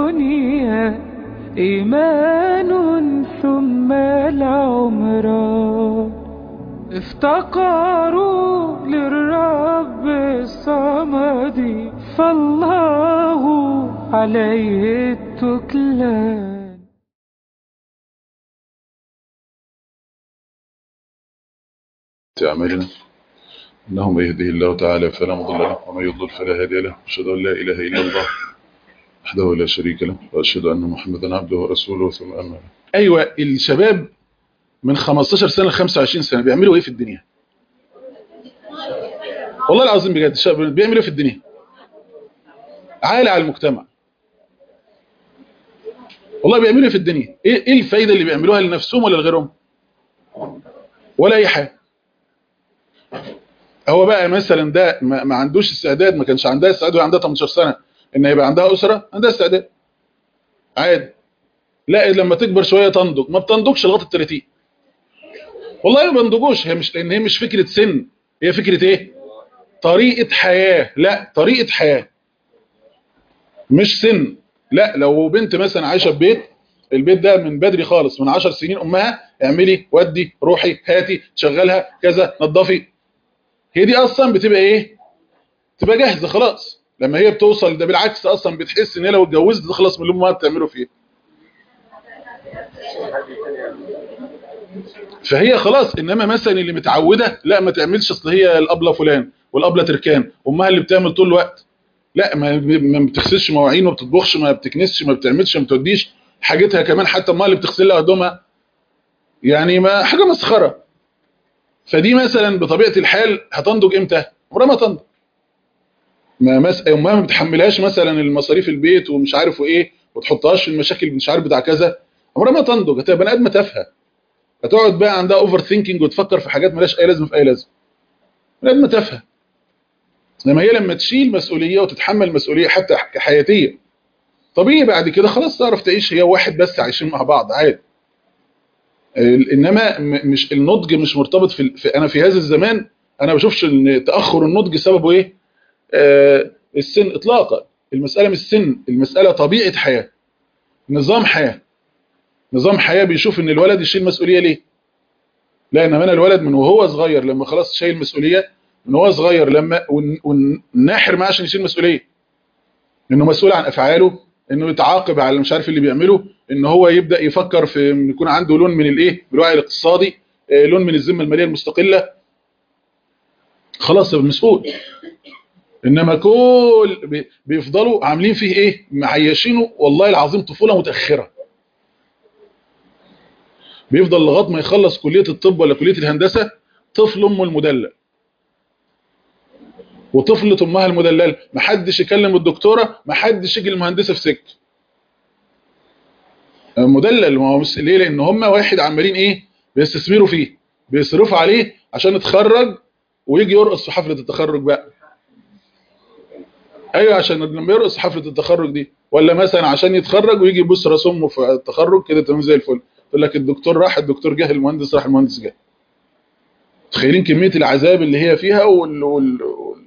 الدنيا إيمان ثم العمران افتقروا للرب الصمد فالله عليه التكلان أعمالنا إنه من يهده الله تعالى فلا مضل له ومن يضلل فلا هادي له أشهد أن لا إله إلا الله وحده لا شريك له وأشهد أن محمدا عبده ورسوله ثم أما بعد. أيوة الشباب من 15 سنة ل 25 سنة بيعملوا إيه في الدنيا والله العظيم بجد الشباب بيعملوا إيه في الدنيا عالة على المجتمع والله بيعملوا إيه في الدنيا إيه إيه الفايدة اللي بيعملوها لنفسهم ولا لغيرهم ولا أي حاجة هو بقى مثلا ده ما, ما عندوش استعداد ما كانش عندها استعداد وهي عندها 18 سنة ان يبقى عندها أسرة عندها استعداد عادي لا لما تكبر شوية تنضج ما بتنضجش لغاية ال 30 والله ما بينضجوش هي مش لان هي مش فكرة سن هي فكرة ايه طريقة حياة لا طريقة حياة مش سن لا لو بنت مثلا عايشة في بيت البيت ده من بدري خالص من 10 سنين امها اعملي ودي روحي هاتي شغلها كذا نظفي هي دي اصلا بتبقى ايه تبقى جاهزه خلاص لما هي بتوصل ده بالعكس اصلا بتحس ان هي لو اتجوزت تخلص من اللي امها بتعمله فيه فهي خلاص انما مثلا اللي متعوده لا ما تعملش اصل هي الابله فلان والابله تركان امها اللي بتعمل طول الوقت لا ما ما بتغسلش مواعين وما بتطبخش ما بتكنسش ما بتعملش ما بتوديش حاجتها كمان حتى امها اللي بتغسل لها هدومها يعني ما حاجه مسخره فدي مثلا بطبيعه الحال هتنضج امتى عمرها ما تنضج ما مس... امها ما بتحملهاش مثلا المصاريف البيت ومش عارف وايه وتحطهاش في المشاكل مش عارف بتاع كذا عمرها ما تنضج هتبقى بني ادمه تافهه هتقعد بقى عندها اوفر ثينكينج وتفكر في حاجات مالهاش اي لازمه في اي لازمه بني ادمه تافهه لما هي لما تشيل مسؤوليه وتتحمل مسؤوليه حتى حياتيه طبيعي بعد كده خلاص تعرف تعيش هي واحد بس عايشين مع بعض عادي انما مش النضج مش مرتبط في, في انا في هذا الزمان انا بشوفش ان تاخر النضج سببه ايه آه السن اطلاقا المساله مش سن المساله طبيعه حياه نظام حياه نظام حياه بيشوف ان الولد يشيل مسؤوليه ليه لا انما انا الولد من وهو صغير لما خلاص شايل مسؤوليه من وهو صغير لما ونناحر معاه عشان يشيل مسؤوليه انه مسؤول عن افعاله انه يتعاقب على مش عارف اللي بيعمله ان هو يبدا يفكر في ان يكون عنده لون من الايه بالوعي الاقتصادي لون من الذمه الماليه المستقله خلاص يبقى مسؤول انما كل بيفضلوا عاملين فيه ايه معيشينه والله العظيم طفوله متاخره بيفضل لغايه ما يخلص كليه الطب ولا كليه الهندسه طفل امه المدلل وطفلة امها المدلله محدش يكلم الدكتوره محدش يجي المهندسه في سك مدلل ما هو ليه لان هم واحد عمالين ايه بيستثمروا فيه بيصرفوا عليه عشان يتخرج ويجي يرقص في حفله التخرج بقى ايوه عشان لما يرقص في حفله التخرج دي ولا مثلا عشان يتخرج ويجي يبص راس امه في التخرج كده تمام زي الفل يقول لك الدكتور راح الدكتور جه المهندس راح المهندس جه تخيلين كميه العذاب اللي هي فيها وال, وال...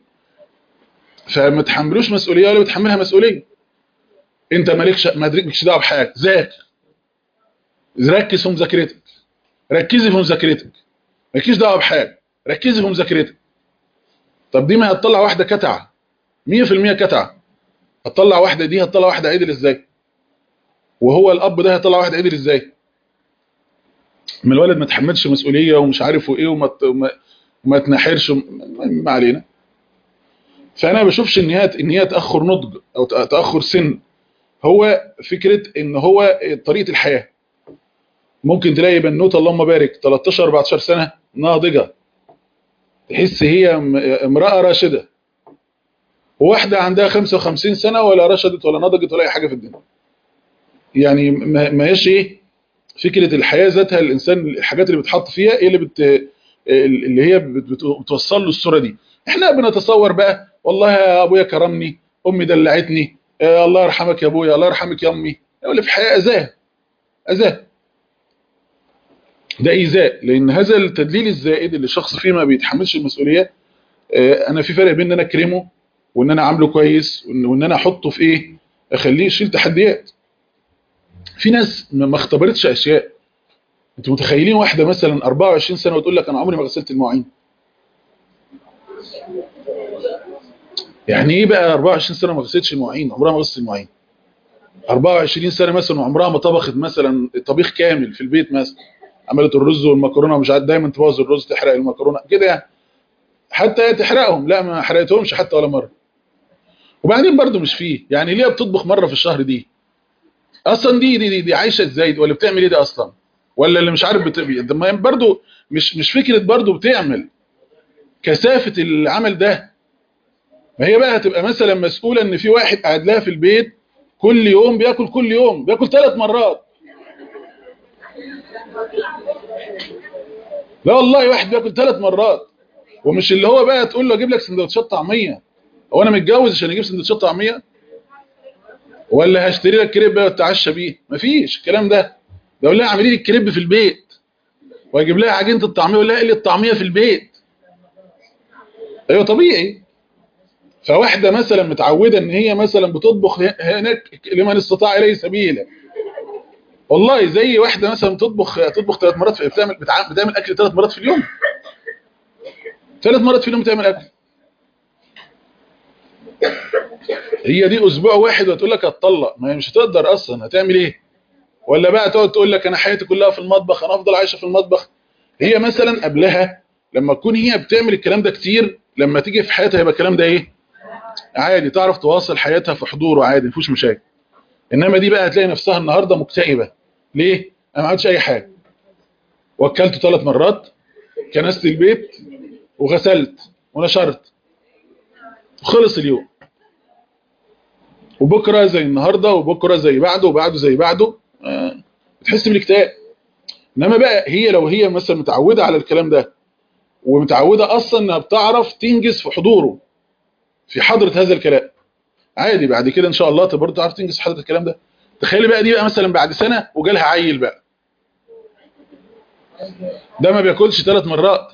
فما تحملوش مسؤوليه ولا بتحملها مسؤوليه انت مالكش مالكش دعوه بحاجه ذاكر ركز في مذاكرتك ركزي في مذاكرتك مالكيش دعوه بحاجه ركزي في مذاكرتك طب دي ما هتطلع واحده كتعه 100% كتعه هتطلع واحده دي هتطلع واحده عدل ازاي وهو الاب ده هيطلع واحد عدل ازاي ما الولد ما تحملش مسؤوليه ومش عارف وايه وما وما تنحرش ما علينا فانا ما بشوفش ان هي ان هي تاخر نضج او تاخر سن هو فكره ان هو طريقه الحياه ممكن تلاقي بنوته اللهم بارك 13 14 سنه ناضجه تحس هي امراه راشده وواحده عندها 55 سنه ولا رشدت ولا نضجت ولا اي حاجه في الدنيا يعني ما هيش ايه فكره الحياه ذاتها الانسان الحاجات اللي بتحط فيها ايه اللي بت اللي هي بتوصل له الصوره دي احنا بنتصور بقى والله يا ابويا كرمني امي دلعتني آه الله يرحمك يا ابويا الله يرحمك يا امي اللي في حياه اذاه اذاه ده ايذاء لان هذا التدليل الزائد اللي الشخص فيه ما بيتحملش المسؤوليه آه انا في فرق بين ان انا اكرمه وان انا عامله كويس وان انا احطه في ايه اخليه يشيل تحديات في ناس ما ما اختبرتش اشياء انتوا متخيلين واحده مثلا 24 سنه وتقول لك انا عمري ما غسلت المواعين يعني ايه بقى 24 سنه ما غسلتش المواعين عمرها ما غسلت المواعين 24 سنه مثلا وعمرها ما طبخت مثلا طبيخ كامل في البيت مثلا عملت الرز والمكرونه ومش عارف دايما تبوظ الرز تحرق المكرونه كده يعني حتى تحرقهم لا ما حرقتهمش حتى ولا مره وبعدين برضو مش فيه يعني ليه بتطبخ مره في الشهر دي اصلا دي دي دي, دي عايشه ازاي ولا بتعمل ايه ده اصلا ولا اللي مش عارف بت... ما برضو مش مش فكره برضو بتعمل كثافه العمل ده ما هي بقى هتبقى مثلا مسؤوله ان في واحد قاعد لها في البيت كل يوم بياكل كل يوم بياكل ثلاث مرات لا والله واحد بياكل ثلاث مرات ومش اللي هو بقى تقول له اجيب لك سندوتشات طعميه هو انا متجوز عشان اجيب سندوتشات طعميه ولا هشتري لك كريب بقى واتعشى بيه مفيش الكلام ده ده اقول لها اعملي لي الكريب في البيت واجيب لها عجينه الطعميه ولا اقلي الطعميه في البيت ايوه طبيعي فواحده مثلا متعوده ان هي مثلا بتطبخ هناك لمن استطاع اليه سبيلا والله زي واحده مثلا بتطبخ تطبخ ثلاث مرات في بتعمل بتعمل اكل ثلاث مرات في اليوم ثلاث مرات في اليوم بتعمل اكل هي دي اسبوع واحد وتقول لك هتطلق ما هي مش هتقدر اصلا هتعمل ايه ولا بقى تقعد تقول لك انا حياتي كلها في المطبخ انا افضل عايشه في المطبخ هي مثلا قبلها لما تكون هي بتعمل الكلام ده كتير لما تيجي في حياتها يبقى الكلام ده ايه عادي تعرف تواصل حياتها في حضوره عادي مفيش مشاكل انما دي بقى هتلاقي نفسها النهارده مكتئبه ليه انا ما عملتش اي حاجه وكلته ثلاث مرات كنست البيت وغسلت ونشرت خلص اليوم وبكره زي النهارده وبكره زي بعده وبعده زي بعده آه، بتحس بالاكتئاب انما بقى هي لو هي مثلا متعوده على الكلام ده ومتعوده اصلا انها بتعرف تنجز في حضوره في حضره هذا الكلام عادي بعد كده ان شاء الله برضه تعرف تنجز في حضره الكلام ده تخيلي بقى دي بقى مثلا بعد سنه وجالها عيل بقى ده ما بياكلش ثلاث مرات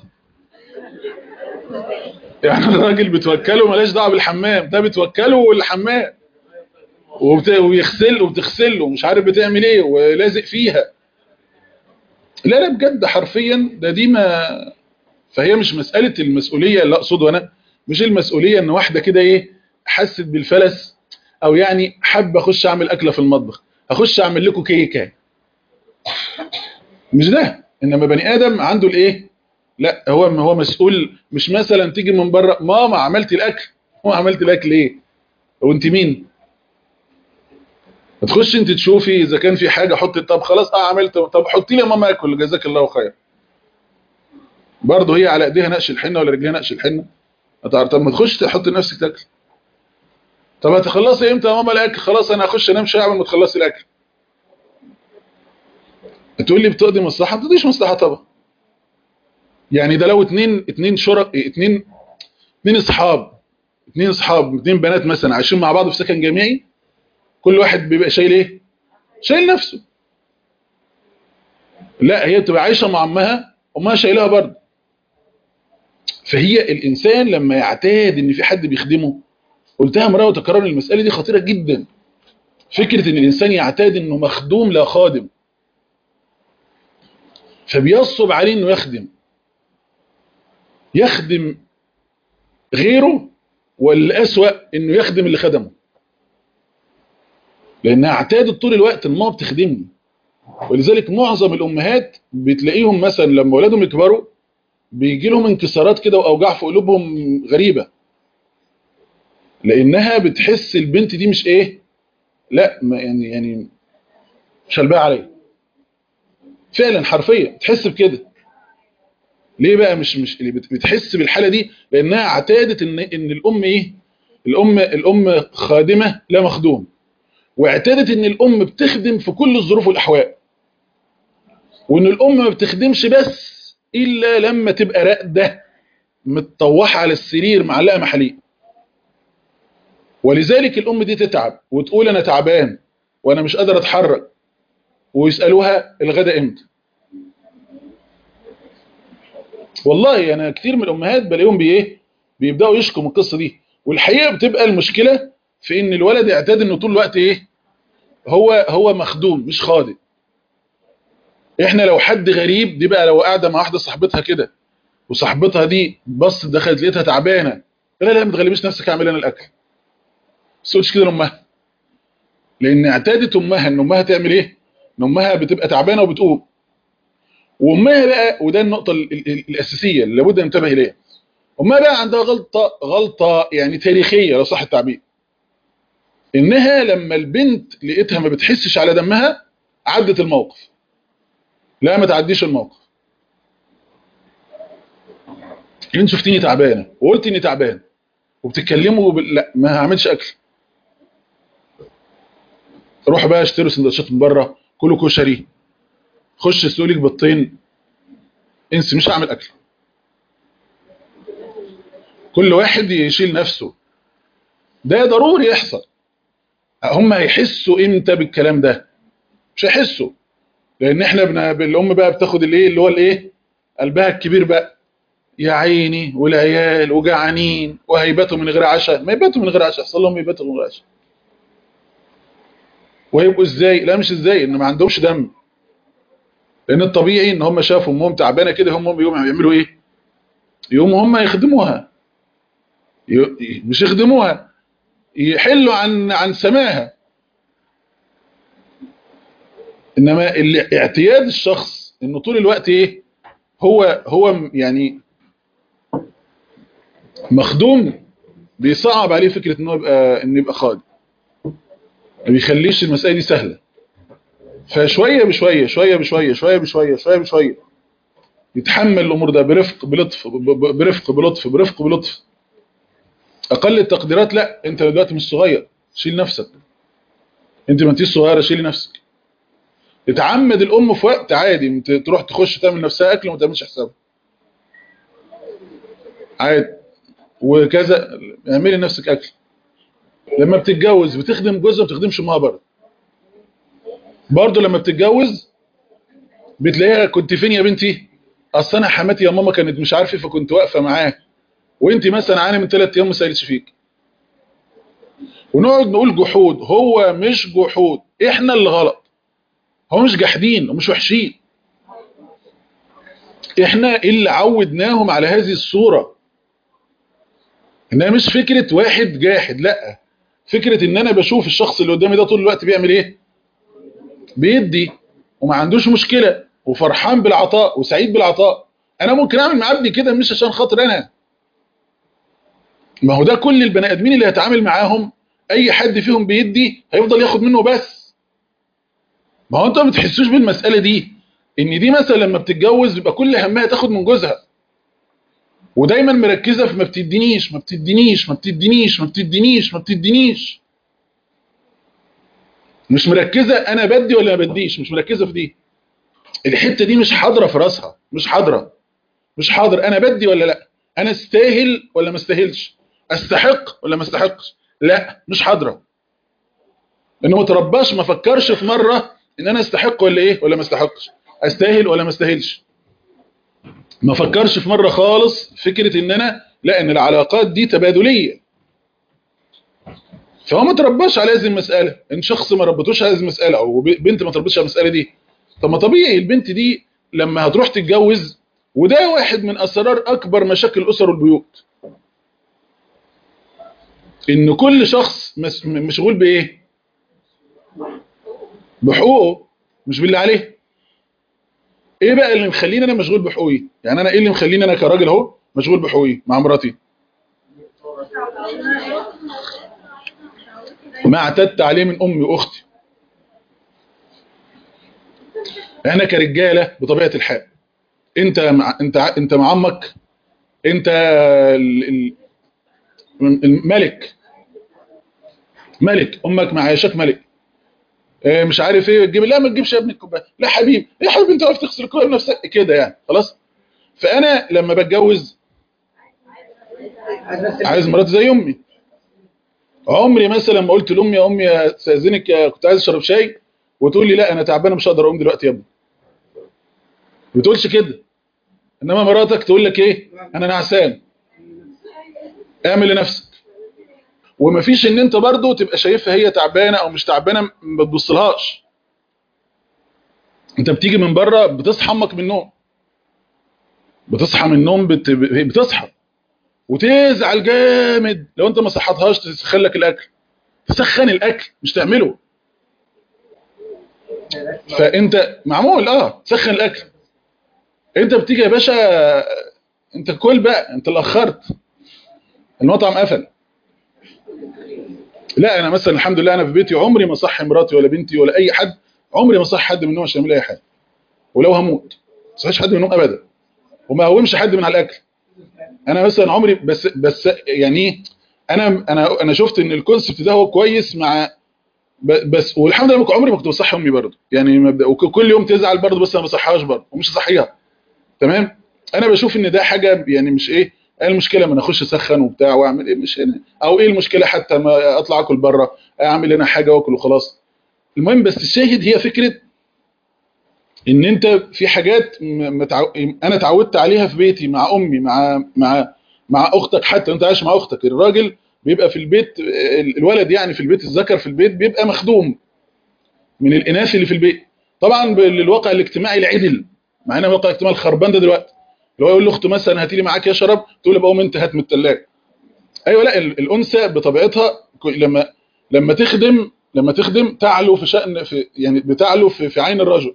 يعني الراجل بتوكله ملاش دعوه بالحمام ده بتوكله والحمام وبت... ويغسل وبتغسل ومش عارف بتعمل ايه ولازق فيها لا لا بجد حرفيا ده دي ما فهي مش مسألة المسؤولية اللي اقصده انا مش المسؤولية ان واحدة كده ايه حست بالفلس او يعني حب اخش اعمل اكلة في المطبخ اخش اعمل لكم كيكة مش ده انما بني ادم عنده الايه لا هو هو مسؤول مش مثلا تيجي من بره ماما عملت الاكل هو عملت الاكل ايه وانت مين تخش انت تشوفي اذا كان في حاجه حطي طب خلاص اه عملت طب حطي لي يا ماما اكل جزاك الله خير برضه هي على ايديها نقش الحنه ولا رجليها نقش الحنه هتعرف طب ما تخش تحط نفسك تاكل طب هتخلصي امتى يا ماما الاكل خلاص انا هخش انام شويه قبل ما تخلصي الاكل تقول لي بتقضي مصلحه ما بتقضيش مصلحه طبعا يعني ده لو اتنين اتنين شرك اتنين اتنين اصحاب اتنين اصحاب اتنين بنات مثلا عايشين مع بعض في سكن جامعي كل واحد بيبقى شايل ايه شايل نفسه لا هي بتبقى عايشه مع امها امها شايلها برضه فهي الانسان لما يعتاد ان في حد بيخدمه قلتها مره وتكرر المساله دي خطيره جدا فكره ان الانسان يعتاد انه مخدوم لا خادم فبيصب عليه انه يخدم يخدم غيره والاسوأ انه يخدم اللي خدمه لانها اعتادت طول الوقت ان ماما بتخدمني ولذلك معظم الامهات بتلاقيهم مثلا لما اولادهم يكبروا بيجي لهم انكسارات كده واوجاع في قلوبهم غريبه لانها بتحس البنت دي مش ايه لا ما يعني يعني مش قلبها عليا فعلا حرفيا تحس بكده ليه بقى مش مش اللي بتحس بالحاله دي لانها اعتادت ان ان الام ايه الام الام خادمه لا مخدوم واعتادت ان الام بتخدم في كل الظروف والاحوال وان الام ما بتخدمش بس الا لما تبقى راقده متطوحه على السرير معلقه محاليق ولذلك الام دي تتعب وتقول انا تعبان وانا مش قادر اتحرك ويسالوها الغداء امتى والله انا كتير من الامهات بلاقيهم بايه بيبداوا يشكوا من القصه دي والحقيقه بتبقى المشكله في ان الولد اعتاد انه طول الوقت ايه هو هو مخدوم مش خادم احنا لو حد غريب دي بقى لو قاعده مع واحده صاحبتها كده وصاحبتها دي بص دخلت لقيتها تعبانه لا لا ما تغلبيش نفسك اعمل انا الاكل بس تقولش كده لامها لان اعتادت امها ان امها تعمل ايه ان امها بتبقى تعبانه وبتقوم وامها بقى وده النقطه ال ال الاساسيه اللي لابد ننتبه اليها امها بقى عندها غلطه غلطه يعني تاريخيه لو صح التعبير انها لما البنت لقيتها ما بتحسش على دمها عدت الموقف لا ما تعديش الموقف انت شفتيني تعبانه وقلت اني تعبان وبتتكلموا ب... لا ما هعملش اكل روح بقى اشتروا سندوتشات من بره كلوا كشري خش سلولك بالطين انسي مش هعمل اكل كل واحد يشيل نفسه ده ضروري يحصل هم هيحسوا امتى بالكلام ده مش هيحسوا لان احنا بن... الام بقى بتاخد الايه اللي هو الايه قلبها الكبير بقى يا عيني والعيال وجعانين وهيباتوا من غير عشاء ما يباتوا من غير عشاء يحصل لهم يباتوا من غير عشاء وهيبقوا ازاي لا مش ازاي ان ما عندهمش دم لان الطبيعي ان هم شافوا امهم تعبانه كده هم يوم يعملوا ايه يوم هم يخدموها ي... مش يخدموها يحلوا عن عن سماها انما اعتياد الشخص انه طول الوقت ايه هو هو يعني مخدوم بيصعب عليه فكره انه يبقى انه يبقى خادم ما بيخليش المساله دي سهله فشويه بشويه شويه بشويه شويه بشويه شويه بشويه يتحمل الامور ده برفق بلطف برفق بلطف برفق بلطف اقل التقديرات لا انت دلوقتي مش صغير شيل نفسك انت ما انتيش صغيره شيلي نفسك اتعمد الام في وقت عادي تروح تخش تعمل نفسها اكل وما تعملش حسابها عادي وكذا اعملي لنفسك اكل لما بتتجوز بتخدم جوزها ما بتخدمش امها برضه برضه لما بتتجوز بتلاقيها كنت فين يا بنتي اصل انا حماتي يا ماما كانت مش عارفه فكنت واقفه معاه وانت مثلا عاني من ثلاث ايام ما سالتش فيك ونقعد نقول جحود هو مش جحود احنا اللي غلط هو مش جاحدين ومش وحشين احنا اللي عودناهم على هذه الصورة انها مش فكرة واحد جاحد لا فكرة ان انا بشوف الشخص اللي قدامي ده طول الوقت بيعمل ايه بيدي وما عندوش مشكلة وفرحان بالعطاء وسعيد بالعطاء انا ممكن اعمل مع ابني كده مش عشان خاطر انا ما هو ده كل البني ادمين اللي هتعامل معاهم اي حد فيهم بيدي هيفضل ياخد منه بس ما هو انتوا ما بتحسوش بالمسألة دي ان دي مثلا لما بتتجوز يبقى كل همها تاخد من جوزها ودايما مركزة في ما بتدينيش ما بتدينيش ما بتدينيش ما بتدينيش ما بتدينيش مش مركزة انا بدي ولا ما بديش مش مركزة في دي الحتة دي مش حاضرة في راسها مش حاضرة مش حاضر انا بدي ولا لا انا استاهل ولا ما استاهلش استحق ولا ما استحقش لا مش حاضرة انه ما ترباش ما فكرش في مرة ان انا استحق ولا ايه ولا ما استحقش استاهل ولا ما استاهلش ما فكرش في مرة خالص فكرة ان انا لا ان العلاقات دي تبادلية فهو ما ترباش على هذه المسألة ان شخص ما ربطوش على هذه المسألة او بنت ما تربطش على المسألة دي طب ما طبيعي البنت دي لما هتروح تتجوز وده واحد من اسرار اكبر مشاكل الاسر والبيوت ان كل شخص مشغول بايه بحقوقه مش باللي عليه ايه بقى اللي مخليني انا مشغول بحقوقي يعني انا ايه اللي مخليني انا كراجل اهو مشغول بحقوقي مع مراتي ما اعتدت عليه من امي واختي احنا كرجاله بطبيعه الحال انت مع انت انت مع عمك انت الملك ملك امك معايشك ملك إيه مش عارف ايه تجيب لا ما تجيبش يا ابني الكوبايه لا حبيبي يا حبيبي انت واقف تغسل الكوبايه بنفسك كده يعني خلاص فانا لما بتجوز عايز مراتي زي امي عمري مثلا ما قلت لامي يا امي استاذنك كنت عايز اشرب شاي وتقول لي لا انا تعبانه مش هقدر اقوم دلوقتي يا ابني ما بتقولش كده انما مراتك تقول لك ايه انا نعسان اعمل لنفسك ومفيش ان انت برضو تبقى شايفها هي تعبانه او مش تعبانه ما تبصلهاش انت بتيجي من بره بتصحى امك من النوم بتصحى من النوم بت... بتصحى وتزعل جامد لو انت ما صحتهاش تسخن لك الاكل تسخن الاكل مش تعمله فانت معمول اه تسخن الاكل انت بتيجي يا باشا انت كل بقى انت اللي اخرت المطعم قفل لا انا مثلا الحمد لله انا في بيتي عمري ما صحي مراتي ولا بنتي ولا اي حد عمري ما صحي حد من النوم عشان يعمل اي حاجه ولو هموت ما صحيش حد من النوم ابدا وما اقومش حد من على الاكل انا مثلا عمري بس بس يعني انا انا انا شفت ان الكونسبت ده هو كويس مع بس والحمد لله عمري ما كنت بصحي امي برضه يعني مبدا وكل يوم تزعل برضه بس انا ما بصحيهاش برضه ومش هصحيها تمام انا بشوف ان ده حاجه يعني مش ايه ايه المشكله ما اخش اسخن وبتاع واعمل ايه مش هنا او ايه المشكله حتى ما اطلع اكل بره اعمل هنا حاجه واكل وخلاص المهم بس الشاهد هي فكره ان انت في حاجات متعو... انا اتعودت عليها في بيتي مع امي مع مع مع اختك حتى انت عايش مع اختك الراجل بيبقى في البيت الولد يعني في البيت الذكر في البيت بيبقى مخدوم من الاناث اللي في البيت طبعا بالواقع الاجتماعي العدل معانا الواقع الاجتماعي الخربان ده دلوقتي اللي هو يقول لاخته مثلا هاتي لي معاك يا شرب تقول له قوم انت هات من الثلاجه ايوه لا الانثى بطبيعتها لما لما تخدم لما تخدم تعلو في شأن في يعني بتعلو في, في عين الرجل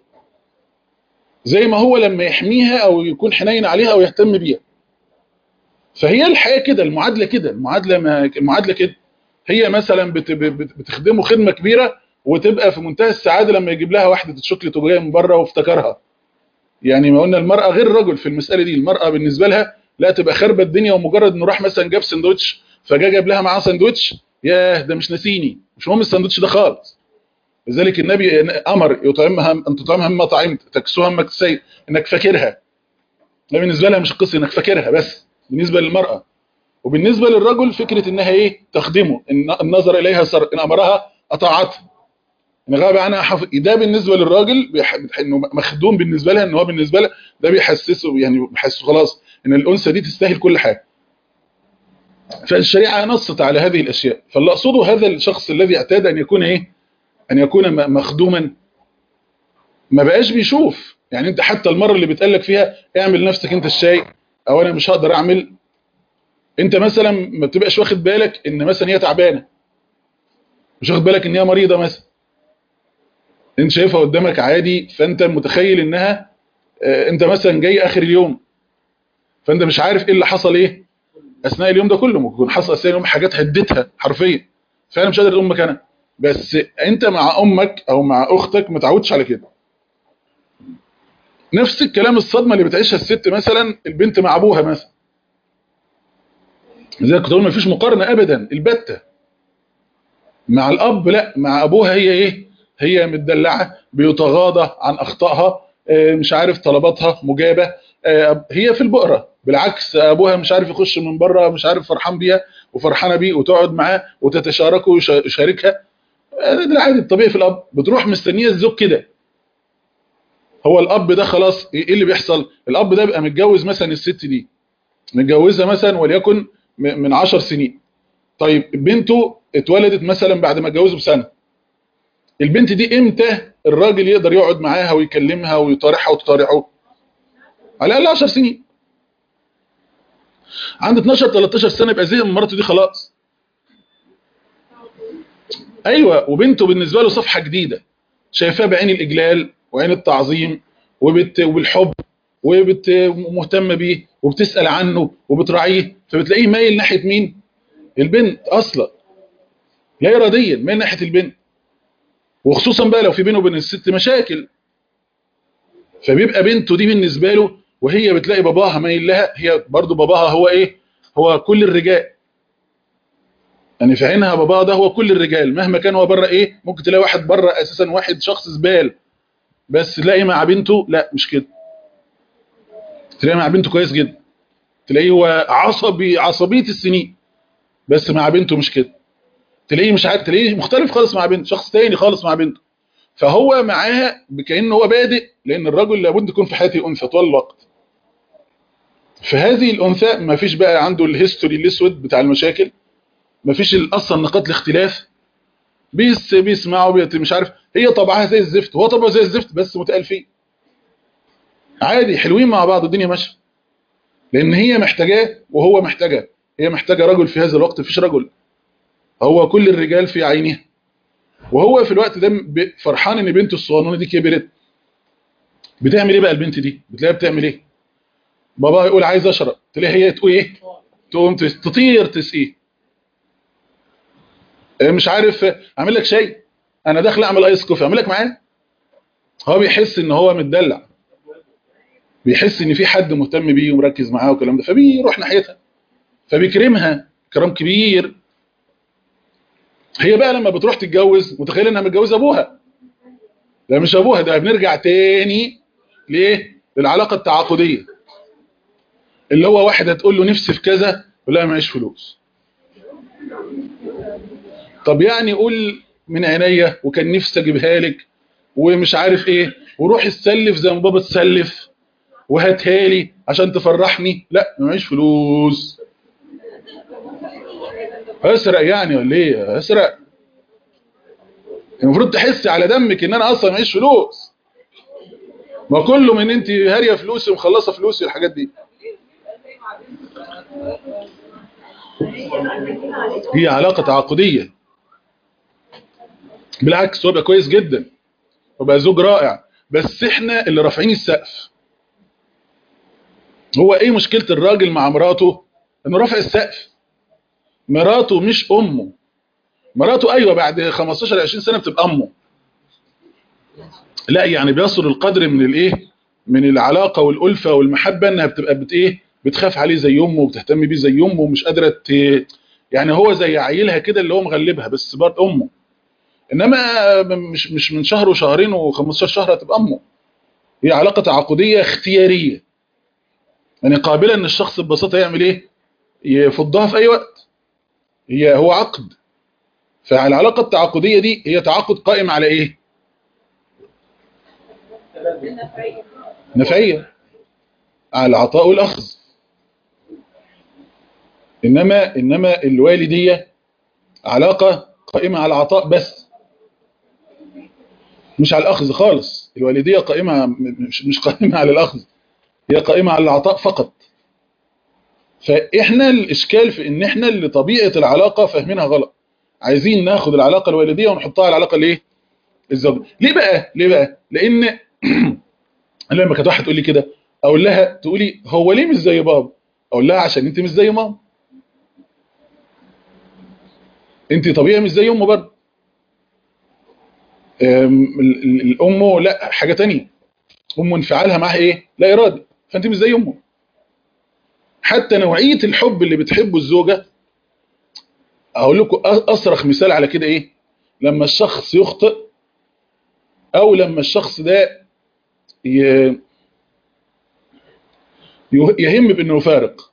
زي ما هو لما يحميها او يكون حنين عليها او يهتم بيها فهي الحياه كده المعادله كده المعادله ما المعادله كده هي مثلا بت بتخدمه خدمه كبيره وتبقى في منتهى السعاده لما يجيب لها واحده شوكليت وجايه من بره وافتكرها يعني ما قلنا المراه غير الرجل في المساله دي المراه بالنسبه لها لا تبقى خربة الدنيا ومجرد انه راح مثلا جاب سندوتش فجا جاب لها معاه سندوتش ياه ده مش ناسيني مش مهم السندوتش ده خالص لذلك النبي امر يطعمها ان تطعمها مما طعمت تكسوها مما تسيد انك فاكرها ده بالنسبه لها مش قصه انك فاكرها بس بالنسبه للمراه وبالنسبه للرجل فكره انها ايه تخدمه ان النظر اليها سر ان امرها اطاعتها ان غاب عنها حفظ ده بالنسبه للراجل بيح... انه مخدوم بالنسبه لها ان هو بالنسبه لها ده بيحسسه يعني بيحسسه خلاص ان الانثى دي تستاهل كل حاجه فالشريعه نصت على هذه الاشياء فاللي اقصده هذا الشخص الذي اعتاد ان يكون ايه ان يكون مخدوما ما بقاش بيشوف يعني انت حتى المره اللي بتقلك فيها اعمل نفسك انت الشاي او انا مش هقدر اعمل انت مثلا ما بتبقاش واخد بالك ان مثلا هي تعبانه مش واخد بالك ان هي مريضه مثلا انت شايفها قدامك عادي فانت متخيل انها اه انت مثلا جاي اخر اليوم فانت مش عارف ايه اللي حصل ايه اثناء اليوم ده كله ممكن يكون حصل اثناء اليوم حاجات هدتها حرفيا فانا مش قادر تقوم مكانها بس انت مع امك او مع اختك ما تعودش على كده نفس الكلام الصدمه اللي بتعيشها الست مثلا البنت مع ابوها مثلا زي كنت اقول ما فيش مقارنه ابدا البته مع الاب لا مع ابوها هي ايه هي متدلعه بيتغاضى عن اخطائها مش عارف طلباتها مجابه هي في البقره بالعكس ابوها مش عارف يخش من بره مش عارف فرحان بيها وفرحانه بيه وتقعد معاه وتتشاركه ويشاركها ده العادي الطبيعي في الاب بتروح مستنيه الزوج كده هو الاب ده خلاص ايه اللي بيحصل الاب ده بيبقى متجوز مثلا الست دي متجوزها مثلا وليكن من 10 سنين طيب بنته اتولدت مثلا بعد ما اتجوزوا بسنه البنت دي امتى الراجل يقدر يقعد معاها ويكلمها ويطارحها وتطارحه على الاقل 10 سنين عند 12 13 سنه يبقى زهق من مراته دي خلاص ايوه وبنته بالنسبه له صفحه جديده شايفاه بعين الاجلال وعين التعظيم وبت وبالحب وبت مهتمه بيه وبتسال عنه وبتراعيه فبتلاقيه مايل ناحيه مين البنت اصلا لا اراديا مايل ناحيه البنت وخصوصا بقى لو في بينه وبين الست مشاكل فبيبقى بنته دي بالنسبه له وهي بتلاقي باباها مايل لها هي برضو باباها هو ايه هو كل الرجال يعني في عينها باباها ده هو كل الرجال مهما كان هو بره ايه ممكن تلاقي واحد بره اساسا واحد شخص زبال بس تلاقي مع بنته لا مش كده تلاقي مع بنته كويس جدا تلاقيه هو عصبي عصبيه السنين بس مع بنته مش كده تلاقيه مش عارف تلاقيه مختلف خالص مع بنته شخص تاني خالص مع بنته فهو معاها كانه هو بادئ لان الرجل لابد يكون في حياته انثى طول الوقت فهذه الانثى ما فيش بقى عنده الهيستوري الاسود بتاع المشاكل مفيش اصلا نقاط الاختلاف بيس بيسمعوا بيت مش عارف هي طبعها زي الزفت وهو طبعه زي الزفت بس متقال فيه عادي حلوين مع بعض الدنيا ماشيه لان هي محتاجاه وهو محتاجها هي محتاجه رجل في هذا الوقت مفيش رجل هو كل الرجال في عينها وهو في الوقت ده فرحان ان بنته الصغنونه دي كبرت بتعمل ايه بقى البنت دي بتلاقيها بتعمل ايه بابا يقول عايز اشرب تلاقي هي تقول ايه تقوم تطير تسقيه مش عارف اعمل لك شاي انا داخل اعمل ايس كوفي اعمل لك معاه هو بيحس ان هو متدلع بيحس ان في حد مهتم بيه ومركز معاه والكلام ده فبيروح ناحيتها فبيكرمها كرام كبير هي بقى لما بتروح تتجوز متخيل انها متجوزه ابوها لا مش ابوها ده بنرجع تاني ليه للعلاقه التعاقديه اللي هو واحده تقول له نفسي في كذا يقول لها معيش فلوس طب يعني قول من عينيا وكان نفسي اجيبها لك ومش عارف ايه وروح تسلف زي ما بابا تسلف وهاتها لي عشان تفرحني لا معيش فلوس اسرق يعني ولا ايه اسرق المفروض تحسي على دمك ان انا اصلا معيش فلوس ما كله من انت هاريه فلوسي ومخلصه فلوسي والحاجات دي هي علاقه تعاقديه بالعكس هو بقى كويس جدا وبقى زوج رائع بس احنا اللي رافعين السقف هو ايه مشكله الراجل مع مراته انه رافع السقف مراته مش امه مراته ايوه بعد 15 20 سنه بتبقى امه لا يعني بيصل القدر من الايه من العلاقه والالفه والمحبه انها بتبقى بت ايه بتخاف عليه زي امه وبتهتم بيه زي امه ومش قادره ت... يعني هو زي عيلها كده اللي هو مغلبها بس برضه امه انما مش مش من شهر وشهرين و15 شهر هتبقى امه هي علاقه تعاقديه اختياريه يعني قابله ان الشخص ببساطه يعمل ايه يفضها في اي وقت هي هو عقد فالعلاقه التعاقديه دي هي تعاقد قائم على ايه نفعيه على العطاء والاخذ انما انما الوالديه علاقه قائمه على العطاء بس مش على الاخذ خالص الوالديه قائمه مش مش قائمه على الاخذ هي قائمه على العطاء فقط فاحنا الاشكال في ان احنا اللي طبيعه العلاقه فاهمينها غلط عايزين ناخد العلاقه الوالديه ونحطها على العلاقه الايه الزوجيه ليه بقى ليه بقى لان لما كانت واحده تقول لي كده اقول لها تقولي هو ليه مش زي بابا اقول لها عشان انت مش زي ماما انت طبيعي مش زي امه برضه الام لا حاجه تانية ام انفعالها معاها ايه لا ارادي فانت مش زي امه حتى نوعيه الحب اللي بتحبه الزوجه اقول لكم اصرخ مثال على كده ايه لما الشخص يخطئ او لما الشخص ده يهم بانه يفارق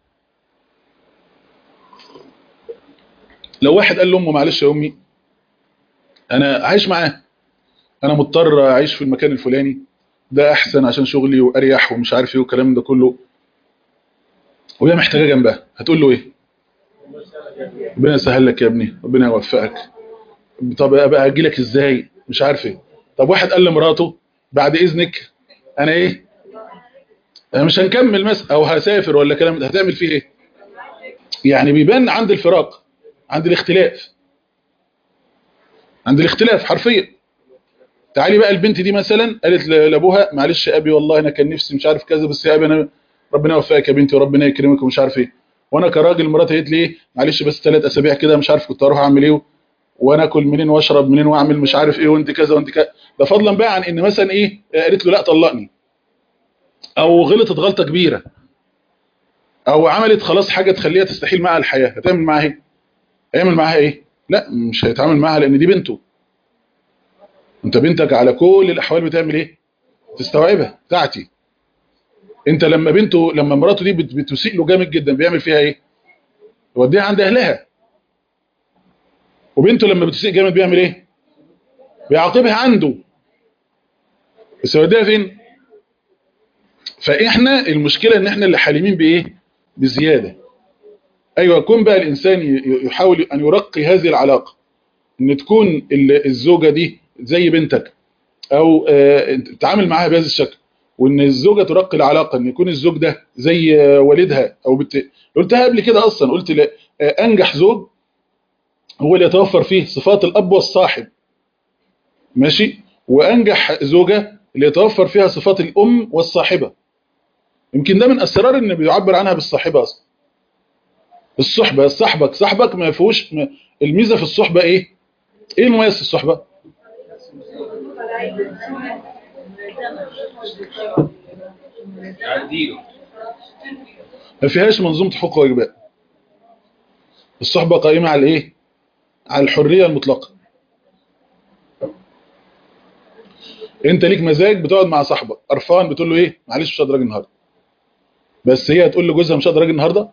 لو واحد قال لامه معلش يا امي انا عايش معاه انا مضطر اعيش في المكان الفلاني ده احسن عشان شغلي واريح ومش عارف ايه والكلام ده كله وهي محتاجه جنبها هتقول له ايه ربنا يسهل لك يا ابني ربنا يوفقك طب بقى اجي لك ازاي مش عارف ايه طب واحد قال لمراته بعد اذنك انا ايه انا مش هنكمل مثلا او هسافر ولا كلام ده هتعمل فيه ايه يعني بيبان عند الفراق عند الاختلاف عند الاختلاف حرفيا تعالي بقى البنت دي مثلا قالت لابوها معلش يا ابي والله انا كان نفسي مش عارف كذا بس يا ابي انا ربنا يوفقك يا بنتي وربنا يكرمك ومش عارف ايه وانا كراجل مراتي قالت لي ايه معلش بس ثلاث اسابيع كده مش عارف كنت اروح اعمل ايه وانا اكل منين واشرب منين واعمل مش عارف ايه وانت كذا وانت كذا ده فضلا بقى عن ان مثلا ايه قالت له لا طلقني او غلطت غلطه كبيره او عملت خلاص حاجه تخليها تستحيل معاها الحياه هتعمل معاها ايه هيعمل معاها ايه لا مش هيتعامل معاها لان دي بنته انت بنتك على كل الاحوال بتعمل ايه تستوعبها بتاعتي انت لما بنته لما مراته دي بتسيء له جامد جدا بيعمل فيها ايه يوديها عند اهلها وبنته لما بتسيء جامد بيعمل ايه بيعاقبها عنده بس يوديها فين فاحنا المشكله ان احنا اللي حالمين بايه بزياده ايوه كون بقى الانسان ي- يحاول ان يرقي هذه العلاقه ان تكون ال- الزوجه دي زي بنتك او آه، تتعامل معاها بهذا الشكل وان الزوجه ترقي العلاقه ان يكون الزوج ده زي آه، والدها او بت... قلتها قبل كده اصلا قلت لا آه، انجح زوج هو اللي يتوفر فيه صفات الاب والصاحب ماشي وانجح زوجه اللي يتوفر فيها صفات الام والصاحبه يمكن ده من اسرار ان بيعبر عنها بالصاحبه اصلا الصحبه صاحبك صاحبك ما فيهوش ما- الميزه في الصحبه ايه ايه المميز في الصحبه عديله ما فيهاش منظومه حقوق وواجبات الصحبه قائمه على ايه على الحريه المطلقه انت ليك مزاج بتقعد مع صاحبك قرفان بتقول له ايه معلش مش هقدر اجي النهارده بس هي هتقول لجوزها مش هقدر اجي النهارده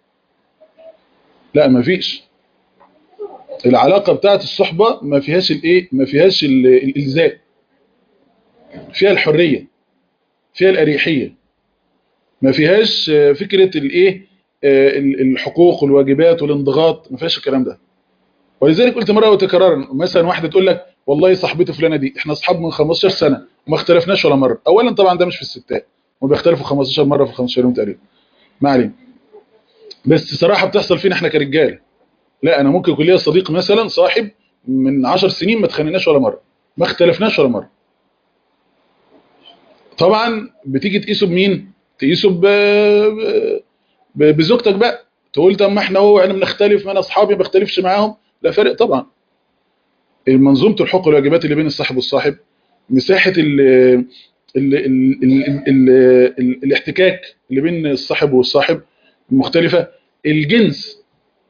لا مفيش العلاقه بتاعت الصحبه ما فيهاش الايه ما فيهاش ال- الالزام فيها الحريه فيها الاريحيه ما فيهاش آه، فكره الايه آه، ال- الحقوق والواجبات والانضغاط ما فيهاش الكلام ده ولذلك قلت مره وتكرارا مثلا واحده تقول لك والله صاحبتي فلانه دي احنا اصحاب من 15 سنه وما اختلفناش ولا مره اولا طبعا ده مش في الستات هم بيختلفوا 15 مره في 15 يوم تقريبا ما علينا بس صراحه بتحصل فينا احنا كرجاله لا انا ممكن يكون ليا صديق مثلا صاحب من 10 سنين ما اتخانقناش ولا مره ما اختلفناش ولا مره طبعا بتيجي تقيسه بمين تقيسه ب... ب... بزوجتك بقى تقول طب ما احنا هو احنا بنختلف ما انا اصحابي ما بختلفش معاهم لا فرق طبعا منظومه الحقوق والواجبات اللي بين الصاحب والصاحب مساحه ال ال ال ال ال ال ال الاحتكاك اللي بين الصاحب والصاحب مختلفه الجنس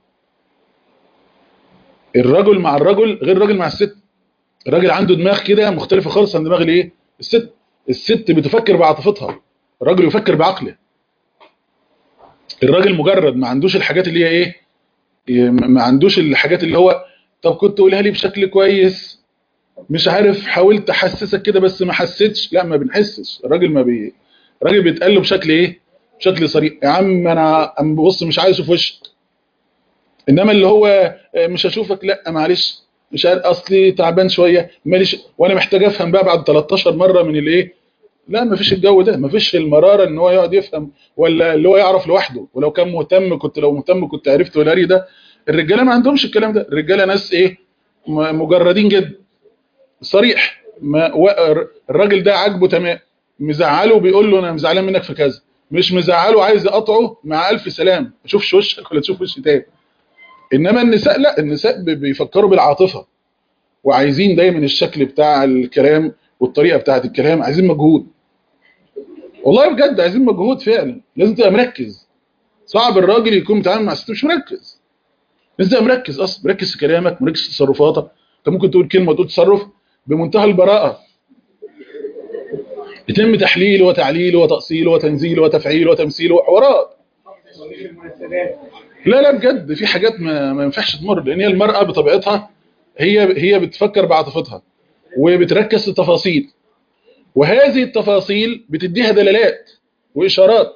الرجل مع الرجل غير الراجل مع الست الراجل عنده دماغ كده مختلفه خالص عن دماغ الايه الست الست بتفكر بعاطفتها الراجل يفكر بعقله الراجل مجرد ما عندوش الحاجات اللي هي ايه ما عندوش الحاجات اللي هو طب كنت قولها لي بشكل كويس مش عارف حاولت احسسك كده بس ما حسيتش لا ما بنحسش الراجل ما بي الراجل بيتقال له بشكل ايه بشكل صريح يا عم انا أم بص مش عايز اشوف وشك انما اللي هو مش هشوفك لا معلش مش عارف اصلي تعبان شويه ماليش وانا محتاج افهم بقى بعد 13 مره من الايه لا ما فيش الجو ده ما فيش المراره ان هو يقعد يفهم ولا اللي هو يعرف لوحده ولو كان مهتم كنت لو مهتم كنت عرفت ولا ده الرجاله ما عندهمش الكلام ده الرجاله ناس ايه م- مجردين جدا صريح ما و- الراجل ده عاجبه تمام مزعله بيقول له انا مزعلان منك في كذا مش مزعله عايز يقطعه مع الف سلام اشوفش وشك ولا تشوف وشي تاني انما النساء لا النساء ب- بيفكروا بالعاطفه وعايزين دايما الشكل بتاع الكلام والطريقه بتاعه الكلام عايزين مجهود والله بجد عايزين مجهود فعلا لازم تبقى مركز صعب الراجل يكون بيتعامل مع الست مش مركز لازم تبقى مركز اصلا مركز في كلامك مركز في تصرفاتك انت ممكن تقول كلمه وتقول تصرف بمنتهى البراءه يتم تحليله وتعليله وتأصيله وتنزيله وتفعيله وتمثيله وحوارات لا لا بجد في حاجات ما, ما ينفعش تمر لان هي المرأة بطبيعتها هي هي بتفكر بعاطفتها وبتركز في التفاصيل وهذه التفاصيل بتديها دلالات وإشارات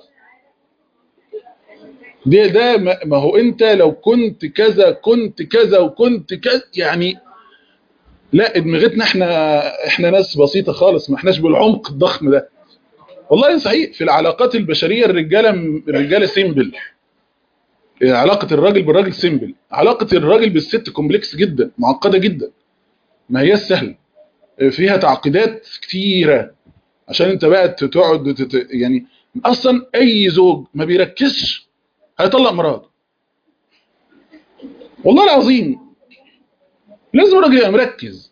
ده ده ما ما هو انت لو كنت كذا كنت كذا وكنت كذا يعني لا ادمغتنا احنا احنا ناس بسيطة خالص ما احناش بالعمق الضخم ده والله صحيح في العلاقات البشرية الرجالة الرجالة سيمبل علاقة الراجل بالراجل سيمبل علاقة الراجل بالست كومبلكس جدا معقدة جدا ما هي سهل فيها تعقيدات كتيرة عشان انت بقى تقعد تت... يعني اصلا اي زوج ما بيركزش هيطلق مراته والله العظيم لازم الراجل يبقى مركز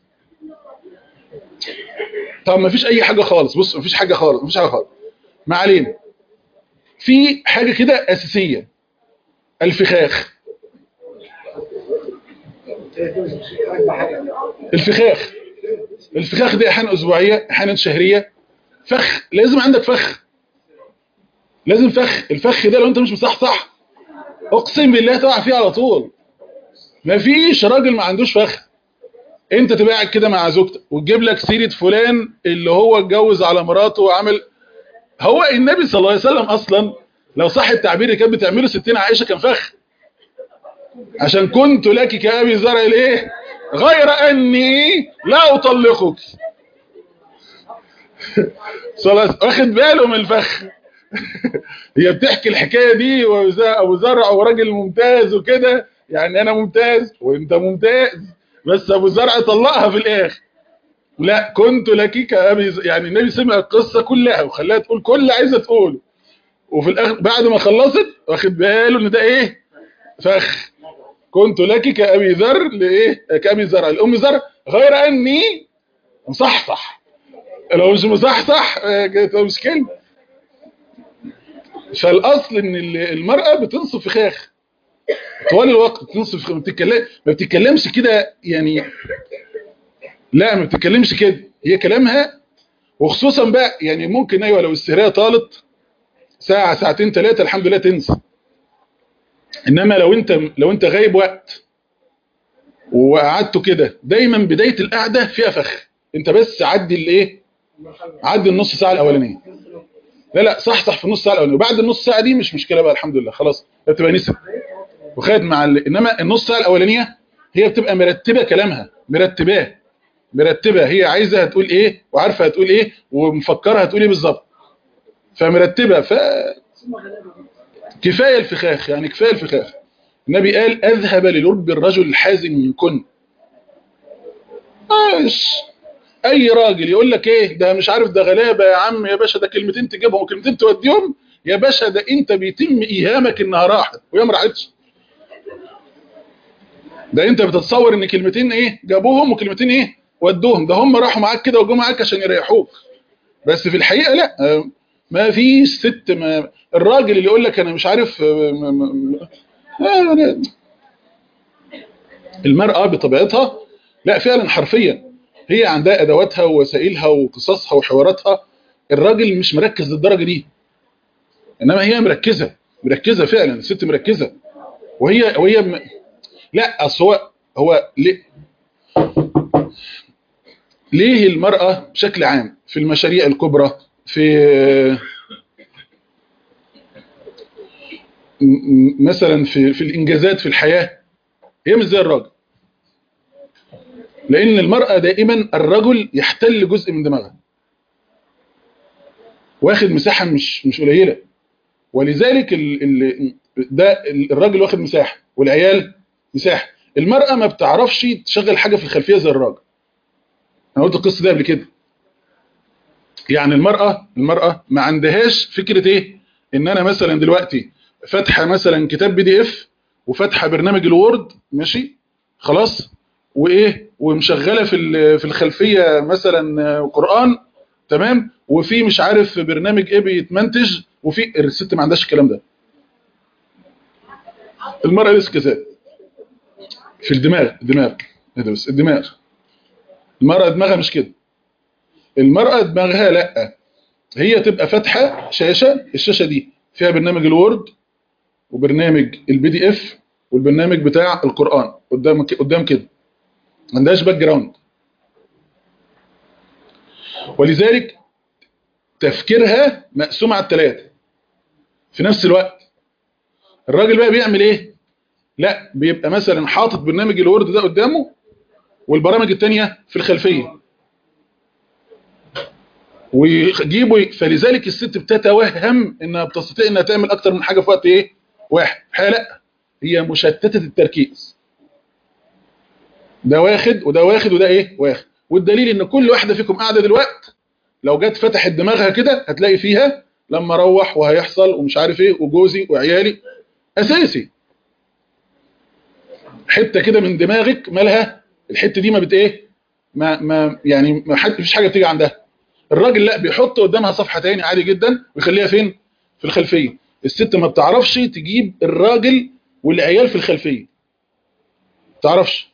طب ما فيش اي حاجة خالص بص ما فيش حاجة خالص ما فيش حاجة خالص ما علينا في حاجة كده اساسية الفخاخ الفخاخ الفخاخ دي احيانا اسبوعيه احيانا شهريه فخ لازم عندك فخ لازم فخ الفخ ده لو انت مش مصحصح اقسم بالله تقع فيه على طول مفيش راجل ما عندوش فخ انت تبقى قاعد كده مع زوجتك وتجيب لك سيره فلان اللي هو اتجوز على مراته وعمل هو النبي صلى الله عليه وسلم اصلا لو صح التعبير اللي كانت بتعمله ستين عائشه كان فخ عشان كنت لك كأبي زرع الايه غير اني لا اطلقك خلاص واخد باله من الفخ هي بتحكي الحكايه دي وابو زرع وراجل ممتاز وكده يعني انا ممتاز وانت ممتاز بس ابو زرع طلقها في الاخر لا كنت لك كأبي ز- يعني النبي سمع القصه كلها وخلاها تقول كل اللي عايزه تقوله وفي الاخر بعد ما خلصت واخد باله ان ده ايه فخ كنت لك كأبي ذر لايه كأبي زرع الام زرع غير اني مصحصح لو مش مصحصح آه، كانت مشكله فالاصل ان ال- المراه بتنصف فخاخ طوال الوقت بتنصف ما بتتكلم ما بتتكلمش كده يعني لا ما بتتكلمش كده هي كلامها وخصوصا بقى يعني ممكن ايوه لو السهريه طالت ساعه ساعتين ثلاثه الحمد لله تنسى انما لو انت لو انت غايب وقت وقعدته كده دايما بدايه القعده فيها فخ انت بس عدي الايه عدي النص ساعه الاولانيه لا لا صح صح في النص ساعه الاولانيه وبعد النص ساعه دي مش مشكله بقى الحمد لله خلاص بتبقى نسب وخد مع ال... انما النص ساعه الاولانيه هي بتبقى مرتبه كلامها مرتباه مرتبه هي عايزه هتقول ايه وعارفه هتقول ايه ومفكره هتقول ايه بالظبط فمرتبه ف كفايه الفخاخ يعني كفايه الفخاخ النبي قال اذهب للب الرجل الحازم منكن ماشي اي راجل يقول لك ايه ده مش عارف ده غلابه يا عم يا باشا ده كلمتين تجيبهم وكلمتين توديهم يا باشا ده انت بيتم ايهامك انها راحت وهي ما راحتش ده انت بتتصور ان كلمتين ايه جابوهم وكلمتين ايه ودوهم ده هم راحوا معاك كده وجوا معاك عشان يريحوك بس في الحقيقه لا آه، ما فيش ست ما الراجل اللي يقول لك انا مش عارف آه، ما- ما- آه، لا. المرأة بطبيعتها لا فعلا حرفيا هي عندها ادواتها ووسائلها وقصصها وحواراتها الراجل مش مركز للدرجه دي انما هي مركزه مركزه فعلا الست مركزه وهي وهي م... لا اصل هو هو ليه ليه المرأة بشكل عام في المشاريع الكبرى في م- م- مثلا في في الانجازات في الحياة هي مش زي الراجل لان المرأة دائما الرجل يحتل جزء من دماغها واخد مساحة مش مش قليلة ولذلك ال ال ده الراجل واخد مساحة والعيال مساحة المرأة ما بتعرفش تشغل حاجة في الخلفية زي الراجل انا قلت القصة دي قبل كده يعني المرأة المرأة ما عندهاش فكرة ايه ان انا مثلا دلوقتي فاتحة مثلا كتاب بي دي اف وفاتحة برنامج الوورد ماشي خلاص وايه ومشغلة في ال- في الخلفية مثلا قرآن تمام وفي مش عارف برنامج ايه بيتمنتج وفي الست ما عندهاش الكلام ده المرأة لسه كذلك في الدماغ الدماغ هذا بس الدماغ المرأة دماغها مش كده المرأة دماغها لا هي تبقى فاتحة شاشة الشاشة دي فيها برنامج الوورد وبرنامج البي دي اف والبرنامج بتاع القرآن قدام قدام كده ما عندهاش باك جراوند ولذلك تفكيرها مقسوم على الثلاثة في نفس الوقت الراجل بقى بيعمل ايه لا بيبقى مثلا حاطط برنامج الوورد ده قدامه والبرامج التانية في الخلفية ويجيبوا فلذلك الست بتتوهم انها بتستطيع انها تعمل اكتر من حاجة في وقت ايه واحد الحقيقة لا هي مشتتة التركيز ده واخد وده واخد وده ايه واخد والدليل ان كل واحدة فيكم قاعدة دلوقتي لو جت فتحت دماغها كده هتلاقي فيها لما اروح وهيحصل ومش عارف ايه وجوزي وعيالي اساسي حته كده من دماغك مالها الحته دي ما بت ايه ما ما يعني ما حد مفيش حاجه بتيجي عندها الراجل لا بيحط قدامها صفحه تاني عادي جدا ويخليها فين في الخلفيه الست ما بتعرفش تجيب الراجل والعيال في الخلفيه ما تعرفش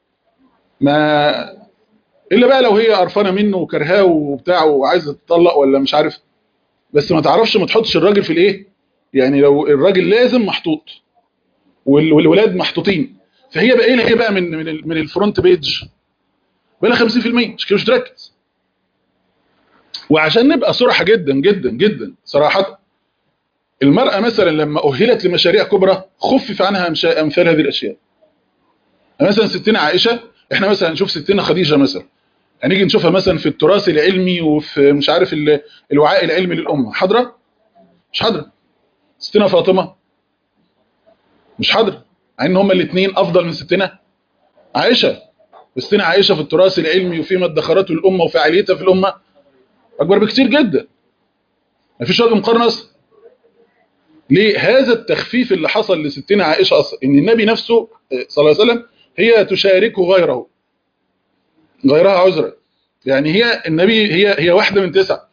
ما الا بقى لو هي قرفانه منه وكرهاه وبتاع وعايزه تطلق ولا مش عارف بس ما تعرفش ما تحطش الراجل في الايه يعني لو الراجل لازم محطوط وال- والولاد محطوطين فهي بقى ايه هي بقى من من ال- من الفرونت بيج بقى لها 50% مش كده مش تركز وعشان نبقى صراحه جدا جدا جدا صراحه المرأة مثلا لما أهلت لمشاريع كبرى خفف عنها أمشا- أمثال هذه الأشياء مثلا ستنا عائشة احنا مثلا نشوف ستنا خديجة مثلا هنيجي نشوفها مثلا في التراث العلمي وفي مش عارف ال- الوعاء العلمي للأمة حاضرة مش حاضرة ستنا فاطمة مش حاضرة مع ان هما الاثنين افضل من ستنا عائشة ستنا عائشة في التراث العلمي وفيما ادخرته الأمة وفعاليتها في الأمة أكبر بكتير جدا مفيش وجه مقارنة أصلا ليه هذا التخفيف اللي حصل لستنا عائشة أصلا إن النبي نفسه آه، صلى الله عليه وسلم هي تشاركه غيره غيرها عذرا يعني هي النبي هي هي واحدة من تسعة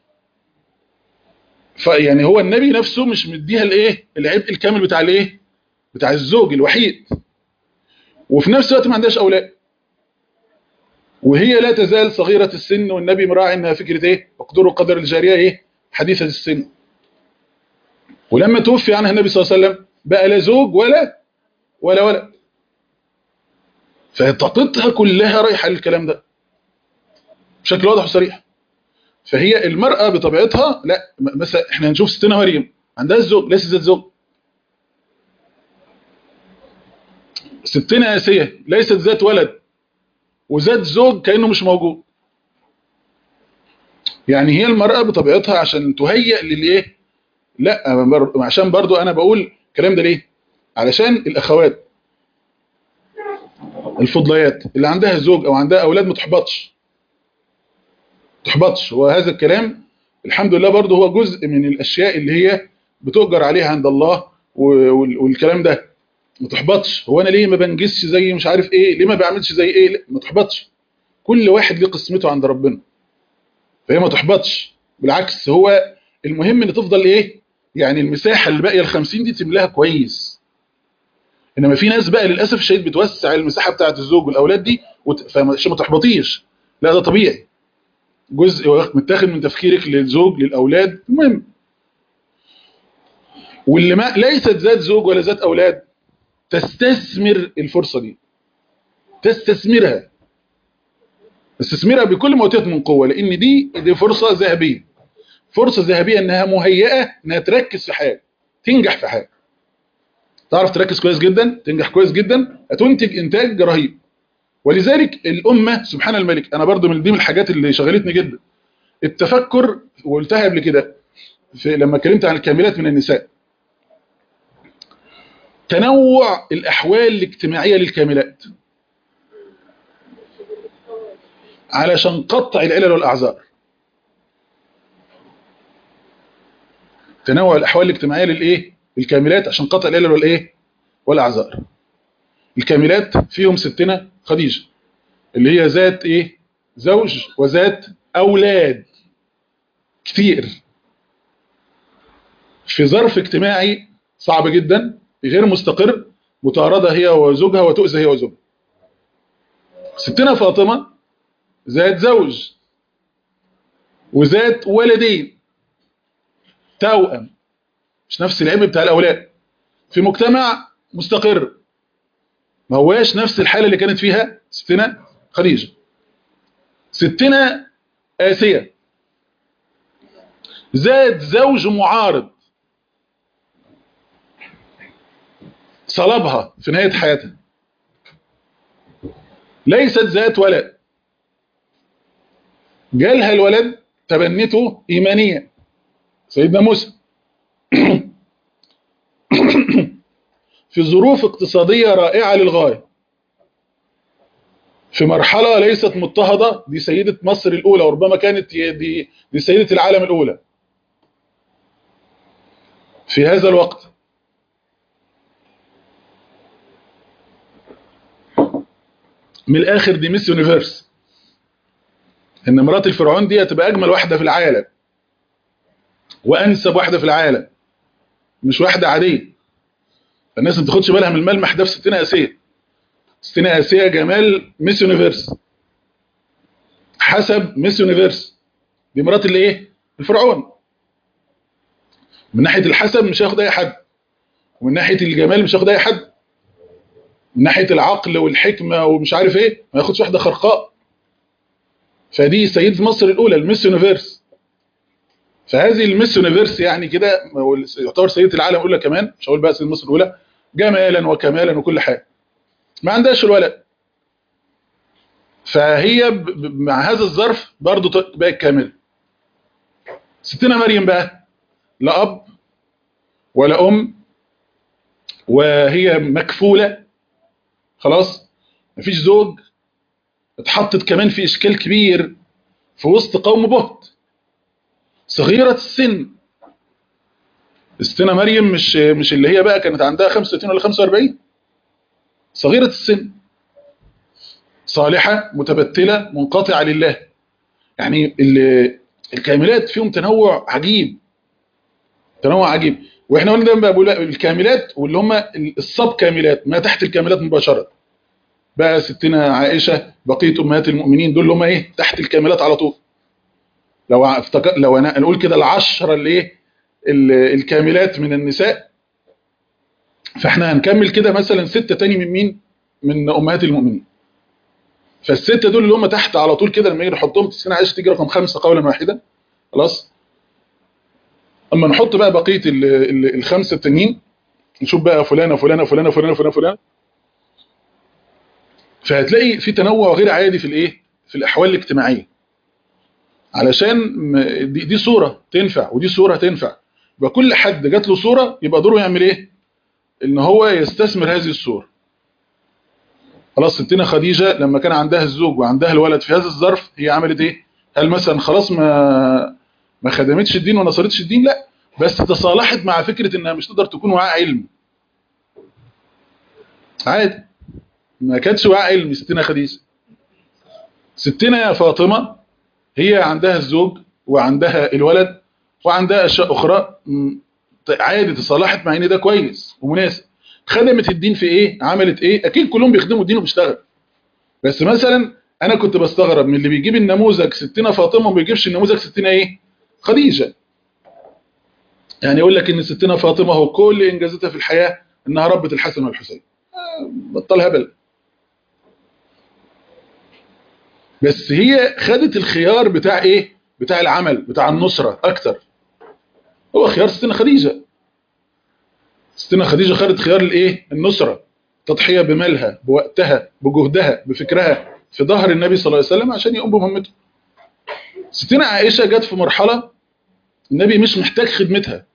فيعني هو النبي نفسه مش مديها الايه العبء الكامل بتاع الايه بتاع الزوج الوحيد وفي نفس الوقت ما عندهاش اولاد وهي لا تزال صغيرة السن والنبي مراعي انها فكرة ايه اقدروا قدر الجارية ايه حديثة السن ولما توفي عنها النبي صلى الله عليه وسلم بقى لا زوج ولا ولا ولا فطاقتها كلها رايحة للكلام ده بشكل واضح وصريح فهي المرأة بطبيعتها لا م- مثلا احنا هنشوف ستنا مريم عندها الزوج ليست ذات زوج ستنا آسية ليست ذات ولد وذات زوج كأنه مش موجود يعني هي المرأة بطبيعتها عشان تهيئ للايه لا بر- عشان برضو انا بقول الكلام ده ليه علشان الاخوات الفضليات اللي عندها زوج او عندها اولاد ما تحبطش تحبطش وهذا الكلام الحمد لله برضو هو جزء من الاشياء اللي هي بتؤجر عليها عند الله و- وال- والكلام ده ما تحبطش هو انا ليه ما بنجزش زي مش عارف ايه ليه ما بعملش زي ايه لا، ما تحبطش كل واحد ليه قسمته عند ربنا فهي ما تحبطش بالعكس هو المهم ان تفضل ايه يعني المساحه اللي باقيه ال 50 دي تملاها كويس انما في ناس بقى للاسف الشديد بتوسع المساحه بتاعه الزوج والاولاد دي وت- فعشان ما تحبطيش لا ده طبيعي جزء متاخد من تفكيرك للزوج للاولاد المهم واللي ما ليست ذات زوج ولا ذات اولاد تستثمر الفرصه دي تستثمرها استثمرها بكل ما اوتيت من قوه لان دي دي فرصه ذهبيه فرصه ذهبيه انها مهيئه انها تركز في حاجه تنجح في حاجه تعرف تركز كويس جدا تنجح كويس جدا هتنتج انتاج رهيب ولذلك الامه سبحان الملك انا برضو من دي من الحاجات اللي شغلتني جدا التفكر وقلتها قبل كده في لما اتكلمت عن الكاملات من النساء تنوع الاحوال الاجتماعيه للكاملات علشان قطع العلل والاعذار تنوع الاحوال الاجتماعيه للايه للكاملات عشان قطع العلل والايه والاعذار الكاملات فيهم ستنا خديجه اللي هي ذات ايه زوج وذات اولاد كتير في ظرف اجتماعي صعب جدا غير مستقر متعرضه هي وزوجها وتؤذى هي وزوجها ستنا فاطمه ذات زوج وذات ولدين توأم مش نفس العبء بتاع الأولاد في مجتمع مستقر ما هواش نفس الحالة اللي كانت فيها ستنا خديجة ستنا آسية ذات زوج معارض صلبها في نهاية حياتها ليست ذات ولد جالها الولد تبنته إيمانيا سيدنا موسى في ظروف اقتصادية رائعة للغاية في مرحلة ليست مضطهدة دي سيدة مصر الأولى وربما كانت دي, دي سيدة العالم الأولى في هذا الوقت من الآخر دي ميس يونيفرس ان مرات الفرعون دي هتبقى اجمل واحده في العالم وانسب واحده في العالم مش واحده عاديه الناس ما تاخدش بالها من الملمح ده في ستنا اسيه ستنا اسيه جمال ميس يونيفرس حسب ميس يونيفرس دي مرات اللي ايه الفرعون من ناحيه الحسب مش هياخد اي حد ومن ناحيه الجمال مش هياخد اي حد من ناحيه العقل والحكمه ومش عارف ايه ما ياخدش واحده خرقاء فدي سيدة مصر الأولى الميس يونيفرس فهذه المس يونيفرس يعني كده يعتبر سيده العالم الاولى كمان مش هقول بقى سيده مصر الاولى جمالا وكمالا وكل حاجه ما عندهاش الولد فهي ب- ب- مع هذا الظرف برضه ط- بقت كامله ستنا مريم بقى لا اب ولا ام وهي مكفوله خلاص مفيش زوج اتحطت كمان في اشكال كبير في وسط قوم بهت صغيره السن ستنا مريم مش مش اللي هي بقى كانت عندها 35 ولا 45 صغيره السن صالحه متبتله منقطعه لله يعني ال- الكاملات فيهم تنوع عجيب تنوع عجيب واحنا قلنا دايما بقى بقول الكاملات واللي هم الصب كاملات ما تحت الكاملات مباشره بقى ستنا عائشه بقيه امهات المؤمنين دول اللي هم ايه تحت الكاملات على طول لو ع- افتكر لو انا نقول كده العشره اللي ايه ال- الكاملات من النساء فاحنا هنكمل كده مثلا ستة تاني من مين من امهات المؤمنين فالستة دول اللي هم تحت على طول كده لما يجي نحطهم سيدنا عائشة تيجي رقم خمسة قولا واحدا خلاص اما نحط بقى بقية ال- ال- الخمسة التانيين نشوف بقى فلانة فلانة فلانة فلانة فلانة فلانة فهتلاقي في تنوع غير عادي في الايه في الاحوال الاجتماعية علشان م- دي, دي صورة تنفع ودي صورة تنفع يبقى كل حد جات له صورة يبقى دوره يعمل ايه ان هو يستثمر هذه الصورة خلاص ستنا خديجة لما كان عندها الزوج وعندها الولد في هذا الظرف هي عملت ايه هل مثلا خلاص ما ما خدمتش الدين وما نصرتش الدين لا بس تصالحت مع فكرة انها مش تقدر تكون وعاء علم عادي ما كانتش وعاء علم ستنا خديجة ستنا فاطمة هي عندها الزوج وعندها الولد وعندها اشياء اخرى م، عادي تصالحت مع ان ده كويس ومناسب خدمت الدين في ايه عملت ايه اكيد كلهم بيخدموا الدين وبيشتغل بس مثلا انا كنت بستغرب من اللي بيجيب النموذج ستنا فاطمه وما بيجيبش النموذج ستنا ايه خديجه يعني يقول لك ان ستنا فاطمه هو كل انجازاتها في الحياه انها ربت الحسن والحسين آه، بطل هبل بس هي خدت الخيار بتاع ايه بتاع العمل بتاع النصره اكتر هو خيار ستنا خديجه ستنا خديجه خدت خيار الايه النصره تضحيه بمالها بوقتها بجهدها بفكرها في ظهر النبي صلى الله عليه وسلم عشان يقوم بمهمته ستنا عائشه جت في مرحله النبي مش محتاج خدمتها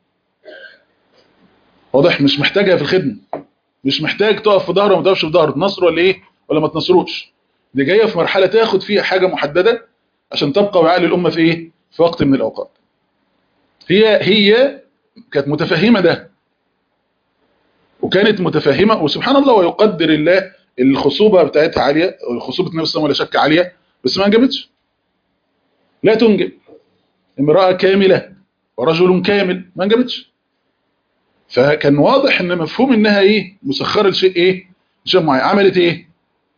واضح مش محتاجها في الخدمه مش محتاج تقف في ظهره وما تقفش في ظهره تنصره ولا ايه ولا ما تنصروش دي جايه في مرحله تاخد فيها حاجه محدده عشان تبقى وعاء للامه في ايه في وقت من الاوقات هي هي كانت متفهمه ده وكانت متفهمه وسبحان الله ويقدر الله الخصوبه بتاعتها عاليه خصوبه النبي صلى الله عليه وسلم ولا شك عاليه بس ما انجبتش لا تنجب امراه كامله ورجل كامل ما انجبتش فكان واضح ان مفهوم انها ايه مسخره لشيء ايه شيء معين عملت ايه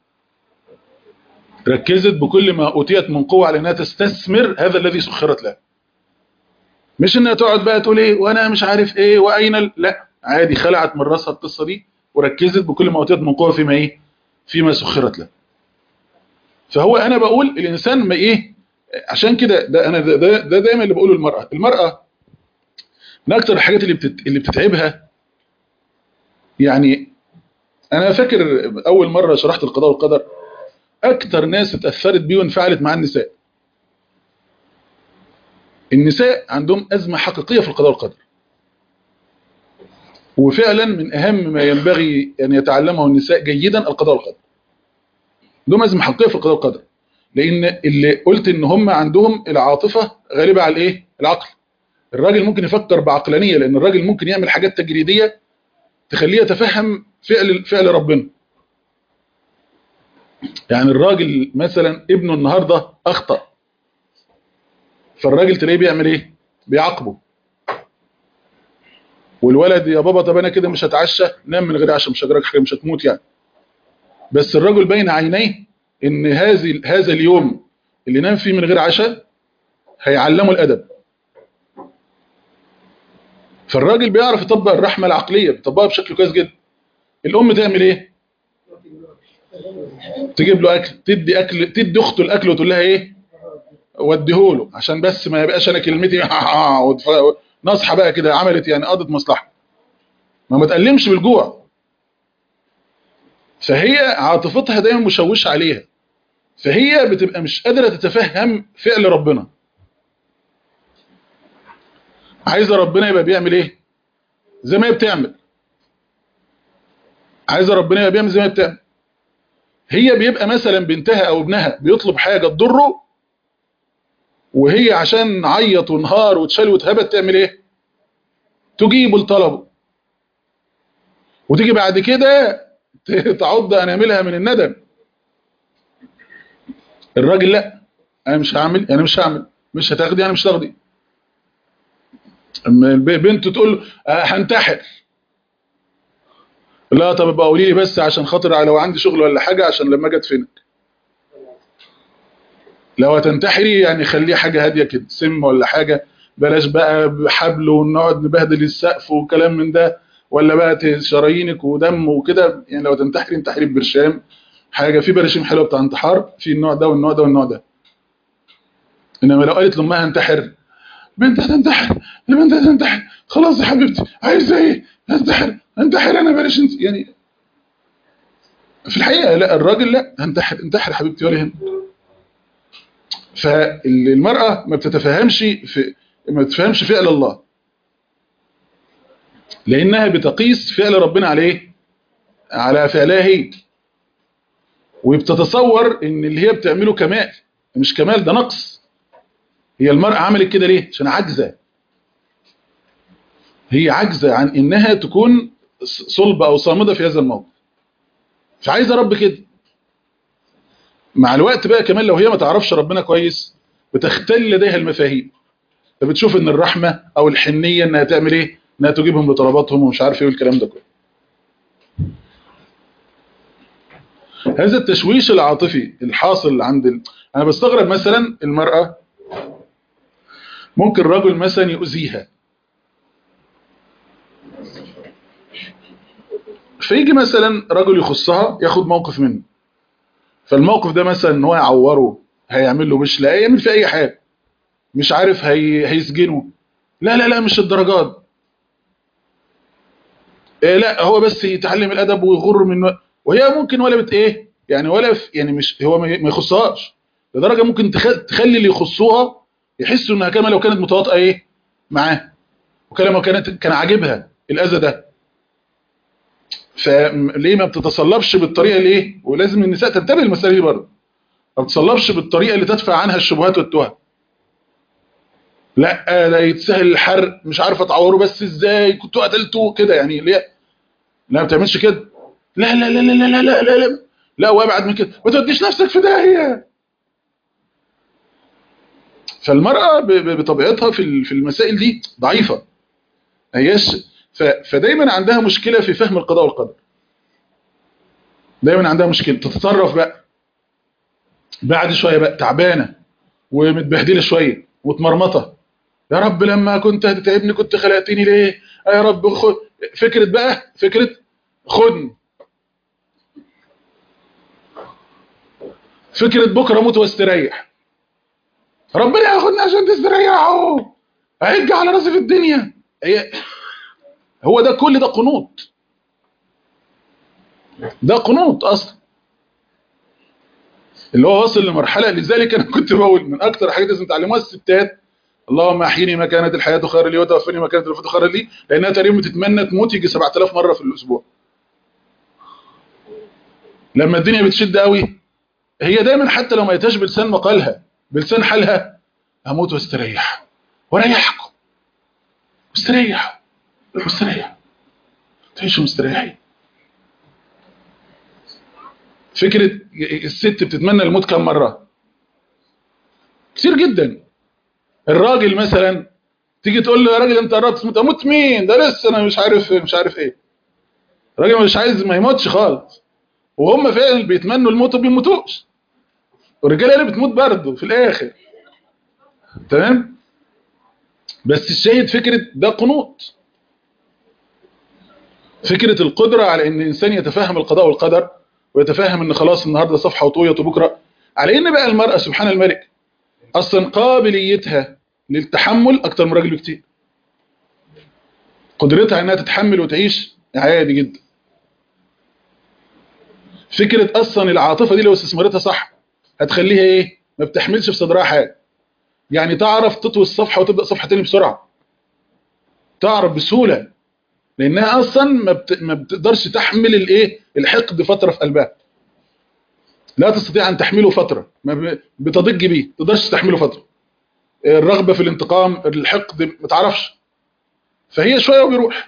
ركزت بكل ما اوتيت من قوه على انها تستثمر هذا الذي سخرت له مش انها تقعد بقى تقول ايه وانا مش عارف ايه واين ال... لا عادي خلعت من راسها القصه دي وركزت بكل ما اوتيت من قوه فيما ايه فيما سخرت له فهو انا بقول الانسان ما ايه عشان كده ده انا ده, ده, ده دايما اللي بقوله المراه المراه من اكتر الحاجات اللي بتت... اللي بتتعبها يعني انا فاكر اول مره شرحت القضاء والقدر اكتر ناس اتاثرت بيه وانفعلت مع النساء النساء عندهم ازمه حقيقيه في القضاء والقدر وفعلا من اهم ما ينبغي ان يتعلمه النساء جيدا القضاء والقدر عندهم ازمه حقيقيه في القضاء والقدر لان اللي قلت ان هم عندهم العاطفه غالبه على الايه العقل الراجل ممكن يفكر بعقلانيه لان الراجل ممكن يعمل حاجات تجريديه تخليه يتفهم فعل فعل ربنا يعني الراجل مثلا ابنه النهارده اخطا فالراجل تلاقيه بيعمل ايه بيعاقبه والولد يا بابا طب انا كده مش هتعشى نام من غير عشاء مش هجرك حاجه مش هتموت يعني بس الرجل بين عينيه ان هذه هذا اليوم اللي نام فيه من غير عشاء هيعلمه الادب فالراجل بيعرف يطبق الرحمه العقليه بيطبقها بشكل كويس جدا الام تعمل ايه تجيب له اكل تدي اكل تدي اخته الاكل وتقول لها ايه وديهوله عشان بس ما يبقاش انا كلمتي نصحى بقى كده عملت يعني قضت مصلحه ما متألمش بالجوع فهي عاطفتها دايما مشوشة عليها فهي بتبقى مش قادرة تتفهم فعل ربنا عايزة ربنا يبقى بيعمل ايه زي ما هي بتعمل عايزة ربنا يبقى بيعمل زي ما هي بتعمل هي بيبقى مثلا بنتها او ابنها بيطلب حاجة تضره وهي عشان عيط ونهار وتشال وتهبت تعمل ايه تجيب لطلبه وتيجي بعد كده تعض اناملها من الندم الراجل لا انا مش هعمل انا مش هعمل مش هتاخدي انا مش هتاخدي اما البنت تقول له هنتحر لا طب ابقى قولي لي بس عشان خاطر لو عندي شغل ولا حاجه عشان لما اجي ادفنك لو هتنتحري يعني خليه حاجه هاديه كده سم ولا حاجه بلاش بقى بحبل ونقعد نبهدل السقف وكلام من ده ولا بقى شرايينك ودم وكده يعني لو تنتحري انتحري ببرشام حاجه في برشام حلوه بتاع انتحار في النوع ده والنوع ده والنوع ده انما لو قالت لامها انتحر بنت هتنتحر البنت هتنتحر خلاص يا حبيبتي عايزه ايه انتحر انتحر انا بلاش انت يعني في الحقيقه لا الراجل لا انتحر انتحر حبيبتي ولا يهمك فالمراه ما بتتفهمش في ما بتفهمش فعل الله لانها بتقيس فعل ربنا عليه على فعلها هي وبتتصور ان اللي هي بتعمله كمال مش كمال ده نقص هي المرأة عملت كده ليه عشان عاجزة هي عاجزة عن انها تكون صلبة او صامدة في هذا الموقف فعايزة رب كده مع الوقت بقى كمان لو هي ما تعرفش ربنا كويس بتختل لديها المفاهيم فبتشوف ان الرحمة او الحنية انها تعمل ايه انها تجيبهم لطلباتهم ومش عارف ايه والكلام ده كله هذا التشويش العاطفي الحاصل عند ال... انا بستغرب مثلا المرأة ممكن رجل مثلا يؤذيها فيجي مثلا رجل يخصها ياخد موقف منه فالموقف ده مثلا ان هو يعوره هيعمل له مش لا يعمل في اي حاجه مش عارف هي... هيسجنه لا لا لا مش الدرجات إيه لا هو بس يتعلم الادب ويغر من وهي ممكن ولا بت ايه يعني ولا يعني مش هو ما يخصهاش لدرجه ممكن تخلي اللي يخصوها يحسوا انها كما لو كانت متواطئه ايه معاه وكلامه كانت كان عاجبها الاذى ده فليه ما بتتصلبش بالطريقه اللي ايه ولازم النساء تنتبه للمساله دي برضه ما بتتصلبش بالطريقه اللي تدفع عنها الشبهات والتهم لا ده يتسهل الحرق مش عارف اتعوره بس ازاي كنت قتلته كده يعني ليه لا ما بتعملش كده لا لا لا لا لا لا لا لا لا وابعد من كده ما توديش نفسك في داهيه فالمرأة بطبيعتها في في المسائل دي ضعيفة هيش فدايما عندها مشكلة في فهم القضاء والقدر دايما عندها مشكلة تتصرف بقى بعد شوية بقى تعبانة ومتبهدلة شوية ومتمرمطة يا رب لما كنت هتتعبني كنت خلقتني ليه يا رب خد فكرة بقى فكرة خدني فكرة بكرة موت واستريح ربنا ياخدني عشان تستريحوا هيجي على راسي في الدنيا هي هو ده كل ده قنوط ده قنوط اصلا اللي هو وصل لمرحله لذلك انا كنت بقول من اكتر الحاجات لازم تعلموها الستات اللهم احيني ما كانت الحياه خيرا لي وتوفني ما كانت الوفاه خيرا لي لانها تقريبا بتتمنى تموت يجي 7000 مره في الاسبوع لما الدنيا بتشد قوي هي دايما حتى لو ما يتاش بلسان مقالها بلسان حالها هموت واستريح وريحكم واستريح واستريح تعيشوا مستريحين فكرة الست بتتمنى الموت كم مرة كتير جدا الراجل مثلا تيجي تقول له يا راجل انت قربت تموت اموت مين ده لسه انا مش عارف مش عارف ايه الراجل مش عايز ما يموتش خالص وهم فعلا بيتمنوا الموت وبيموتوش والرجاله اللي بتموت برضه في الاخر تمام بس الشاهد فكرة ده قنوط فكرة القدرة على ان الانسان يتفهم القضاء والقدر ويتفهم ان خلاص النهاردة صفحة وطوية وبكرة على ان بقى المرأة سبحان الملك اصلا قابليتها للتحمل اكتر من الراجل بكتير قدرتها انها تتحمل وتعيش عادي جدا فكرة اصلا العاطفة دي لو استثمرتها صح هتخليها ايه ما بتحملش في صدرها حاجة يعني تعرف تطوي الصفحة وتبدأ صفحة تاني بسرعة تعرف بسهولة لانها اصلا ما, بت... ما بتقدرش تحمل الايه الحقد فترة في قلبها لا تستطيع ان تحمله فترة ما ب... بتضج بيه ما تقدرش تحمله فترة الرغبة في الانتقام الحقد ما تعرفش فهي شوية وبيروح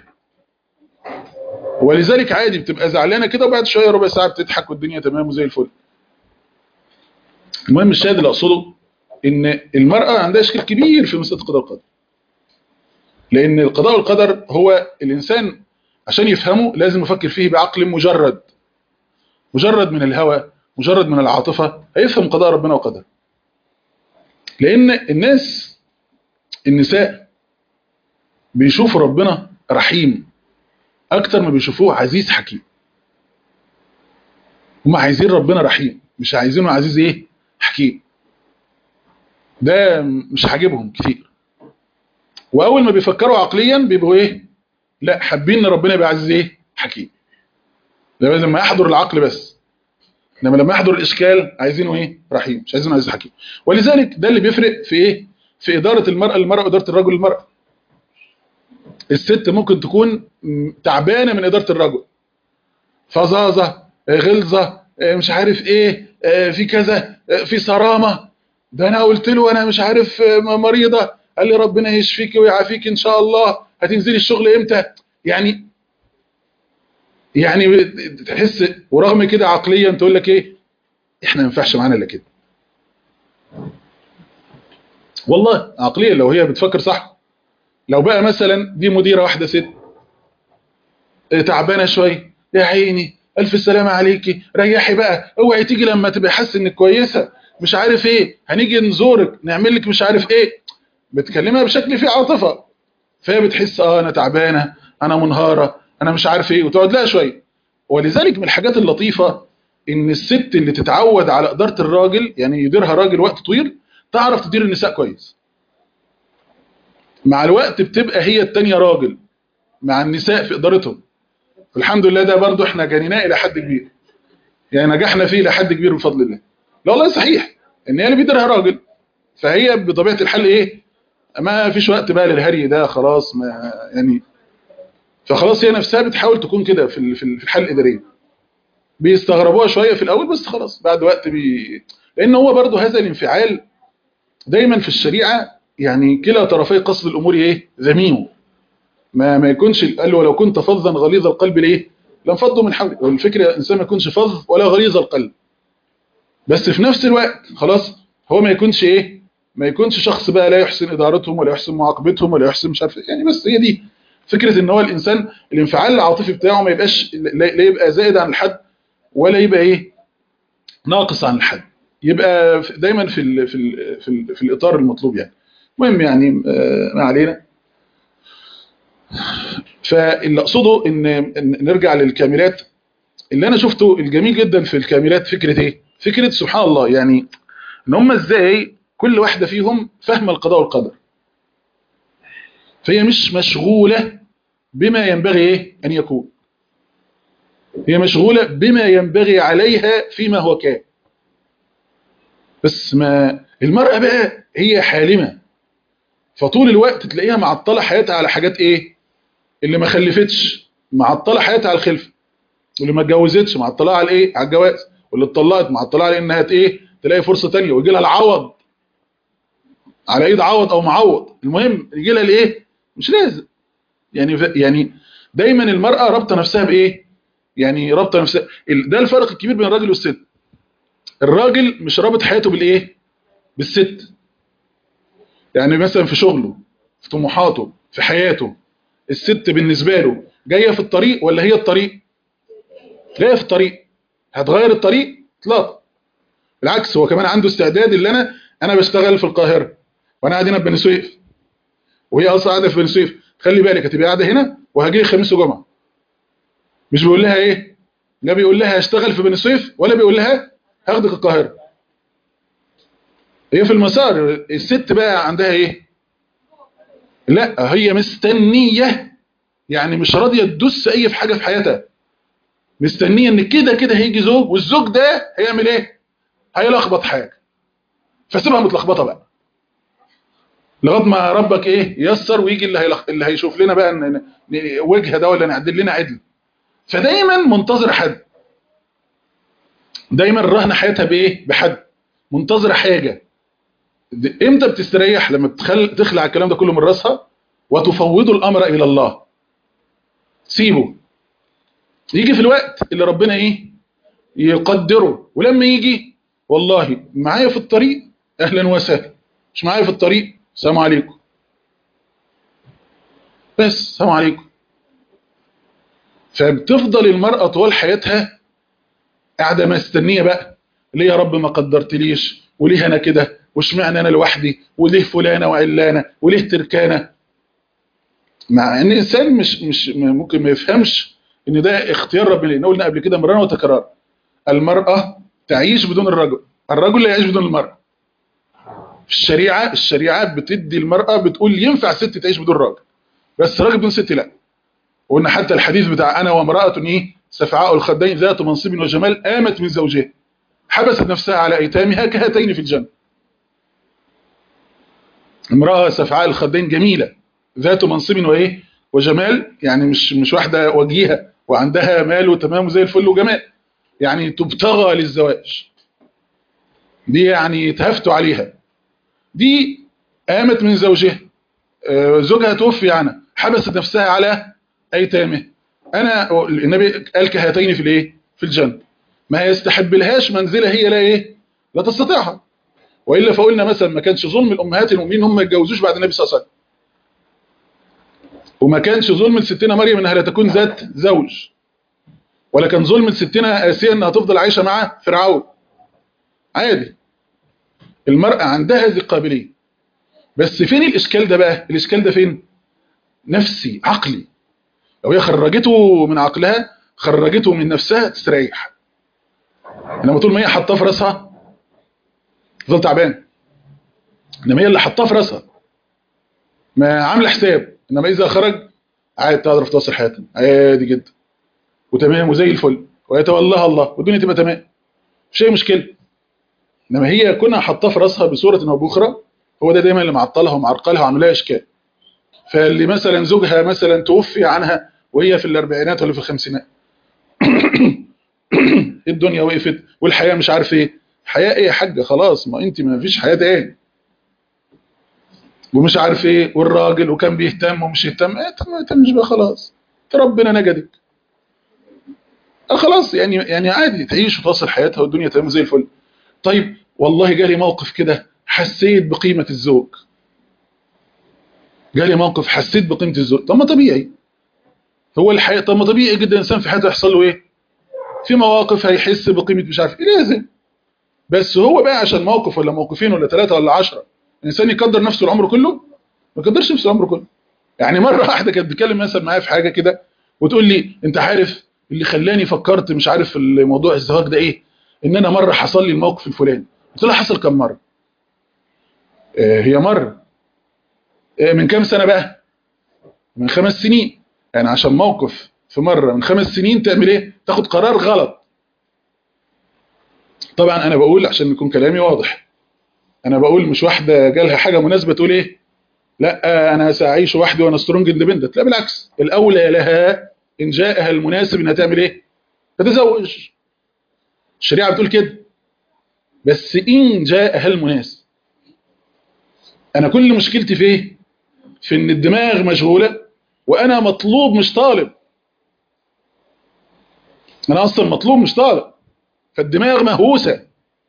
ولذلك عادي بتبقى زعلانة كده وبعد شوية ربع ساعة بتضحك والدنيا تمام وزي الفل المهم الشاهد اللي اقصده ان المرأة عندها اشكال كبير في مسألة القضاء والقدر لان القضاء والقدر هو الانسان عشان يفهمه لازم يفكر فيه بعقل مجرد مجرد من الهوى مجرد من العاطفة هيفهم قضاء ربنا وقدره لان الناس النساء بيشوفوا ربنا رحيم اكتر ما بيشوفوه عزيز حكيم هم عايزين ربنا رحيم مش عايزينه عزيز ايه حكيم ده مش عاجبهم كتير واول ما بيفكروا عقليا بيبقوا ايه لا حابين ان ربنا يبقى عزيز ايه حكيم ده لما يحضر العقل بس انما لما يحضر الاشكال عايزينه ايه رحيم مش عايزينه عزيز حكيم ولذلك ده اللي بيفرق في ايه في اداره المراه للمراه واداره الرجل للمراه الست ممكن تكون تعبانه من اداره الرجل فظاظه غلظه مش عارف ايه في كذا في صرامه ده انا قلت له انا مش عارف مريضه قال لي ربنا يشفيك ويعافيك ان شاء الله هتنزلي الشغل امتى يعني يعني تحس ورغم كده عقليا تقول لك ايه احنا ما ينفعش معانا الا كده والله عقليا لو هي بتفكر صح لو بقى مثلا دي مديره واحده ست تعبانه شويه يا عيني الف سلامه عليكي ريحي بقى اوعي تيجي لما تبقى حاسه انك كويسه مش عارف ايه هنيجي نزورك نعمل لك مش عارف ايه بتكلمها بشكل فيه عاطفه فهي بتحس اه انا تعبانه انا منهاره انا مش عارف ايه وتقعد لها شويه ولذلك من الحاجات اللطيفه ان الست اللي تتعود على اداره الراجل يعني يديرها راجل وقت طويل تعرف تدير النساء كويس مع الوقت بتبقى هي التانية راجل مع النساء في ادارتهم والحمد لله ده برضو احنا جنيناه الى حد كبير يعني نجحنا فيه الى حد كبير بفضل الله لا والله صحيح ان هي اللي بيديرها راجل فهي بطبيعه الحال ايه ما فيش وقت بقى للهري ده خلاص ما يعني فخلاص هي نفسها بتحاول تكون كده في في الحاله الاداريه بيستغربوها شويه في الاول بس خلاص بعد وقت بي لان هو برضو هذا الانفعال دايما في الشريعه يعني كلا طرفي قصد الامور ايه ذميم ما ما يكونش قال ولو كنت فظا غليظ القلب ليه لانفضوا من حولك والفكره الانسان ما يكونش فظ ولا غليظ القلب بس في نفس الوقت خلاص هو ما يكونش ايه ما يكونش شخص بقى لا يحسن ادارتهم ولا يحسن معاقبتهم ولا يحسن مش عارف يعني بس هي دي فكره ان هو الانسان الانفعال العاطفي بتاعه ما يبقاش لا يبقى زائد عن الحد ولا يبقى ايه ناقص عن الحد يبقى دايما في ال في ال في, ال في الاطار المطلوب يعني المهم يعني ما علينا فاللي اقصده ان نرجع للكاملات اللي انا شفته الجميل جدا في الكاملات فكره ايه فكره سبحان الله يعني ان هم ازاي كل واحده فيهم فاهمه القضاء والقدر فهي مش مشغوله بما ينبغي ايه ان يكون هي مشغوله بما ينبغي عليها فيما هو كان بس ما المرأة بقى هي حالمة فطول الوقت تلاقيها معطلة حياتها على حاجات ايه اللي ما خلفتش معطلة حياتها على الخلفة واللي ما اتجوزتش معطلة على ايه على الجواز واللي اتطلقت معطلة على انها ايه تلاقي فرصة تانية ويجي لها العوض على ايد عوض او معوض المهم يجي لها الايه مش لازم يعني يعني دايما المرأة رابطه نفسها بايه يعني رابطه نفسها ده الفرق الكبير بين الراجل والست الراجل مش رابط حياته بالايه بالست يعني مثلا في شغله في طموحاته في حياته الست بالنسبة له جاية في الطريق ولا هي الطريق جاية في الطريق هتغير الطريق اطلاقا بالعكس هو كمان عنده استعداد اللي انا انا بشتغل في القاهرة وانا قاعد هنا في بني سويف وهي اصلا قاعده في بني سويف خلي بالك هتبقى قاعده هنا وهجي خميس وجمعه مش بيقول لها ايه لا بيقول لها هشتغل في بني سويف ولا بيقول لها هاخدك القاهره هي في المسار الست بقى عندها ايه لا هي مستنية يعني مش راضية تدس اي في حاجة في حياتها مستنية ان كده كده هيجي زوج والزوج ده هيعمل ايه هيلخبط حاجة فسيبها متلخبطة بقى لغايه ما ربك ايه ييسر ويجي اللي هيلخ... اللي هيشوف لنا بقى ان ن- وجهه ده ولا نعدل لنا عدل فدايما منتظر حد دايما رهن حياتها بايه بحد منتظره حاجه د- امتى بتستريح لما تخل... تخلع الكلام ده كله من راسها وتفوض الامر الى الله سيبه يجي في الوقت اللي ربنا ايه يقدره ولما يجي والله معايا في الطريق اهلا وسهلا مش معايا في الطريق السلام عليكم بس السلام عليكم فبتفضل المرأة طوال حياتها قاعدة مستنية بقى ليه يا رب ما قدرتليش وليه انا كده واشمعنى انا لوحدي وليه فلانة وعلانة وليه تركانة مع ان الانسان مش مش ممكن ما يفهمش ان ده اختيار ربنا لان قلنا قبل كده مرارا وتكرارا المرأة تعيش بدون الرجل الرجل لا يعيش بدون المرأة في الشريعة الشريعة بتدي المرأة بتقول ينفع ست تعيش بدون راجل بس راجل بدون ست لا وقلنا حتى الحديث بتاع أنا وامرأة إيه سفعاء الخدين ذات منصب وجمال آمت من زوجها حبست نفسها على أيتامها كهاتين في الجنة امرأة سفعاء الخدين جميلة ذات منصب وإيه وجمال يعني مش مش واحدة وجيهة وعندها مال وتمام زي الفل وجمال يعني تبتغى للزواج دي يعني تهفتوا عليها دي قامت من زوجها آه، زوجها توفي عنها حبست نفسها على ايتامه انا النبي قال كهاتين في الايه في الجنه ما يستحب لهاش منزله هي لا ايه لا تستطيعها والا فقلنا مثلا ما كانش ظلم الامهات المؤمنين هم ما يتجوزوش بعد النبي صلى الله عليه وسلم وما كانش ظلم ستنا مريم انها لا تكون ذات زوج ولا كان ظلم ستنا اسيا انها تفضل عايشه مع فرعون عادي المرأة عندها هذه القابلية بس فين الإشكال ده بقى الإشكال ده فين نفسي عقلي لو هي خرجته من عقلها خرجته من نفسها تستريح انما طول ما هي حطاه في راسها تفضل تعبان انما هي اللي حطاه في راسها ما عامله حساب انما اذا خرج عادي تعرف توصل حياتها عادي جدا وتمام وزي الفل ويتولاها الله والدنيا تبقى تمام مفيش اي مشكله انما هي كنا حاطاه في راسها بصوره او باخرى هو ده دايما اللي معطلها ومعرقلها وعامل لها اشكال فاللي مثلا زوجها مثلا توفي عنها وهي في الاربعينات ولا في الخمسينات الدنيا وقفت والحياه مش عارف ايه حياه ايه يا حاجه خلاص ما انت ما فيش حياه ايه ومش عارف ايه والراجل وكان بيهتم ومش يهتم ايه طب ما يهتمش بقى خلاص ربنا نجدك آه خلاص يعني يعني عادي تعيش وتواصل حياتها والدنيا تمام زي الفل طيب والله جالي موقف كده حسيت بقيمة الزوج جالي موقف حسيت بقيمة الزوج طب ما طبيعي هو الحياة طب ما طبيعي جدا الإنسان في حياته يحصل له إيه في مواقف هيحس بقيمة مش عارف إيه لازم بس هو بقى عشان موقف ولا موقفين ولا ثلاثة ولا عشرة الإنسان يقدر نفسه العمر كله ما يقدرش نفسه العمر كله يعني مرة واحدة كانت بتتكلم مثلا معايا في حاجة كده وتقول لي أنت عارف اللي خلاني فكرت مش عارف في الموضوع الزواج ده إيه إن أنا مرة حصل لي الموقف الفلاني قلت لها حصل كم مرة آه هي مرة آه من كام سنة بقى من خمس سنين يعني عشان موقف في مرة من خمس سنين تعمل ايه تاخد قرار غلط طبعا انا بقول عشان يكون كلامي واضح انا بقول مش واحدة جالها حاجة مناسبة تقول ايه لا انا سأعيش وحدي وانا سترونج اندبندنت لا بالعكس الاولى لها ان جاءها المناسب انها تعمل ايه تتزوج الشريعة بتقول كده بس ان جاءها المناسب انا كل مشكلتي في ايه في ان الدماغ مشغولة وانا مطلوب مش طالب انا اصلا مطلوب مش طالب فالدماغ مهووسة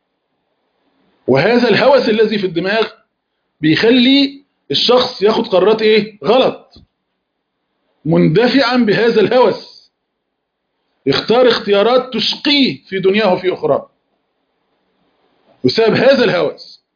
وهذا الهوس الذي في الدماغ بيخلي الشخص ياخد قرارات ايه غلط مندفعا بهذا الهوس يختار اختيارات تشقيه في دنياه وفي اخرى بسبب هذا الهوس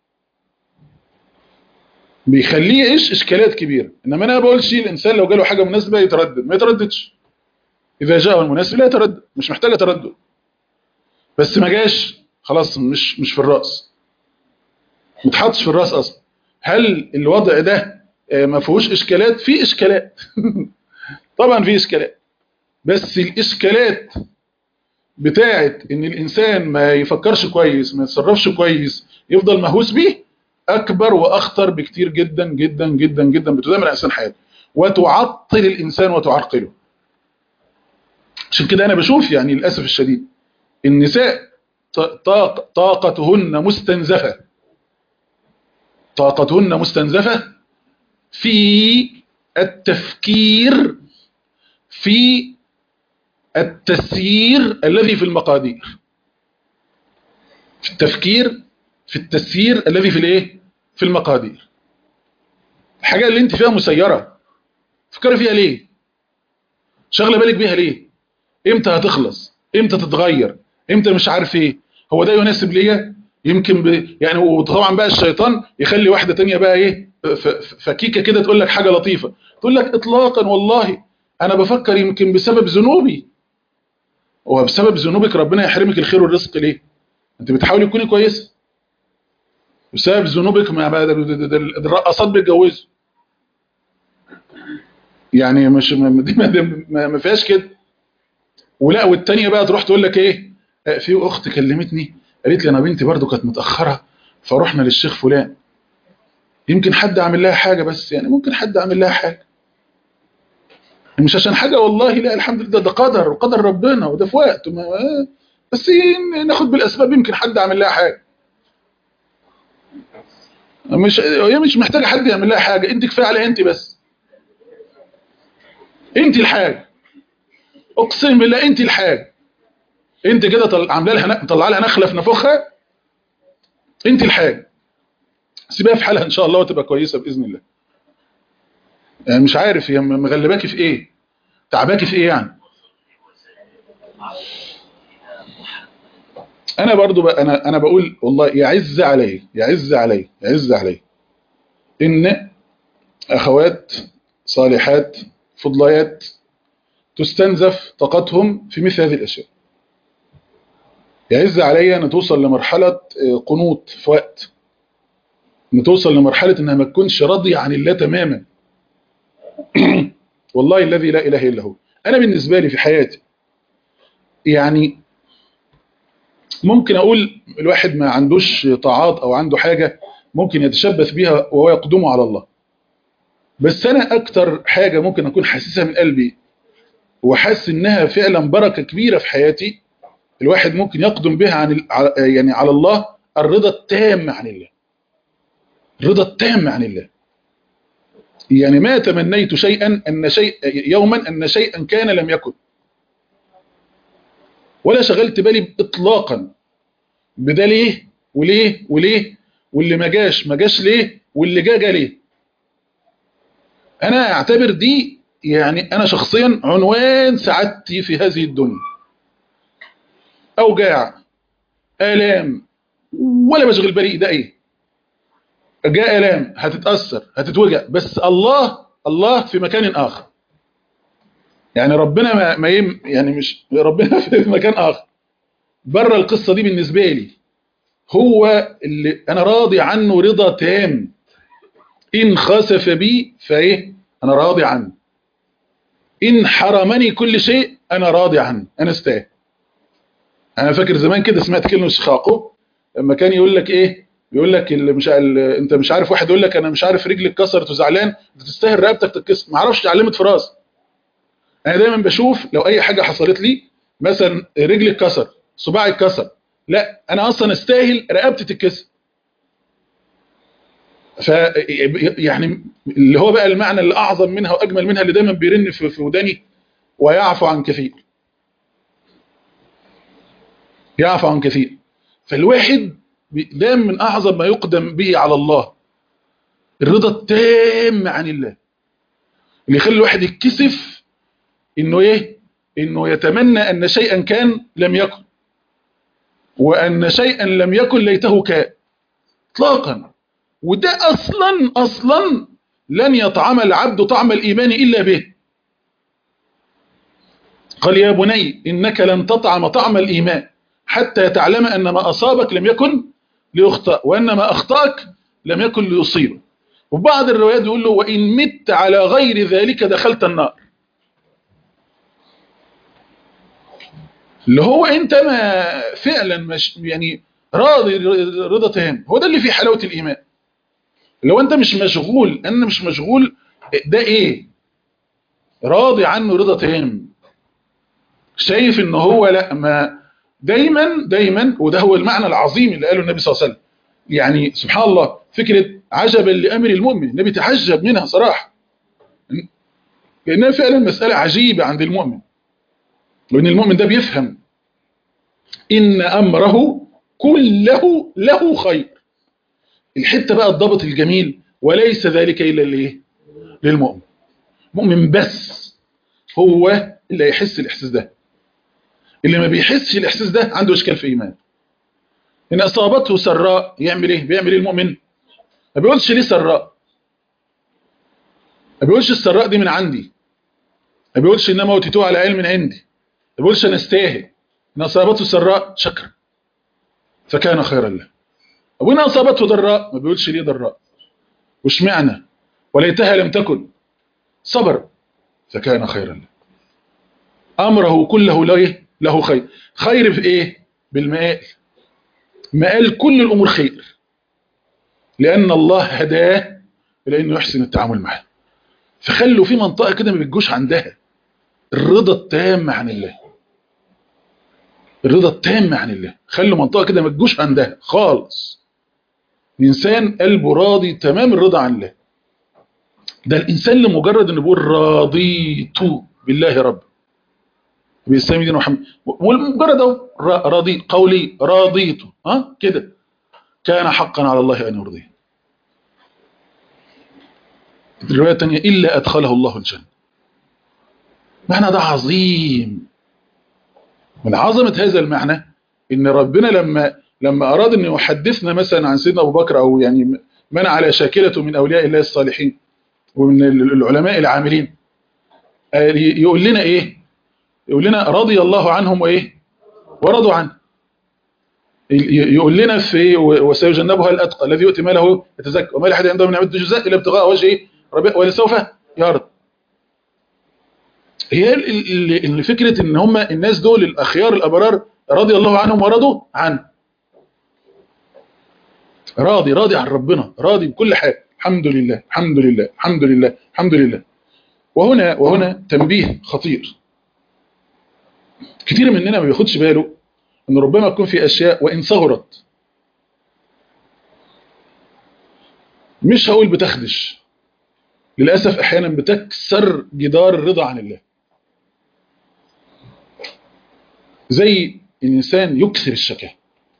بيخليه يعيش اشكالات كبيره انما انا بقولش الانسان لو جاله حاجه مناسبه يتردد ما يترددش اذا جاءه المناسب لا يتردد مش محتاجه تردد بس ما جاش خلاص مش مش في الراس ما تحطش في الراس اصلا هل الوضع ده آه، ما فيهوش اشكالات في اشكالات طبعا في اشكالات بس الاشكالات بتاعت ان الانسان ما يفكرش كويس ما يتصرفش كويس يفضل مهووس بيه اكبر واخطر بكتير جدا جدا جدا جدا بتدمر الانسان حياته وتعطل الانسان وتعرقله عشان كده انا بشوف يعني للاسف الشديد النساء ط- طاق طاقتهن مستنزفه طاقتهن مستنزفه في التفكير في التسيير الذي في المقادير في التفكير في التسيير الذي في الايه في المقادير الحاجه اللي انت فيها مسيره فكري فيها ليه شغله بالك بيها ليه امتى هتخلص امتى تتغير امتى مش عارف ايه هو ده يناسب ليا يمكن ب... يعني وطبعا بقى الشيطان يخلي واحده تانية بقى ايه ف- ف- فكيكه كده تقول لك حاجه لطيفه تقول لك اطلاقا والله انا بفكر يمكن بسبب ذنوبي هو بسبب ذنوبك ربنا يحرمك الخير والرزق ليه انت بتحاولي تكوني كويسه بسبب ذنوبك ما ما- ده- ده- ده- ده الرقصات بيتجوزوا يعني مش ما- دي ما- ما ما فيهاش كده ولا والتانية بقى تروح تقول لك ايه آه، في اخت كلمتني قالت لي انا بنتي برضو كانت متاخره فروحنا للشيخ فلان يمكن حد عامل لها حاجه بس يعني ممكن حد عامل لها حاجه مش عشان حاجه والله لا الحمد لله ده قدر وقدر ربنا وده في وقت ما بس ناخد بالاسباب يمكن حد عامل لها حاجه مش هي مش محتاجه حد يعمل لها حاجه انت كفايه عليها انت بس انت الحاجه اقسم بالله انت الحاجه انت كده طل... عامله لها مطلع لها نخله في نافوخها انت الحاجه سيبها في حالها ان شاء الله وتبقى كويسه باذن الله يعني مش عارف هي مغلباكي في ايه تعباكي في ايه يعني انا برضو بقى انا انا بقول والله يعز علي يعز علي يعز علي ان اخوات صالحات فضليات تستنزف طاقتهم في مثل هذه الاشياء يعز علي ان توصل لمرحله قنوط في وقت ان توصل لمرحله انها ما تكونش راضيه عن الله تماما والله الذي لا اله الا هو انا بالنسبه لي في حياتي يعني ممكن اقول الواحد ما عندوش طاعات او عنده حاجه ممكن يتشبث بها وهو يقدمه على الله بس انا اكتر حاجه ممكن اكون حاسسها من قلبي وحاسس انها فعلا بركه كبيره في حياتي الواحد ممكن يقدم بها عن يعني على الله الرضا التام عن الله الرضا التام عن الله يعني ما تمنيت شيئا ان شيء يوما ان شيئا كان لم يكن ولا شغلت بالي اطلاقا بده ليه وليه وليه واللي ما جاش ما جاش ليه واللي جا جا ليه انا اعتبر دي يعني انا شخصيا عنوان سعادتي في هذه الدنيا اوجاع الام ولا بشغل بالي ده ايه جاء الام هتتاثر هتتوجع بس الله الله في مكان اخر يعني ربنا ما, ما يم يعني مش ربنا في مكان اخر بره القصه دي بالنسبه لي هو اللي انا راضي عنه رضا تام ان خسف بي فايه انا راضي عنه ان حرمني كل شيء انا راضي عنه انا استاهل انا فاكر زمان كده سمعت كلمه الشيخ يعقوب لما كان يقول لك ايه بيقول لك اللي مش اللي انت مش عارف واحد يقول لك انا مش عارف رجلي اتكسرت وزعلان تستاهل رقبتك تتكسر ما اعرفش اتعلمت في راسي انا دايما بشوف لو اي حاجه حصلت لي مثلا رجلي اتكسر صباعي اتكسر لا انا اصلا استاهل رقبتي تتكسر ف يعني اللي هو بقى المعنى اللي اعظم منها واجمل منها اللي دايما بيرن في, في وداني ويعفو عن كثير يعفو عن كثير فالواحد دايما من اعظم ما يقدم به على الله الرضا التام عن الله اللي يخلي الواحد يتكسف انه ايه انه يتمنى ان شيئا كان لم يكن وان شيئا لم يكن ليته كان اطلاقا وده اصلا اصلا لن يطعم العبد طعم الايمان الا به قال يا بني انك لن تطعم طعم الايمان حتى تعلم ان ما اصابك لم يكن ليخطأ وأن ما أخطأك لم يكن ليصيبك وبعض الروايات يقول له وإن مت على غير ذلك دخلت النار اللي هو انت ما فعلا مش يعني راضي رضا تام هو ده اللي فيه حلاوة الإيمان لو انت مش مشغول انا مش مشغول ده ايه راضي عنه رضا تام شايف ان هو لا ما دايما دايما وده هو المعنى العظيم اللي قاله النبي صلى الله عليه وسلم يعني سبحان الله فكرة عجبا لأمر المؤمن النبي تحجب منها صراحة لأنها فعلا مسألة عجيبة عند المؤمن لأن المؤمن ده بيفهم إن أمره كله له خير الحتة بقى الضبط الجميل وليس ذلك إلا ليه للمؤمن مؤمن بس هو اللي يحس الإحساس ده اللي ما بيحسش الإحساس ده عنده إشكال في إيمان إن أصابته سراء يعمل إيه بيعمل إيه المؤمن ما بيقولش ليه سراء ما بيقولش السراء دي من عندي ما بيقولش إنما أوتيتوه على علم من عندي ما بيقولش أنا استاهل إن أصابته سراء شكر فكان خيرا له وإن أصابته ضراء ما بيقولش ليه ضراء وش معنى وليتها لم تكن صبر فكان خيرا له أمره كله له له خير خير في إيه بالمآل مآل كل الأمور خير لأن الله هداه إلى أنه يحسن التعامل معه فخلوا في منطقة كده ما بتجوش عندها الرضا التام عن الله الرضا التام عن الله خلوا منطقة كده ما تجوش عندها خالص الإنسان قلبه راضي تمام الرضا عن الله ده الإنسان لمجرد أنه بيقول راضيت بالله رب بإسلام دين محمد والمجرد أهو راضي قولي راضيت ها كده كان حقا على الله أن يرضيه الرواية الثانية إلا أدخله الله الجنة معنى ده عظيم من عظمة هذا المعنى إن ربنا لما لما أراد أن يحدثنا مثلا عن سيدنا أبو بكر أو يعني من على شاكلته من أولياء الله الصالحين ومن العلماء العاملين يقول لنا إيه يقول لنا رضي الله عنهم وإيه ورضوا عنه يقول لنا في وسيجنبها الأتقى الذي يؤتي ماله يتزكى وما لحد عنده من نعمة جزاء إلا ابتغاء وجهه ربي ولسوف يرضى هي اللي فكرة ان هم الناس دول الأخيار الأبرار رضي الله عنهم ورضوا عنه راضي راضي عن ربنا راضي بكل حاجة الحمد لله الحمد لله الحمد لله الحمد لله وهنا وهنا تنبيه خطير كتير مننا ما بياخدش باله ان ربما تكون في اشياء وان صغرت مش هقول بتخدش للاسف احيانا بتكسر جدار الرضا عن الله زي الانسان يكثر الشكاء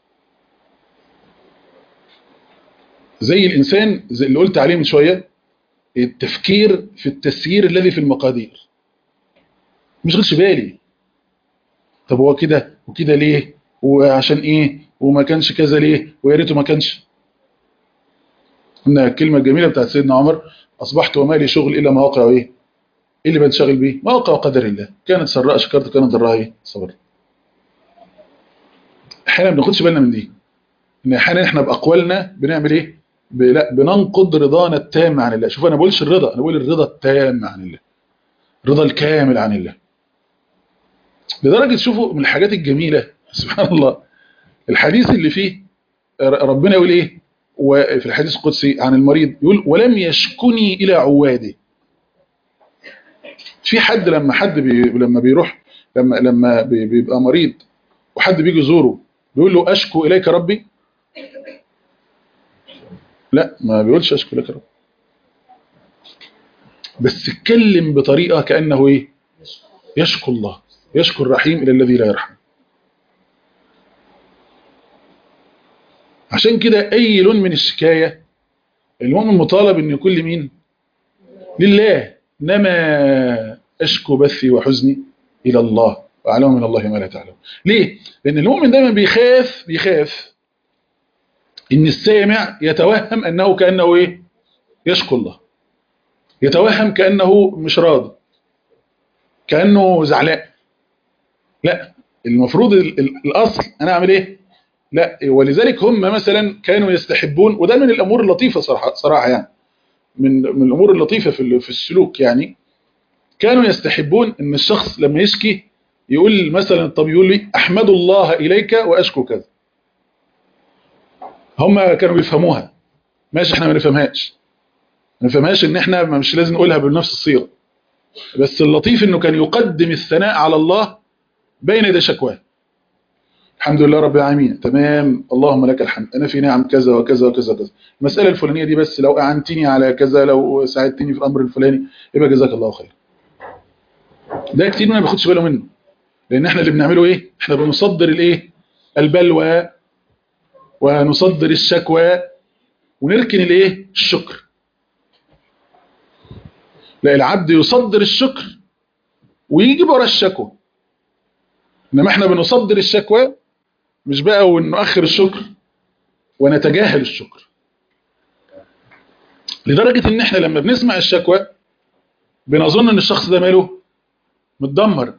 زي الانسان زي اللي قلت عليه من شويه التفكير في التسيير الذي في المقادير مش غلش بالي طب هو كده وكده ليه وعشان ايه وما كانش كذا ليه ويا ريته ما كانش قلنا الكلمه الجميله بتاعت سيدنا عمر اصبحت وما لي شغل الا مواقع ايه ايه اللي بنشغل بيه مواقع قدر الله كانت سراء شكرت كانت ضراء ايه صبر احيانا ما بناخدش بالنا من دي ان احيانا احنا باقوالنا بنعمل ايه لا بننقض رضانا التام عن الله شوف انا بقولش الرضا انا بقول الرضا التام عن الله الرضا الكامل عن الله لدرجه شوفوا من الحاجات الجميله سبحان الله الحديث اللي فيه ربنا يقول ايه وفي الحديث القدسي عن المريض يقول ولم يشكني الى عواده في حد لما حد بي لما بيروح لما لما بيبقى مريض وحد بيجي يزوره بيقول له اشكو اليك ربي لا ما بيقولش اشكو لك ربي بس اتكلم بطريقه كانه ايه يشكو الله يشكو الرحيم الى الذي لا يرحم عشان كده اي لون من الشكايه المؤمن مطالب ان يكون لمين لله انما اشكو بثي وحزني الى الله واعلم من الله ما لا تعلم ليه لان المؤمن دايما بيخاف بيخاف ان السامع يتوهم انه كانه ايه يشكو الله يتوهم كانه مش راضي كانه زعلان لا المفروض الاصل انا اعمل ايه لا ولذلك هم مثلا كانوا يستحبون وده من الامور اللطيفه صراحه صراحه يعني من من الامور اللطيفه في في السلوك يعني كانوا يستحبون ان الشخص لما يشكي يقول مثلا طب يقول لي احمد الله اليك واشكو كذا هم كانوا بيفهموها ماشي احنا ما نفهمهاش ما نفهمهاش ان احنا مش لازم نقولها بنفس الصيغه بس اللطيف انه كان يقدم الثناء على الله بين يدي شكواه الحمد لله رب العالمين تمام اللهم لك الحمد انا في نعم كذا وكذا وكذا وكذا المساله الفلانيه دي بس لو اعنتني على كذا لو ساعدتني في الامر الفلاني يبقى جزاك الله خير ده كتير ما بياخدش باله منه لان احنا اللي بنعمله ايه احنا بنصدر الايه البلوى ونصدر الشكوى ونركن الايه الشكر لا العبد يصدر الشكر ويجي ورا الشكوى انما احنا بنصدر الشكوى مش بقى ونؤخر الشكر ونتجاهل الشكر لدرجة ان احنا لما بنسمع الشكوى بنظن ان الشخص ده ماله متدمر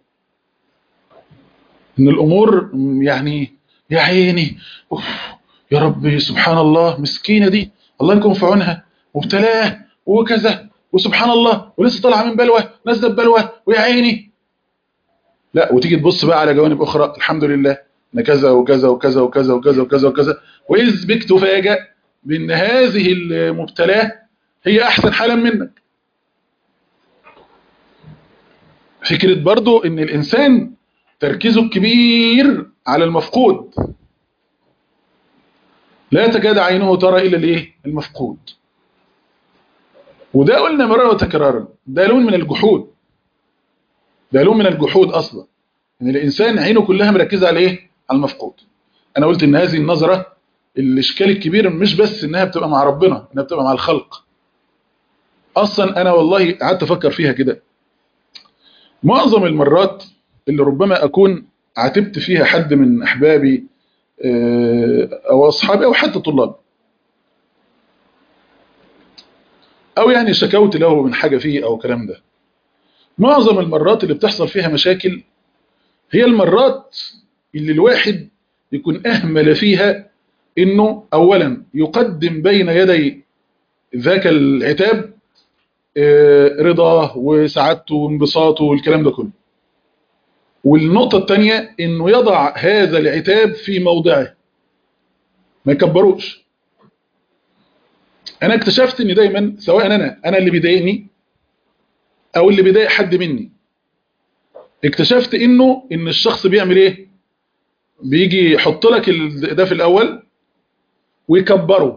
ان الامور يعني يا عيني أوف يا ربي سبحان الله مسكينة دي الله يكون في عونها وابتلاه وكذا وسبحان الله ولسه طالعه من بلوى نازله ببلوى ويا عيني لا وتيجي تبص بقى على جوانب اخرى الحمد لله ان كذا وكذا وكذا وكذا وكذا وكذا وكذا واذ بك تفاجأ بان هذه المبتلاه هي احسن حالا منك فكرة برضو ان الانسان تركيزه الكبير على المفقود لا تكاد عينه ترى الا الايه المفقود وده قلنا مرارا وتكرارا ده لون من الجحود ده لون من الجحود اصلا ان الانسان عينه كلها مركزه على ايه على المفقود انا قلت ان هذه النظره الاشكال الكبير مش بس انها بتبقى مع ربنا انها بتبقى مع الخلق اصلا انا والله قعدت افكر فيها كده معظم المرات اللي ربما اكون عاتبت فيها حد من احبابي او اصحابي او حتى طلاب او يعني شكوت له من حاجة فيه او كلام ده معظم المرات اللي بتحصل فيها مشاكل هي المرات اللي الواحد يكون اهمل فيها انه اولا يقدم بين يدي ذاك العتاب رضاه وسعادته وانبساطه والكلام ده كله والنقطة الثانية انه يضع هذا العتاب في موضعه ما يكبروش انا اكتشفت ان دايما سواء انا انا اللي بيضايقني او اللي بيضايق حد مني اكتشفت انه ان الشخص بيعمل ايه بيجي يحط لك ده في الاول ويكبره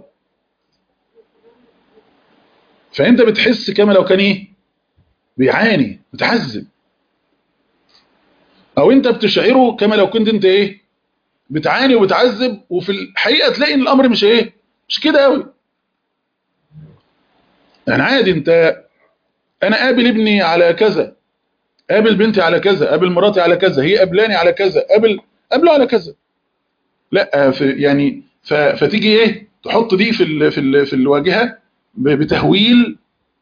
فانت بتحس كما لو كان ايه بيعاني متعذب او انت بتشعره كما لو كنت انت ايه بتعاني وبتعذب وفي الحقيقه تلاقي ان الامر مش ايه مش كده قوي يعني عادي انت انا قابل ابني على كذا قابل بنتي على كذا قابل مراتي على كذا هي قابلاني على كذا قابل قابله على كذا لا في يعني فتيجي ايه تحط دي في ال في ال في الواجهه بتهويل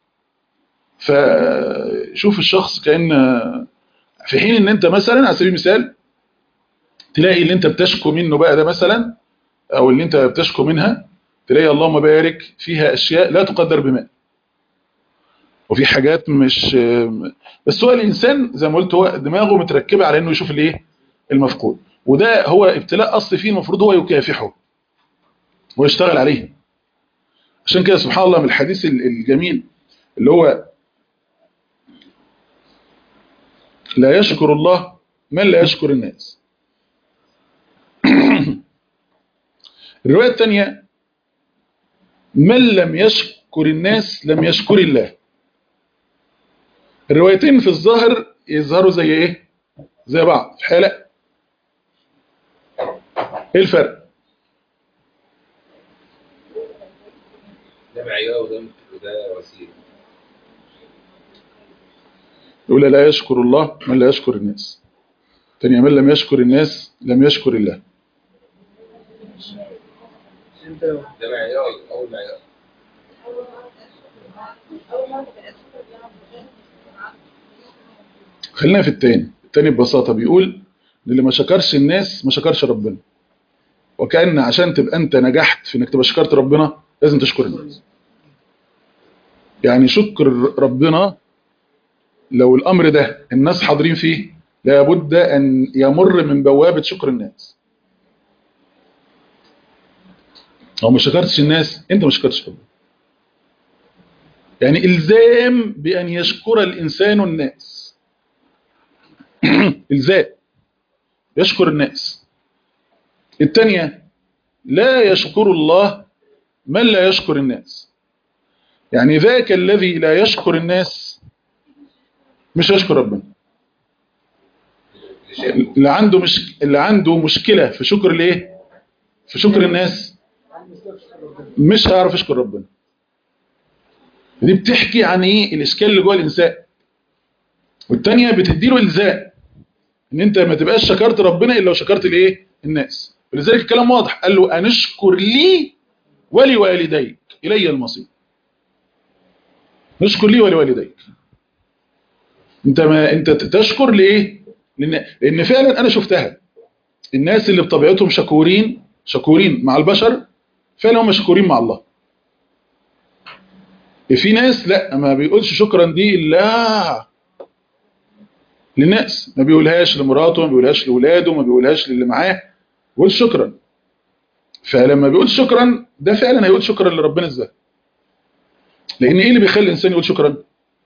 فشوف الشخص كان في حين ان انت مثلا على سبيل المثال تلاقي اللي انت بتشكو منه بقى ده مثلا او اللي انت بتشكو منها تلاقي اللهم بارك فيها اشياء لا تقدر بمال وفي حاجات مش بس هو الانسان زي ما قلت هو دماغه متركبه على انه يشوف الايه المفقود وده هو ابتلاء اصلي فيه المفروض هو يكافحه ويشتغل عليه عشان كده سبحان الله من الحديث الجميل اللي هو لا يشكر الله من لا يشكر الناس الرواية الثانية من لم يشكر الناس لم يشكر الله الروايتين في الظاهر يظهروا زي ايه زي بعض في حالة ايه الفرق ده معيار وده وده وسيله الأولى لا يشكر الله من لا يشكر الناس الثانية من لم يشكر الناس لم يشكر الله ده معيار اول معيار خلينا في الثاني الثاني ببساطة بيقول اللي ما شكرش الناس ما شكرش ربنا وكأن عشان تبقى انت نجحت في انك تبقى شكرت ربنا لازم تشكر الناس يعني شكر ربنا لو الامر ده الناس حاضرين فيه لابد ان يمر من بوابة شكر الناس لو ما شكرتش الناس انت ما شكرتش ربنا يعني الزام بان يشكر الانسان الناس الزام يشكر الناس الثانيه لا يشكر الله من لا يشكر الناس يعني ذاك الذي لا يشكر الناس مش يشكر ربنا اللي عنده مش اللي عنده مشكلة في شكر الايه في شكر الناس مش هيعرف يشكر ربنا دي بتحكي عن ايه الاشكال اللي جوه الانسان والتانية بتديله الزاء ان انت ما تبقاش شكرت ربنا الا لو شكرت الايه الناس ولذلك الكلام واضح قال له انشكر لي ولوالديك الي المصير نشكر لي ولوالديك انت ما انت تشكر لايه لان لان فعلا انا شفتها الناس اللي بطبيعتهم شكورين شكورين مع البشر فعلا هم شكورين مع الله في ناس لا ما بيقولش شكرا دي الا للناس ما بيقولهاش لمراته ما بيقولهاش لاولاده ما بيقولهاش للي معاه بيقول شكرا فلما بيقول شكرا ده فعلا هيقول شكرا لربنا ازاي لان ايه اللي بيخلي الانسان يقول شكرا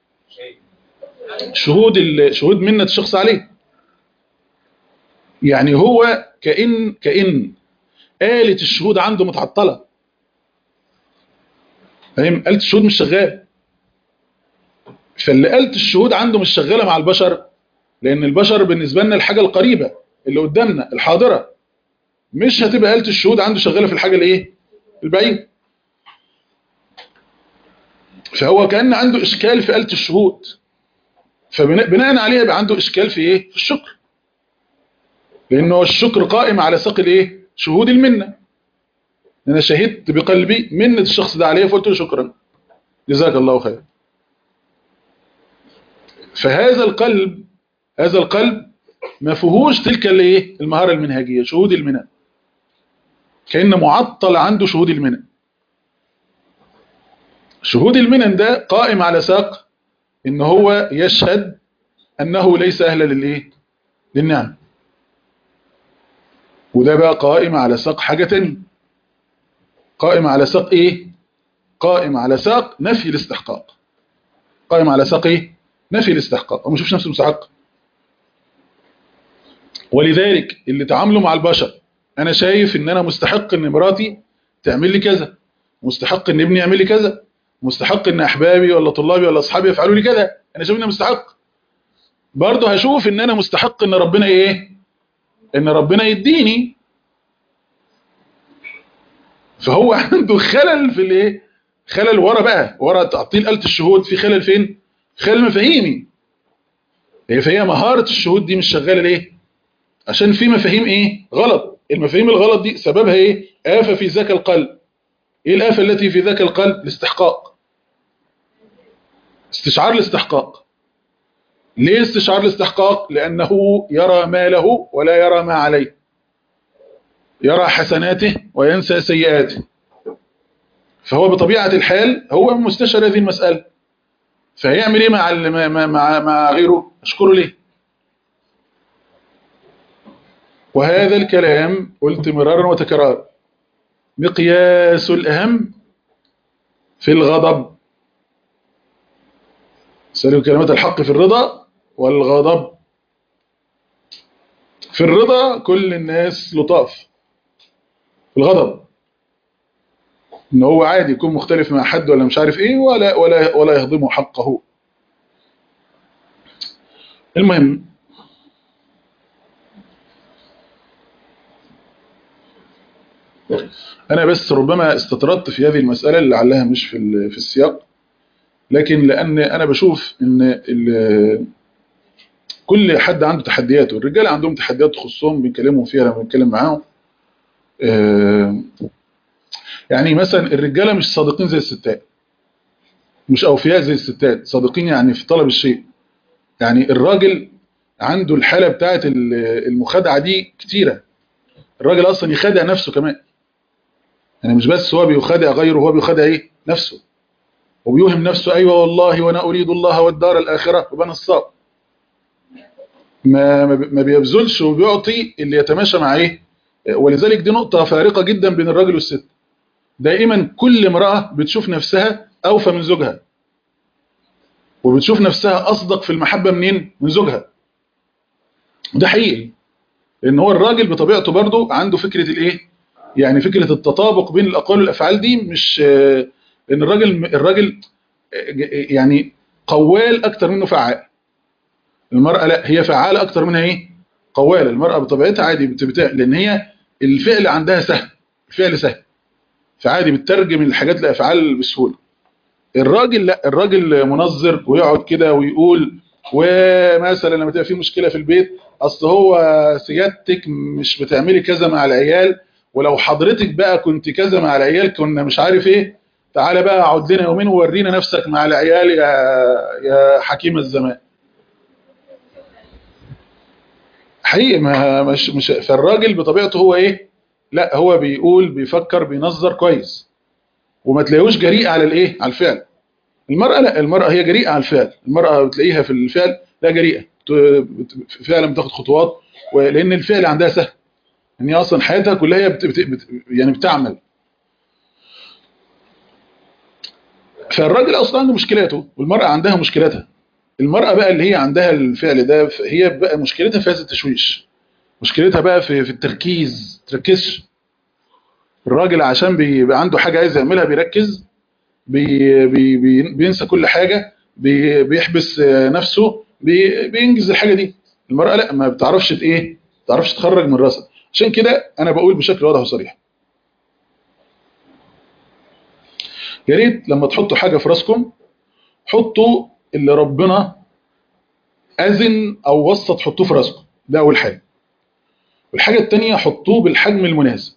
شهود ال- شهود منة الشخص عليه يعني هو كأن كأن آلة الشهود عنده متعطلة فاهم آلة الشهود مش شغالة فاللي آلة الشهود عنده مش شغالة مع البشر لأن البشر بالنسبة لنا الحاجة القريبة اللي قدامنا الحاضرة مش هتبقى آلة الشهود عنده شغالة في الحاجة الايه البعيد فهو كأن عنده إشكال في آلة الشهود فبناء عليها يبقى عنده إشكال في إيه؟ في الشكر لأنه الشكر قائم على ساق الإيه؟ شهود المنة أنا شهدت بقلبي منة الشخص ده عليه فقلت له شكرا جزاك الله خير فهذا القلب هذا القلب ما فيهوش تلك الايه المهارة المنهجية شهود المنن كأن معطل عنده شهود المنن شهود المنن ده قائم على ساق ان هو يشهد انه ليس اهلا للايه للنعم وده بقى قائم على ساق حاجة تانية قائم على ساق ايه قائم على ساق نفي الاستحقاق قائم على ساق ايه نفي الاستحقاق وما يشوفش نفسه مستحق ولذلك اللي تعاملوا مع البشر انا شايف ان انا مستحق ان مراتي تعمل لي كذا مستحق ان ابني يعمل لي كذا مستحق ان احبابي ولا طلابي ولا اصحابي يفعلوا لي كذا انا شايف ان انا مستحق برضه هشوف ان انا مستحق ان ربنا ايه ان ربنا يديني فهو عنده خلل في الايه خلل ورا بقى ورا تعطيل آلة الشهود في خلل فين خلل مفاهيمي هي فهي مهارة الشهود دي مش شغالة ليه عشان في مفاهيم ايه غلط المفاهيم الغلط دي سببها ايه آفة في ذاك القلب ايه الآفة التي في ذاك القلب الاستحقاق استشعار الاستحقاق ليه استشعار الاستحقاق لأنه يرى ما له ولا يرى ما عليه يرى حسناته وينسى سيئاته فهو بطبيعة الحال هو مستشعر هذه المسألة فهيعمل ايه مع مع مع, مع غيره اشكره ليه وهذا الكلام قلت مرارا وتكرارا مقياس الأهم في الغضب سألوا كلمات الحق في الرضا والغضب في الرضا كل الناس لطاف في الغضب ان هو عادي يكون مختلف مع حد ولا مش عارف ايه ولا ولا ولا يهضمه حقه المهم انا بس ربما استطردت في هذه المسألة اللي لعلها مش في في السياق لكن لان انا بشوف ان كل حد عنده تحدياته الرجال عندهم تحديات تخصهم بنكلمهم فيها لما بنتكلم معاهم يعني مثلا الرجاله مش صادقين زي الستات مش اوفياء زي الستات صادقين يعني في طلب الشيء يعني الراجل عنده الحالة بتاعت المخادعة دي كتيرة الراجل اصلا يخادع نفسه كمان يعني مش بس هو بيخادع غيره هو بيخادع ايه نفسه وبيوهم نفسه ايوه والله وانا اريد الله والدار الاخره وبنى الصاب ما ما بيبذلش وبيعطي اللي يتماشى مع ايه ولذلك دي نقطه فارقه جدا بين الراجل والست دائما كل امراه بتشوف نفسها اوفى من زوجها وبتشوف نفسها اصدق في المحبه منين من زوجها ده حقيقي لان هو الراجل بطبيعته برضه عنده فكره الايه يعني فكره التطابق بين الاقوال والافعال دي مش ان الراجل الراجل يعني قوال اكتر منه فعال المراه لا هي فعاله اكتر منها ايه قواله المراه بطبيعتها عادي بتبتاع لان هي الفعل عندها سهل الفعل سهل فعادي بتترجم الحاجات لافعال بسهوله الراجل لا الراجل منظر ويقعد كده ويقول ومثلا لما تبقى في مشكله في البيت اصل هو سيادتك مش بتعملي كذا مع العيال ولو حضرتك بقى كنت كذا مع العيال كنا مش عارف ايه تعالى بقى اقعد لنا يومين وورينا نفسك مع العيال يا يا حكيم الزمان حقيقي ما مش مش فالراجل بطبيعته هو ايه لا هو بيقول بيفكر بينظر كويس وما تلاقيهوش جريء على الايه على الفعل المرأة لا المرأة هي جريئة على الفعل المرأة بتلاقيها في الفعل لا جريئة فعلا بتاخد خطوات لان الفعل عندها سهل ان هي اصلا حياتها كلها هي بت بت بت يعني بتعمل فالراجل اصلا عنده مشكلاته والمرأة عندها مشكلاتها المرأة بقى اللي هي عندها الفعل ده هي بقى مشكلتها في هذا التشويش مشكلتها بقى في في التركيز تركزش الراجل عشان بيبقى عنده حاجة عايز يعملها بيركز بي بي بي بينسى كل حاجة بي بيحبس نفسه بي بينجز الحاجة دي المرأة لا ما بتعرفش ايه ما بتعرفش تخرج من راسها عشان كده انا بقول بشكل واضح وصريح يا ريت لما تحطوا حاجة في راسكم حطوا اللي ربنا أذن أو وصى تحطوه في راسكم ده أول حاجة والحاجة التانية حطوه بالحجم المناسب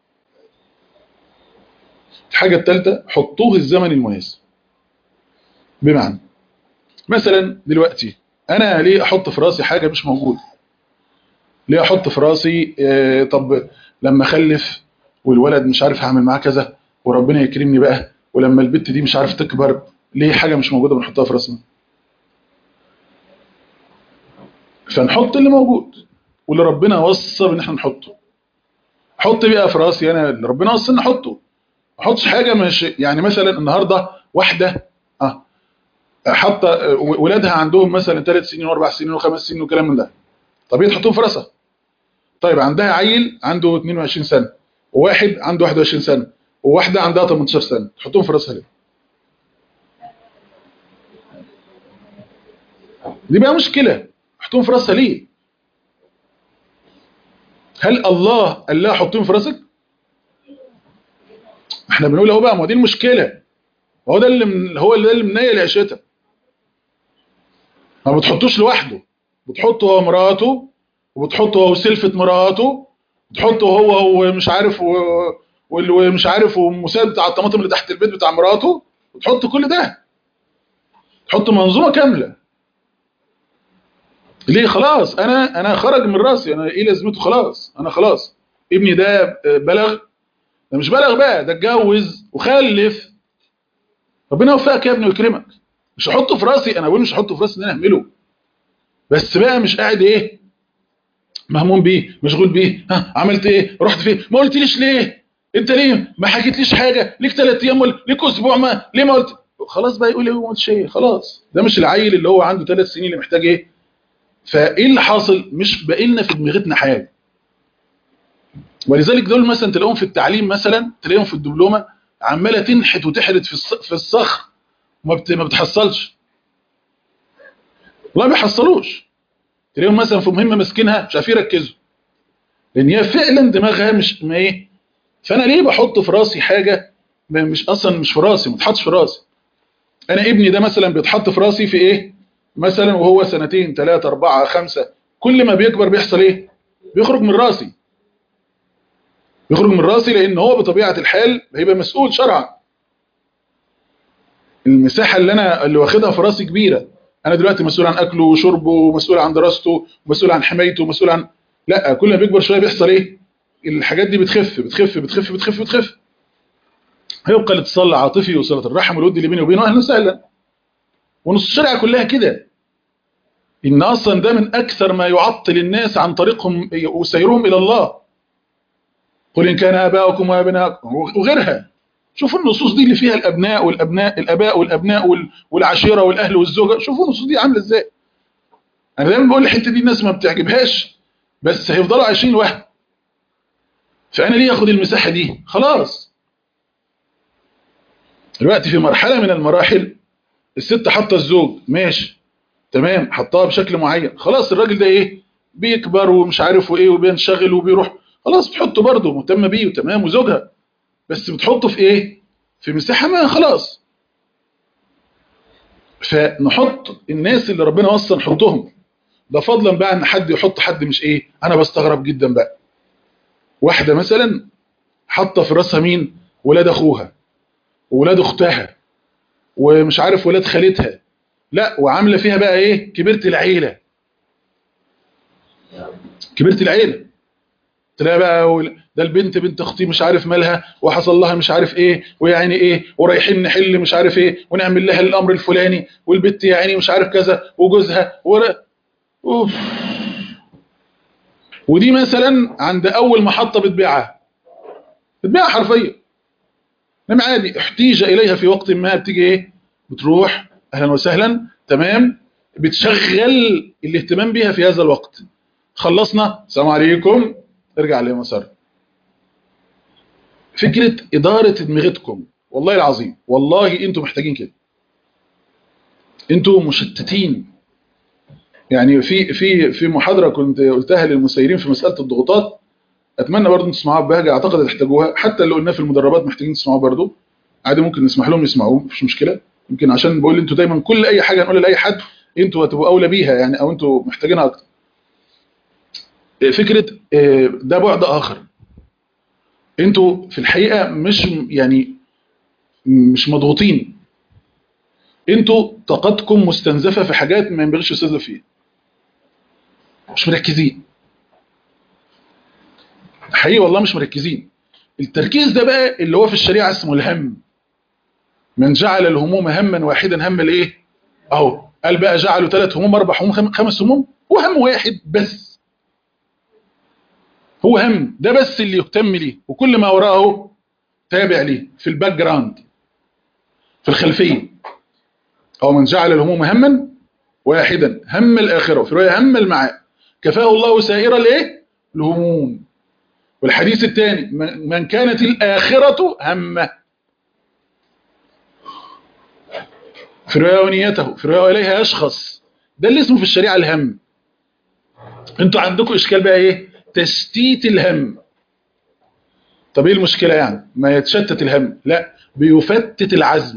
الحاجة الثالثة حطوه الزمن المناسب بمعنى مثلا دلوقتي أنا ليه أحط في راسي حاجة مش موجودة ليه أحط في راسي آه طب لما أخلف والولد مش عارف هعمل معاه كذا وربنا يكرمني بقى ولما البت دي مش عارف تكبر ليه حاجة مش موجودة بنحطها في راسنا فنحط اللي موجود واللي ربنا وصى ان احنا نحطه حط بقى في راسي انا اللي ربنا وصى ان احطه ما احطش حاجه مش يعني مثلا النهارده واحده اه حاطه ولادها عندهم مثلا ثلاث سنين واربع سنين وخمس سنين وكلام من ده طب تحطهم في راسها طيب عندها عيل عنده 22 سنه وواحد عنده 21 سنه وواحده عندها 18 سنه تحطهم في راسها ليه دي بقى مشكله حطهم في راسها ليه هل الله قال لها حطهم في راسك احنا بنقول اهو بقى ما دي المشكله هو ده اللي من هو اللي, اللي منيل عيشتها ما بتحطوش لوحده بتحطه هو مراته وبتحطه هو سلفة مراته بتحطه هو ومش عارف ومش عارف ومساعد بتاع الطماطم اللي تحت البيت بتاع مراته وتحط كل ده تحط منظومه كامله ليه خلاص انا انا خرج من راسي انا ايه لازمته خلاص انا خلاص ابني ده بلغ ده مش بلغ بقى ده اتجوز وخلف ربنا يوفقك يا ابني ويكرمك مش هحطه في راسي انا بقول مش هحطه في راسي ان انا اعمله بس بقى مش قاعد ايه مهموم بيه مشغول بيه ها عملت ايه رحت فين ما قلتليش ليه انت ليه ما حكيتليش حاجه ليك ثلاث ايام ليك اسبوع ما ليه ما قلت خلاص بقى يقول ايه ما قلتش ايه خلاص ده مش العيل اللي هو عنده ثلاث سنين اللي محتاج ايه فايه اللي حاصل مش باقي لنا في دماغتنا حاجه ولذلك دول مثلا تلاقيهم في التعليم مثلا تلاقيهم في الدبلومه عماله تنحت وتحرت في في الصخر وما ما بتحصلش والله ما بيحصلوش تلاقيهم مثلا في مهمه ماسكينها مش عارفين يركزوا لان هي فعلا دماغها مش ما ايه فانا ليه بحط في راسي حاجه مش اصلا مش في راسي ما تحطش في راسي انا ابني ده مثلا بيتحط في راسي في ايه مثلا وهو سنتين ثلاثة أربعة خمسة كل ما بيكبر بيحصل ايه بيخرج من راسي بيخرج من راسي لان هو بطبيعة الحال هيبقى مسؤول شرعا المساحة اللي انا اللي واخدها في راسي كبيرة انا دلوقتي مسؤول عن اكله وشربه ومسؤول عن دراسته ومسؤول عن حمايته ومسؤول عن لا كل ما بيكبر شوية بيحصل ايه الحاجات دي بتخف بتخف بتخف بتخف بتخف هيبقى الاتصال العاطفي وصله الرحم والود اللي بيني وبينه اهلا وسهلا ونص الشريعه كلها كده ان اصلا ده من اكثر ما يعطل الناس عن طريقهم وسيرهم الى الله قل ان كان اباؤكم وابناؤكم وغيرها شوفوا النصوص دي اللي فيها الابناء والابناء الاباء والابناء وال- والعشيره والاهل والزوجه شوفوا النصوص دي عامله ازاي انا دايما بقول الحته دي الناس ما بتعجبهاش بس هيفضلوا عايشين لوحدهم فانا ليه اخد المساحه دي خلاص دلوقتي في مرحله من المراحل الست حاطه الزوج ماشي تمام حطها بشكل معين خلاص الراجل ده ايه بيكبر ومش عارف وايه وبينشغل وبيروح خلاص بتحطه برضه مهتمه بيه وتمام وزوجها بس بتحطه في ايه في مساحه ما خلاص فنحط الناس اللي ربنا وصى نحطهم ده فضلا بقى ان حد يحط حد مش ايه انا بستغرب جدا بقى واحده مثلا حاطه في راسها مين ولاد اخوها وولاد اختها ومش عارف ولاد خالتها لا وعامله فيها بقى ايه كبيره العيله كبيره العيله تلاقي بقى ول- ده البنت بنت اختي مش عارف مالها وحصل لها مش عارف ايه ويا عيني ايه ورايحين نحل مش عارف ايه ونعمل لها الامر الفلاني والبنت يا عيني مش عارف كذا وجوزها ورا اوف ودي مثلا عند اول محطه بتبيعها بتبيعها حرفيا انما عادي احتيج اليها في وقت ما بتيجي ايه بتروح اهلا وسهلا تمام بتشغل الاهتمام بيها في هذا الوقت خلصنا السلام عليكم ارجع لمسار فكرة إدارة دماغتكم والله العظيم والله انتوا محتاجين كده انتوا مشتتين يعني في في في محاضرة كنت قلتها للمسيرين في مسألة الضغوطات اتمنى برضه تسمعوها ببهجة اعتقد تحتاجوها حتى اللي قلناه في المدربات محتاجين تسمعوها برضه عادي ممكن نسمح لهم يسمعوه مفيش مشكلة يمكن عشان بقول انتوا دايما كل اي حاجة نقول لاي حد انتوا هتبقوا اولى بيها يعني او انتوا محتاجينها اكتر فكرة آه، ده بعد آخر انتوا في الحقيقة مش يعني مش مضغوطين انتوا طاقتكم مستنزفة في حاجات ما ينبغيش يستنزف فيها مش مركزين حقيقي والله مش مركزين التركيز ده بقى اللي هو في الشريعة اسمه الهم من جعل الهموم هما واحدا هم الايه اهو قال بقى جعلوا ثلاث هموم اربع هموم خم- خمس هموم وهم واحد بس هو هم ده بس اللي يهتم ليه وكل ما وراءه تابع ليه في الباك جراوند في الخلفية أو من جعل الهموم هما واحدا هم الآخرة وفي رواية هم المعاد كفاه الله سائر الايه الهموم والحديث الثاني من من كانت الآخرة همه في رواية ونيته في رواية إليها يشخص ده اللي اسمه في الشريعة الهم انتوا عندكم إشكال بقى إيه تشتيت الهم طب ايه المشكلة يعني ما يتشتت الهم لا بيفتت العزم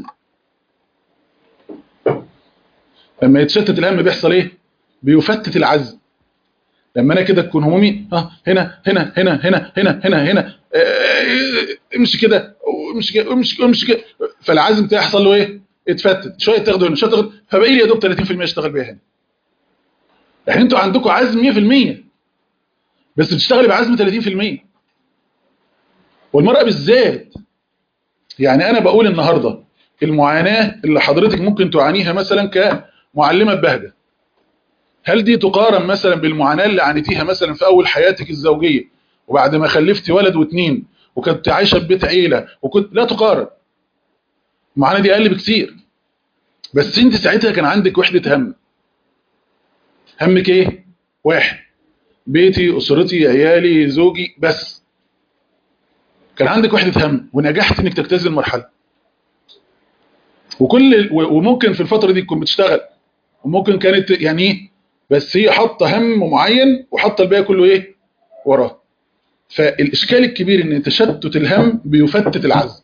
لما يتشتت الهم بيحصل ايه بيفتت العزم لما انا كده تكون همومي اه هنا هنا هنا هنا هنا هنا هنا آه، امشي كده امشي كده امشي امشي كده فالعزم بتاعي يحصل له ايه اتفتت شويه تاخده هنا شويه تاخده فبقي لي يا دوب 30% اشتغل بيها هنا يعني انتوا عندكم عزم 100% بس بتشتغلي بعزم 30% والمرأة بالذات يعني أنا بقول النهاردة المعاناة اللي حضرتك ممكن تعانيها مثلا كمعلمة بهجة هل دي تقارن مثلا بالمعاناة اللي عانيتيها مثلا في أول حياتك الزوجية وبعد ما خلفتي ولد واثنين وكنت عايشة في بيت عيلة وكنت لا تقارن المعاناة دي أقل بكتير بس انت ساعتها كان عندك وحدة هم همك ايه واحد بيتي أسرتي عيالي زوجي بس كان عندك وحدة هم ونجحت انك تجتاز المرحلة وكل وممكن في الفترة دي تكون بتشتغل وممكن كانت يعني ايه بس هي حاطه هم معين وحاطه الباقي كله ايه وراه فالاشكال الكبير ان تشتت الهم بيفتت العزم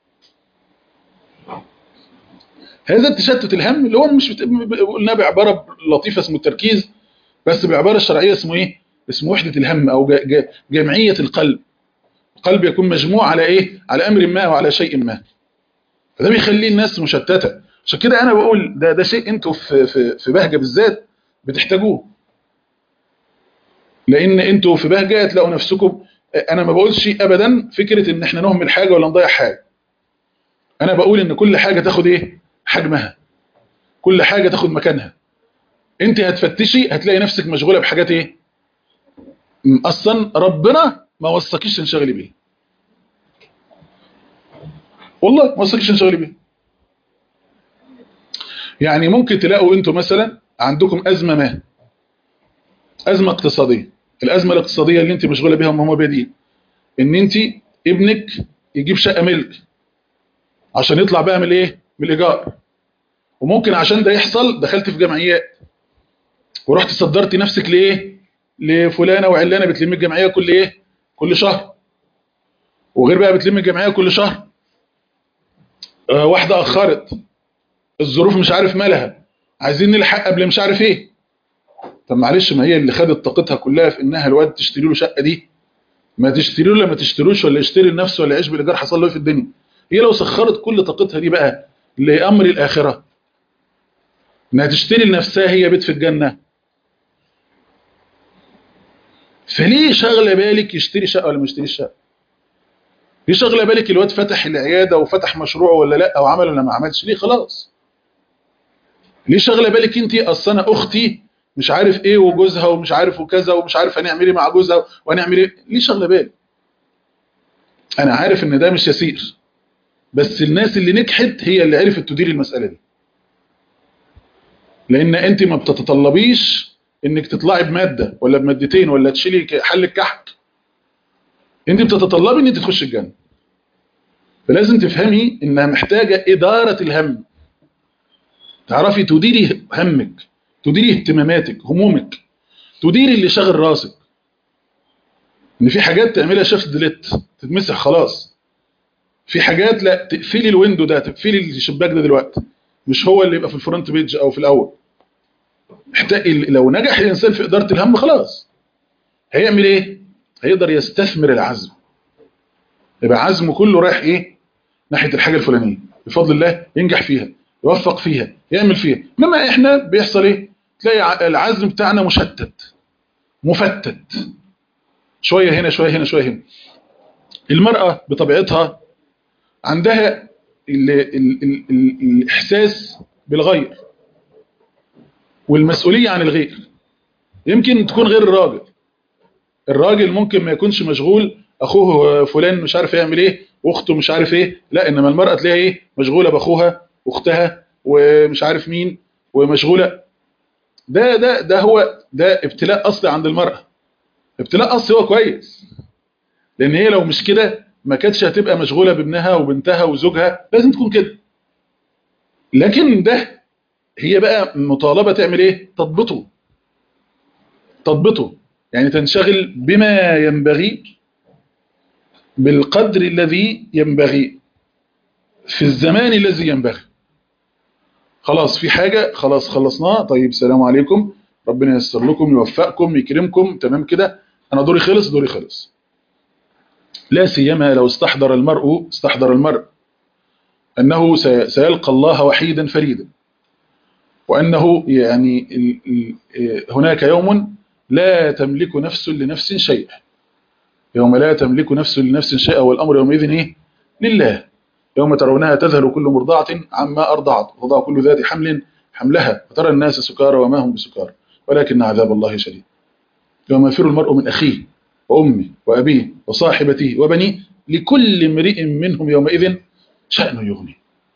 هذا التشتت الهم اللي هو مش بت... قلنا بعباره لطيفه اسمه التركيز بس بعباره الشرعيه اسمه ايه اسمه وحده الهم او ج... ج... جمعيه القلب القلب يكون مجموع على ايه على امر ما وعلى شيء ما فده بيخلي الناس مشتته عشان كده انا بقول ده ده شيء انتوا في في في بهجه بالذات بتحتاجوه لان انتوا في بهجه تلاقوا نفسكم انا ما بقولش ابدا فكره ان احنا نهمل حاجه ولا نضيع حاجه انا بقول ان كل حاجه تاخد ايه حجمها كل حاجه تاخد مكانها انت هتفتشي هتلاقي نفسك مشغوله بحاجات ايه م- اصلا ربنا ما وصكيش تنشغلي بيه والله ما وصكيش تنشغلي بيه يعني ممكن تلاقوا انتوا مثلا عندكم ازمه ما ازمه اقتصاديه الازمه الاقتصاديه اللي انت مشغوله بيها هم بادين ان انت ابنك يجيب شقه ملك عشان يطلع بقى من الايه من الايجار وممكن عشان ده يحصل دخلت في جمعيات ورحت صدرتي نفسك لايه لفلانه وعلانه بتلم الجمعيه كل ايه كل شهر وغير بقى بتلم الجمعيه كل شهر آه واحده اخرت الظروف مش عارف مالها عايزين نلحق قبل مش عارف ايه طب معلش ما هي اللي خدت طاقتها كلها في انها الواد تشتري له شقه دي ما تشتري له ولا ما تشتروش ولا يشتري لنفسه ولا يعيش بالايجار حصل له ايه في الدنيا هي لو سخرت كل طاقتها دي بقى لامر الاخره انها تشتري لنفسها هي بيت في الجنه فليه شغله بالك يشتري شقه ولا ما يشتريش شقه ليه شغله بالك الواد فتح العياده وفتح مشروعه ولا لا او عمل ولا ما عملش ليه خلاص ليه شغله بالك انت اصل انا اختي مش عارف ايه وجوزها ومش عارف وكذا ومش عارف هنعمل ايه مع جوزها وهنعمل ايه ليه شغله بالك انا عارف ان ده مش يسير بس الناس اللي نجحت هي اللي عرفت تدير المساله دي لان انت ما بتتطلبيش انك تطلعي بماده ولا بمادتين ولا تشيلي حل الكحك انت بتتطلبي ان انت تخش الجنه فلازم تفهمي انها محتاجه اداره الهم تعرفي تديري همك تديري اهتماماتك همومك تديري اللي شاغل راسك ان في حاجات تعملها شيفت ديليت تتمسح خلاص في حاجات لا تقفلي الويندو ده تقفلي الشباك ده دلوقتي مش هو اللي يبقى في الفرونت بيج او في الاول محتاج لو نجح الانسان في اداره الهم خلاص هيعمل ايه هيقدر يستثمر العزم يبقى عزمه كله رايح ايه ناحيه الحاجه الفلانيه بفضل الله ينجح فيها يوفق فيها يعمل فيها انما احنا بيحصل ايه تلاقي العزم بتاعنا مشتت مفتت شويه هنا شويه هنا شويه هنا المراه بطبيعتها عندها ال ال ال ال الاحساس بالغير والمسؤوليه عن الغير يمكن تكون غير الراجل الراجل ممكن ما يكونش مشغول اخوه فلان مش عارف يعمل ايه واخته مش عارف ايه لا انما المراه تلاقيها ايه مشغوله باخوها واختها ومش عارف مين ومشغوله ده ده ده هو ده ابتلاء اصلي عند المراه ابتلاء اصلي هو كويس لان هي لو مش كده ما كانتش هتبقى مشغوله بابنها وبنتها وزوجها لازم تكون كده لكن ده هي بقى مطالبه تعمل ايه تضبطه تضبطه يعني تنشغل بما ينبغي بالقدر الذي ينبغي في الزمان الذي ينبغي خلاص في حاجة خلاص خلصناها طيب سلام عليكم ربنا ييسر لكم يوفقكم يكرمكم تمام كده أنا دوري خلص دوري خلص لا سيما لو استحضر المرء استحضر المرء أنه سيلقى الله وحيدا فريدا وأنه يعني هناك يوم لا تملك نفس لنفس شيئا يوم لا تملك نفس لنفس شيئا والأمر يومئذ إيه؟ لله يوم ترونها تذهل كل مرضعة عما أرضعت وضع كل ذات حمل حملها وترى الناس سكارى وما هم بسكارى ولكن عذاب الله شديد يوم يفر المرء من أخيه وأمه وأبيه وصاحبته وبنيه لكل امرئ منهم يومئذ شأن يغني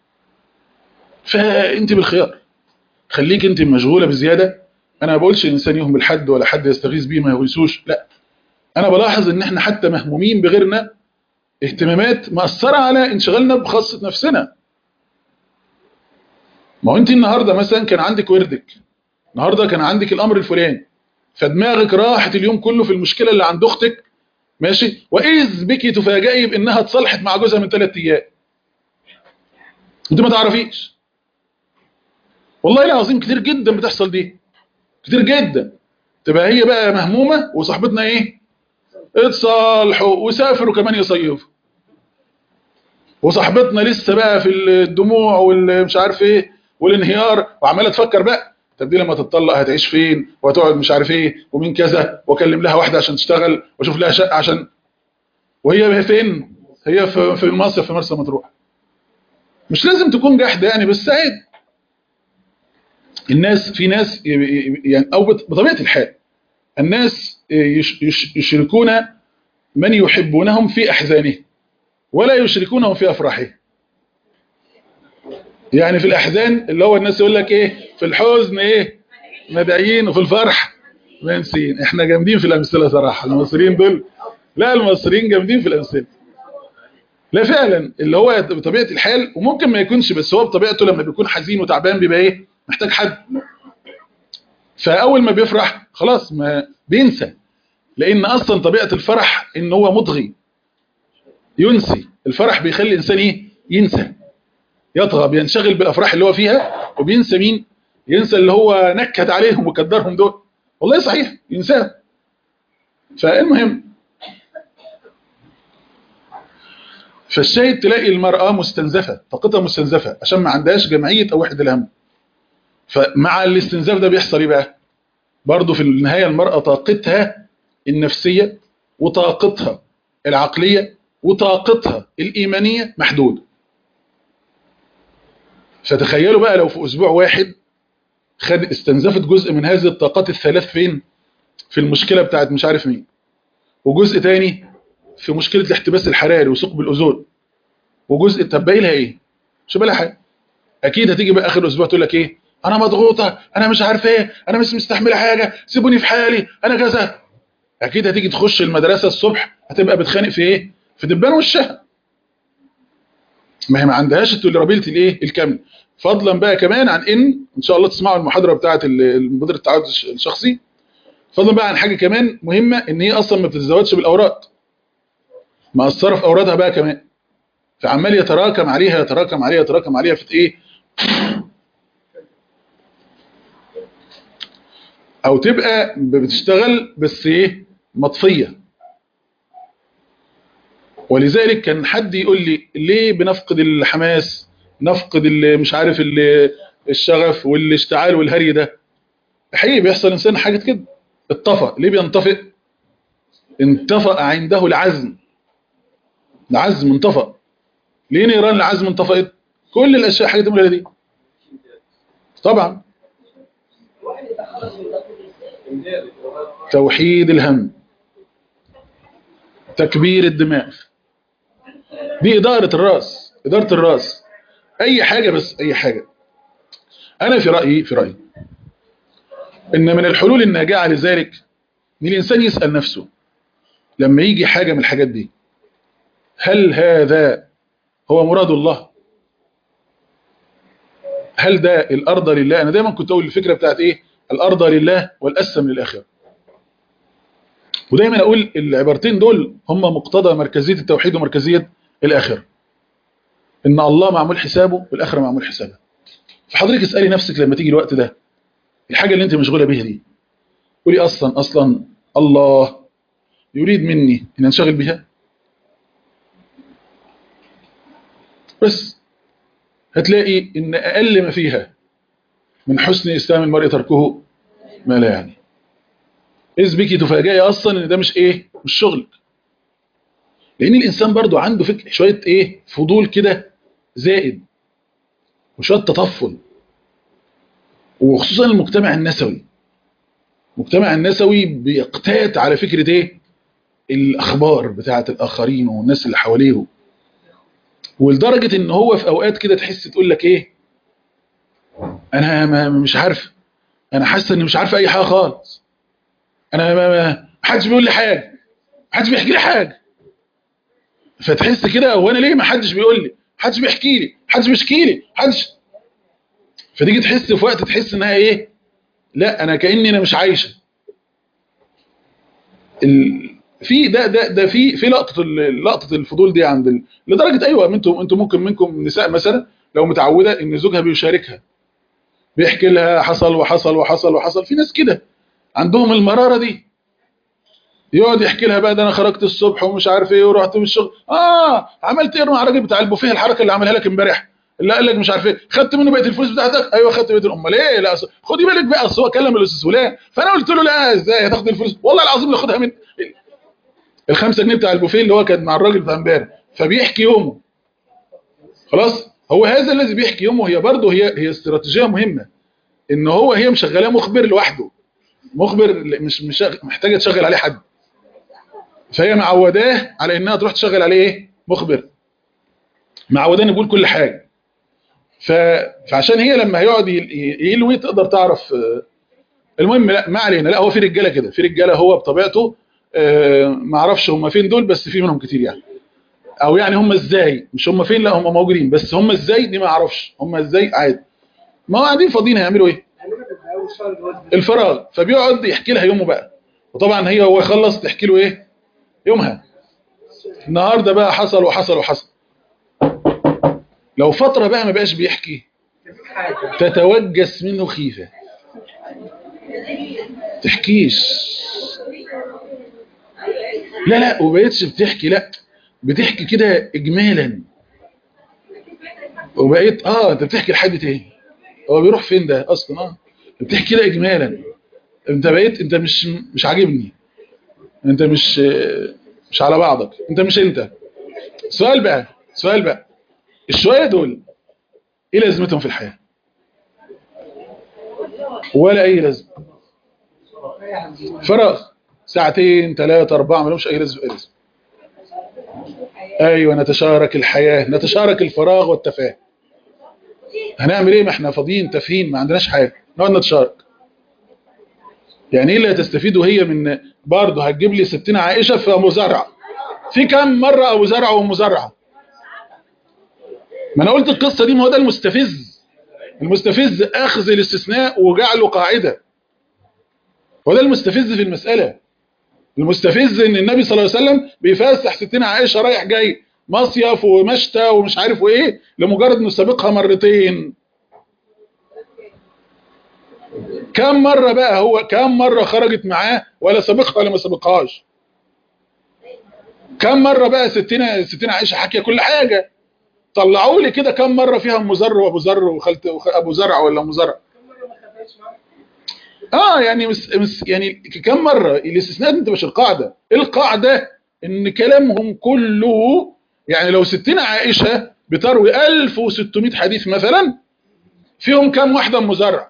فأنت بالخيار خليك أنت مشغولة بزيادة أنا ما بقولش الإنسان يهمل حد ولا حد يستغيث بيه ما يغيثوش لا أنا بلاحظ إن إحنا حتى مهمومين بغيرنا اهتمامات مأثرة على انشغالنا بخاصة نفسنا ما هو انت النهاردة مثلا كان عندك وردك النهاردة كان عندك الأمر الفلاني فدماغك راحت اليوم كله في المشكلة اللي عند أختك ماشي وإذ بك تفاجئي بأنها اتصالحت مع جوزها من ثلاث أيام انت ما تعرفيش والله العظيم كتير جدا بتحصل دي كتير جدا تبقى هي بقى مهمومة وصاحبتنا ايه اتصالحوا وسافروا كمان يصيفوا وصاحبتنا لسه بقى في الدموع والمش عارف ايه والانهيار وعماله تفكر بقى طب دي لما تتطلق هتعيش فين وهتقعد مش عارف ايه ومين كذا واكلم لها واحده عشان تشتغل واشوف لها شقه عشان وهي فين هي في في المصيف في مرسى مطروح مش لازم تكون جحد يعني بس عادي الناس في ناس ي- ي- يعني او بط- بطبيعه الحال الناس يش- يش- يشركون من يحبونهم في احزانهم ولا يشركونهم في افراحهم يعني في الاحزان اللي هو الناس يقول لك ايه في الحزن ايه مدعيين وفي الفرح منسيين احنا جامدين في الامثله صراحه المصريين دول لا المصريين جامدين في الامثله لا فعلا اللي هو بطبيعه الحال وممكن ما يكونش بس هو بطبيعته لما بيكون حزين وتعبان بيبقى ايه محتاج حد فاول ما بيفرح خلاص ما بينسى لان اصلا طبيعه الفرح ان هو مضغي ينسي الفرح بيخلي الانسان ايه ينسى يطغى بينشغل بالافراح اللي هو فيها وبينسى مين ينسى اللي هو نكد عليهم وكدرهم دول والله صحيح ينساهم فالمهم فالشاهد تلاقي المرأة مستنزفة طاقتها مستنزفة عشان ما عندهاش جمعية أو وحدة الهم فمع الاستنزاف ده بيحصل ايه بقى برضه في النهاية المرأة طاقتها النفسية وطاقتها العقلية وطاقتها الإيمانية محدودة فتخيلوا بقى لو في أسبوع واحد خد استنزفت جزء من هذه الطاقات الثلاث فين في المشكلة بتاعت مش عارف مين وجزء تاني في مشكلة الاحتباس الحراري وثقب الأوزون وجزء طب باقي لها ايه مش باقي لها حاجه اكيد هتيجي بقى اخر اسبوع تقول لك ايه انا مضغوطه انا مش عارف ايه انا مش مستحمله حاجه سيبوني في حالي انا كذا اكيد هتيجي تخش المدرسه الصبح هتبقى بتخانق في ايه في دبان وشها ما هي ما عندهاش التوليرابيلتي الايه الكامله فضلا بقى كمان عن ان ان شاء الله تسمعوا المحاضره بتاعه المدير التعاون الشخصي فضلا بقى عن حاجه كمان مهمه ان هي اصلا ما بتتزودش بالاوراد مأثره في اورادها بقى كمان فعمال يتراكم عليها يتراكم عليها يتراكم عليها في ايه او تبقى بتشتغل بس ايه مطفيه ولذلك كان حد يقول لي ليه بنفقد الحماس نفقد اللي مش عارف اللي الشغف والاشتعال والهري ده حقيقي بيحصل انسان حاجه كده اتطفى ليه بينطفئ انطفأ عنده العزم العزم انطفأ ليه نيران العزم انطفأت كل الاشياء حاجه تملى دي طبعا توحيد الهم تكبير الدماغ دي إدارة الرأس إدارة الرأس أي حاجة بس أي حاجة أنا في رأيي في رأيي إن من الحلول الناجعة لذلك إن الإنسان يسأل نفسه لما يجي حاجة من الحاجات دي هل هذا هو مراد الله هل ده الأرض لله أنا دايما كنت أقول الفكرة بتاعت إيه الأرض لله والأسم للآخرة ودايما أقول العبارتين دول هم مقتضى مركزية التوحيد ومركزية الآخرة إن الله معمول حسابه والآخرة معمول حسابها فحضرتك اسألي نفسك لما تيجي الوقت ده الحاجة اللي أنت مشغولة بيها دي قولي أصلا أصلا الله يريد مني أن أنشغل بها بس هتلاقي إن أقل ما فيها من حسن إسلام المرء تركه ما لا يعني إذ بك تفاجئي أصلا إن ده مش إيه مش شغلك لأن الإنسان برضو عنده فكر شوية إيه فضول كده زائد وشوية تطفل وخصوصا المجتمع النسوي المجتمع النسوي بيقتات على فكرة إيه الأخبار بتاعة الآخرين والناس اللي حواليه ولدرجة إن هو في أوقات كده تحس تقول لك إيه أنا ما مش عارف أنا حاسس إني مش عارف أي حاجة خالص أنا ما ما حدش بيقول لي حاجة حدش بيحكي لي حاجة فتحس كده هو انا ليه ما حدش بيقول لي حدش بيحكي لي حدش بيشكي لي حدش فتيجي تحس في وقت تحس انها ايه لا انا كاني انا مش عايشه ال... في ده ده ده في في لقطه لقطه الفضول دي عند ال... لدرجه ايوه انتم انتم ممكن منكم نساء مثلا لو متعوده ان زوجها بيشاركها بيحكي لها حصل وحصل وحصل وحصل في ناس كده عندهم المراره دي يقعد يحكي لها بقى ده انا خرجت الصبح ومش عارف ايه ورحت من الشغل اه عملت ايه مع الراجل بتاع البوفيه الحركه اللي عملها لك امبارح اللي قال لك مش عارف ايه خدت منه بقيه الفلوس بتاعتك ايوه خدت بقيه امال ايه لا أص... خدي بالك بقى اصل هو كلم الاستاذ فلان فانا قلت له لا ازاي هتاخد الفلوس والله العظيم اللي خدها من الخمسة جنيه بتاع البوفيه اللي هو كان مع الراجل بتاع امبارح فبيحكي يومه خلاص هو هذا الذي بيحكي يومه هي برضه هي هي استراتيجيه مهمه ان هو هي مشغلاه مخبر لوحده مخبر مش مش محتاجه تشغل عليه حد فهي معوداه على انها تروح تشغل عليه ايه مخبر معوداه انه يقول كل حاجه ف... فعشان هي لما هيقعد ي- ي- يلوي تقدر تعرف آه، المهم لا ما علينا لا هو في رجاله كده في رجاله هو بطبيعته آه، ما اعرفش هم فين دول بس في منهم كتير يعني او يعني هم ازاي مش هم فين لا هم موجودين بس هم ازاي دي ما اعرفش هم ازاي عادي ما هو قاعدين فاضيين هيعملوا ايه الفراغ فبيقعد يحكي لها يومه بقى وطبعا هي هو يخلص تحكي له ايه يومها النهارده بقى حصل وحصل وحصل لو فترة بقى ما بقاش بيحكي تتوجس منه خيفة تحكيش لا لا وبقيتش بتحكي لا بتحكي كده اجمالا وبقيت اه انت بتحكي لحد تاني هو بيروح فين ده اصلا اه بتحكي كده اجمالا انت بقيت انت مش مش عاجبني انت مش مش على بعضك انت مش انت سؤال بقى سؤال بقى الشوية دول ايه لازمتهم في الحياة ولا اي لازمه فراغ ساعتين ثلاثة أربعة ما لهمش أي لازمة أي لازمة. أيوة نتشارك الحياة نتشارك الفراغ والتفاهة هنعمل إيه ما إحنا فاضيين تافهين ما عندناش حاجة نقعد نتشارك يعني إيه اللي هتستفيدوا هي من برضه هتجيب لي ستين عائشة في أبو زرع في كم مرة أبو زرع وأم زرعة ما أنا قلت القصة دي ما هو ده المستفز المستفز أخذ الاستثناء وجعله قاعدة وده المستفز في المسألة المستفز ان النبي صلى الله عليه وسلم بيفسح ستنا عائشة رايح جاي مصيف ومشتى ومش عارف وايه لمجرد انه سابقها مرتين كم مرة بقى هو كم مرة خرجت معاه ولا سابقها ولا ما سابقهاش كم مرة بقى ستنا ستنا عائشة حكي كل حاجة طلعوا لي كده كم مرة فيها ام زر وابو زر وخالت ابو زرع ولا ام زرع اه يعني مس مس يعني كم مرة الاستثناء انت مش القاعدة القاعدة ان كلامهم كله يعني لو ستنا عائشة بتروي 1600 حديث مثلا فيهم كم واحدة مزرع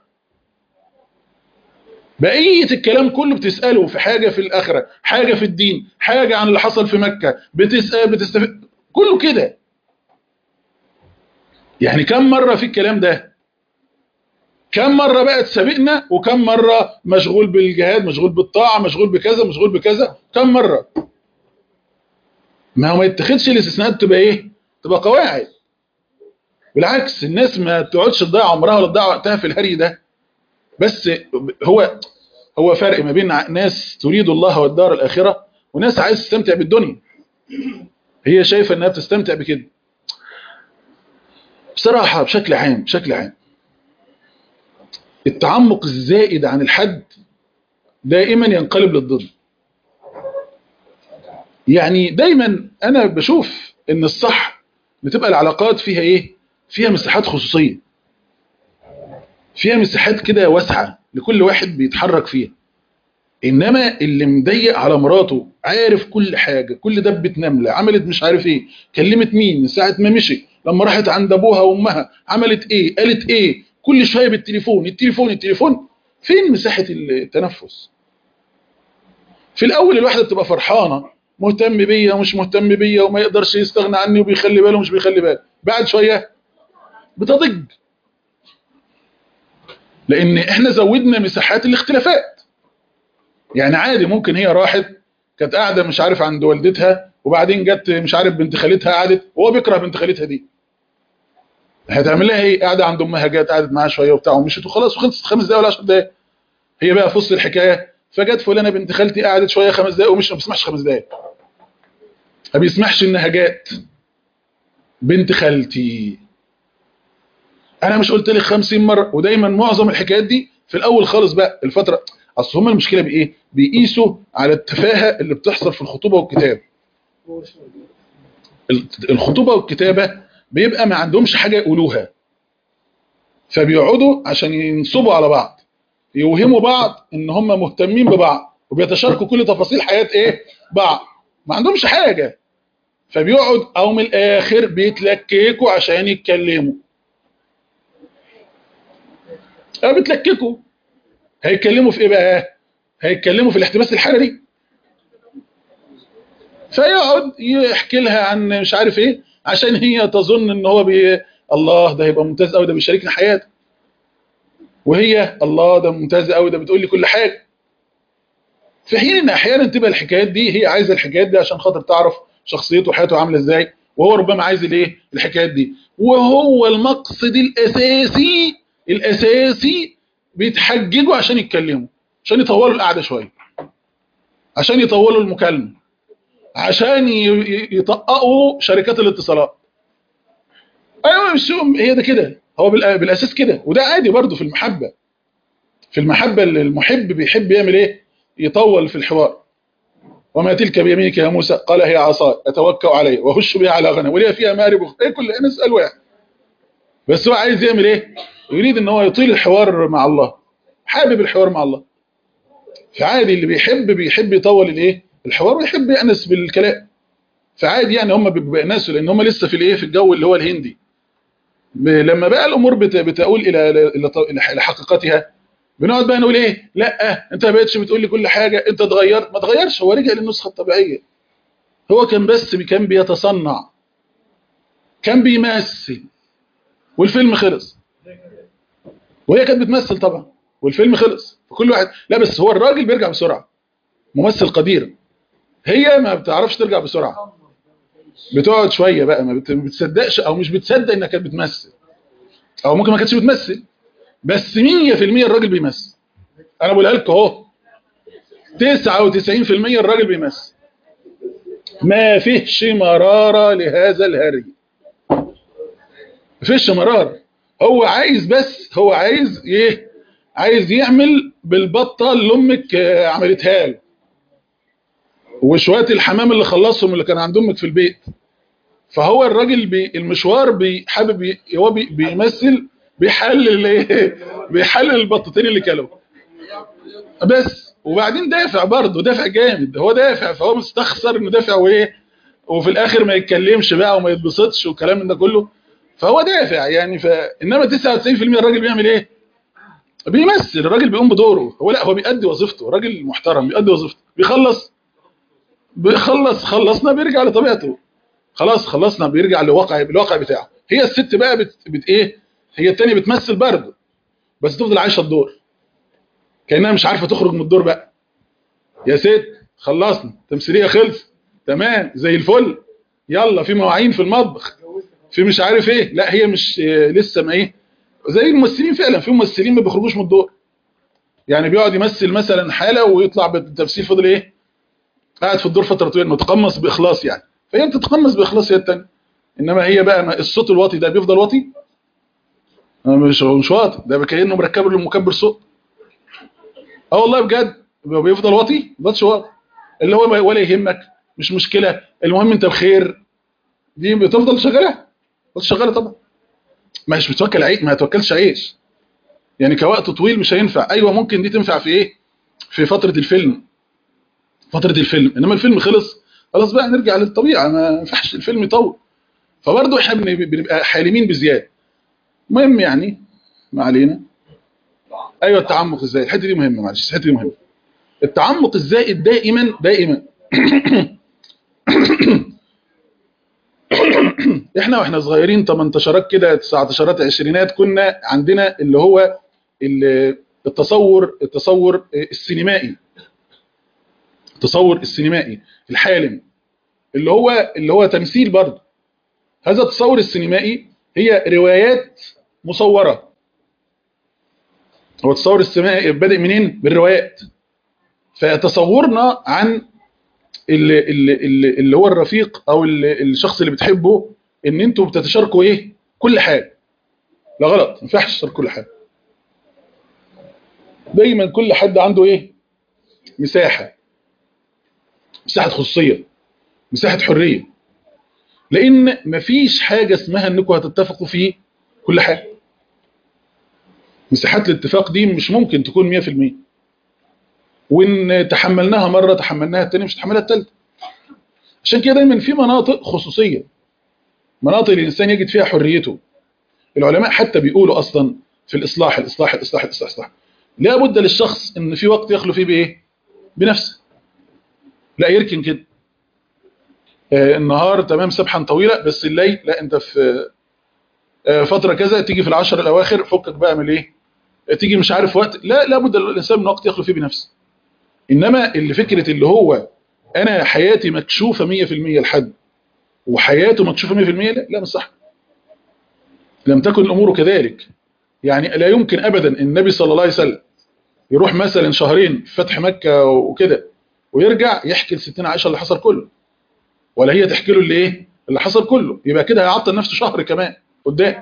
بقية الكلام كله بتسأله في حاجة في الآخرة حاجة في الدين حاجة عن اللي حصل في مكة بتسأل بتستفيد كله كده يعني كم مرة في الكلام ده كم مرة بقى تسابقنا وكم مرة مشغول بالجهاد مشغول بالطاعة مشغول بكذا مشغول بكذا كم مرة ما هو ما يتخذش الاستثناءات تبقى ايه تبقى قواعد بالعكس الناس ما تقعدش تضيع عمرها ولا تضيع وقتها في الهري ده بس هو هو فرق ما بين ناس تريد الله والدار الآخرة وناس عايز تستمتع بالدنيا هي شايفة انها بتستمتع بكده بصراحة بشكل عام بشكل عام التعمق الزائد عن الحد دائما ينقلب للضد يعني دايما انا بشوف ان الصح بتبقى العلاقات فيها ايه فيها مساحات خصوصية فيها مساحات كده واسعة لكل واحد بيتحرك فيها انما اللي مضيق على مراته عارف كل حاجة كل دبة نملة عملت مش عارف ايه كلمت مين من ساعة ما مشي لما راحت عند ابوها وامها عملت ايه قالت ايه كل شوية بالتليفون التليفون التليفون فين مساحة التنفس في الاول الواحدة بتبقى فرحانة مهتم بيا ومش مهتم بيا وما يقدرش يستغنى عني وبيخلي باله ومش بيخلي باله بعد شوية بتضج لان احنا زودنا مساحات الاختلافات يعني عادي ممكن هي راحت كانت قاعدة مش عارف عند والدتها وبعدين جت مش عارف بنت خالتها قعدت وهو بيكره بنت خالتها دي هتعمل لها ايه قاعده عند امها جت قعدت معاها شويه وبتاع ومشيت وخلاص وخلصت خمس دقايق ولا 10 دقايق هي بقى في وسط الحكايه فجت فلانه بنت خالتي قعدت شويه خمس دقايق ومش ما بيسمحش خمس دقايق ما بيسمحش انها جت بنت خالتي انا مش قلت لك 50 مره ودايما معظم الحكايات دي في الاول خالص بقى الفتره اصل هم المشكله بايه بيقيسوا على التفاهه اللي بتحصل في الخطوبه والكتاب الخطوبه والكتابه بيبقى ما عندهمش حاجة يقولوها فبيقعدوا عشان ينصبوا على بعض يوهموا بعض ان هم مهتمين ببعض وبيتشاركوا كل تفاصيل حياة ايه بعض ما عندهمش حاجه فبيقعد او من الاخر بيتلككوا عشان يتكلموا اه بيتلككوا هيتكلموا في ايه بقى هيتكلموا في الاحتباس الحراري فيقعد يحكي لها عن مش عارف ايه عشان هي تظن ان هو بي... الله ده هيبقى ممتاز قوي ده بيشاركني حياتي وهي الله ده ممتاز قوي ده بتقول لي كل حاجه في حين ان احيانا تبقى الحكايات دي هي عايزه الحكايات دي عشان خاطر تعرف شخصيته وحياته عامله ازاي وهو ربما عايز الايه الحكايات دي وهو المقصد الاساسي الاساسي بيتحججوا عشان يتكلموا عشان يطولوا القعده شويه عشان يطولوا المكالمه عشان ي- ي- يطققوا شركات الاتصالات ايوه مش هو- هي ده كده هو بالأ- بالاساس كده وده عادي برضه في المحبه في المحبه اللي المحب بيحب يعمل ايه يطول في الحوار وما تلك بيمينك يا موسى قال هي عصاي اتوكا عليه وهش بها على غنم ولي فيها مارب أخ- ايه كل نسال واحد بس هو عايز يعمل ايه يريد ان هو يطيل الحوار مع الله حابب الحوار مع الله فعادي اللي بيحب بيحب يطول الايه الحوار ويحب يأنس بالكلام فعادي يعني هم بيأنسوا لان هم لسه في الايه في الجو اللي هو الهندي ب- لما بقى الامور بت- بتقول الى الى إلى- إلى حقيقتها بنقعد بقى نقول ايه لا انت ما بقتش بتقول لي كل حاجه انت اتغيرت ما اتغيرش هو رجع للنسخه الطبيعيه هو كان بس بي- كان بيتصنع كان بيمثل والفيلم خلص وهي كانت بتمثل طبعا والفيلم خلص فكل واحد لا بس هو الراجل بيرجع بسرعه ممثل قدير هي ما بتعرفش ترجع بسرعه بتقعد شويه بقى ما بت- ما بتصدقش او مش بتصدق انها كانت بتمثل او ممكن ما كانتش بتمثل بس 100% الراجل بيمثل انا بقولها لكم اهو 99% الراجل بيمثل ما فيهش مراره لهذا الهري ما فيهش مراره هو عايز بس هو عايز ايه عايز يعمل بالبطه اللي امك آه، عملتها له وشويه الحمام اللي خلصهم اللي كان عند امك في البيت فهو الراجل بي المشوار بي حابب ي- هو بي بيمثل بيحلل ايه بيحلل البطتين اللي كلوا بس وبعدين دافع برضه دافع جامد هو دافع فهو مستخسر انه دافع وايه وفي الاخر ما يتكلمش بقى وما يتبسطش والكلام من ده كله فهو دافع يعني ف انما 99% الراجل بيعمل ايه بيمثل الراجل بيقوم بدوره هو لا هو بيأدي وظيفته راجل محترم بيأدي وظيفته بيخلص بيخلص خلصنا بيرجع لطبيعته خلاص خلصنا بيرجع لواقع الواقع بتاعه هي الست بقى بت, بت ايه هي التانية بتمثل برضه بس تفضل عايشه الدور كانها مش عارفه تخرج من الدور بقى يا ست خلصنا تمثيليه خلص تمام زي الفل يلا في مواعين في المطبخ في مش عارف ايه لا هي مش آه، لسه ما ايه زي الممثلين فعلا في ممثلين ما بيخرجوش من الدور يعني بيقعد يمثل مثلا حاله ويطلع بالتمثيل فضل ايه قاعد في الدور فتره طويله متقمص باخلاص يعني فهي بتتقمص باخلاص هي التانية انما هي بقى ما- الصوت الواطي ده بيفضل واطي آه، مش مش واطي ده كانه مركب له مكبر صوت اه والله بجد بيفضل واطي ما بيفضلش واطي اللي هو ما- ولا يهمك مش مشكله المهم انت بخير دي بتفضل شغاله بتفضل شغاله طبعا مش بتوكل عيش ما توكلش عيش يعني كوقت طويل مش هينفع ايوه ممكن دي تنفع في ايه في فتره الفيلم فتره الفيلم انما الفيلم خلص خلاص بقى نرجع للطبيعه ما ينفعش الفيلم يطول فبرضه احنا بن- بنبقى حالمين بزياده المهم يعني ما علينا ايوه التعمق ازاي الحته دي مهمه معلش الحته دي مهمه التعمق الزائد دائما دائما احنا واحنا صغيرين 18 كده 19 عشرينات كنا عندنا اللي هو ال- التصور التصور السينمائي التصور السينمائي الحالم اللي هو اللي هو تمثيل برضه هذا التصور السينمائي هي روايات مصورة هو التصور السينمائي بادئ منين بالروايات فتصورنا عن اللي, اللي, اللي, اللي هو الرفيق او اللي الشخص اللي بتحبه ان انتوا بتتشاركوا ايه كل حاجه لا غلط ما ينفعش تشارك كل حاجه دايما كل حد عنده ايه مساحه مساحه خصوصيه مساحه حريه لان مفيش حاجه اسمها انكم هتتفقوا في كل حاجه مساحات الاتفاق دي مش ممكن تكون 100% وان تحملناها مره تحملناها الثانيه مش تحملها الثالثه عشان كده دايما في مناطق خصوصيه مناطق الانسان يجد فيها حريته العلماء حتى بيقولوا اصلا في الاصلاح الاصلاح الاصلاح الاصلاح, الإصلاح. لا بد للشخص ان في وقت يخلو فيه بايه بنفسه لا يركن كده آه النهار تمام سبحا طويله بس الليل لا انت في آه فتره كذا تيجي في العشر الاواخر فكك بقى من ايه تيجي مش عارف وقت لا لابد للانسان من وقت يخلو فيه بنفسه انما اللي فكره اللي هو انا حياتي مكشوفه 100% لحد وحياته مكشوفه 100% لا لا مش صح لم تكن الامور كذلك يعني لا يمكن ابدا النبي صلى الله عليه وسلم يروح مثلا شهرين في فتح مكه وكده ويرجع يحكي لستنا عائشه اللي حصل كله ولا هي تحكي له اللي ايه اللي حصل كله يبقى كده هيعطل نفسه شهر كمان قدام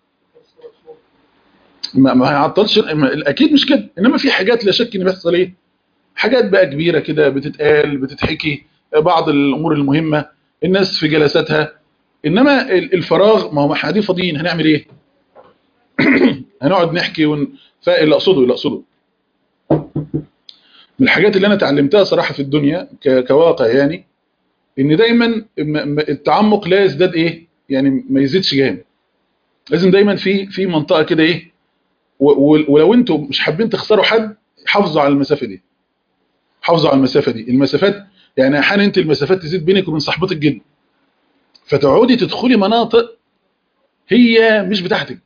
ما, ما هيعطلش اكيد مش كده انما في حاجات لا شك ان بيحصل ايه حاجات بقى كبيره كده بتتقال بتتحكي بعض الامور المهمه الناس في جلساتها انما الفراغ ما هو احنا قاعدين فاضيين هنعمل ايه هنقعد نحكي ون... فاللي اقصده اللي اقصده من الحاجات اللي انا اتعلمتها صراحه في الدنيا ك... كواقع يعني ان دايما التعمق لا يزداد ايه يعني ما يزيدش جامد لازم دايما في في منطقه كده ايه ولو انتم مش حابين تخسروا حد حافظوا على المسافه دي حافظوا على المسافه دي المسافات يعني احيانا انت المسافات تزيد بينك وبين صاحبتك جدا فتقعدي تدخلي مناطق هي مش بتاعتك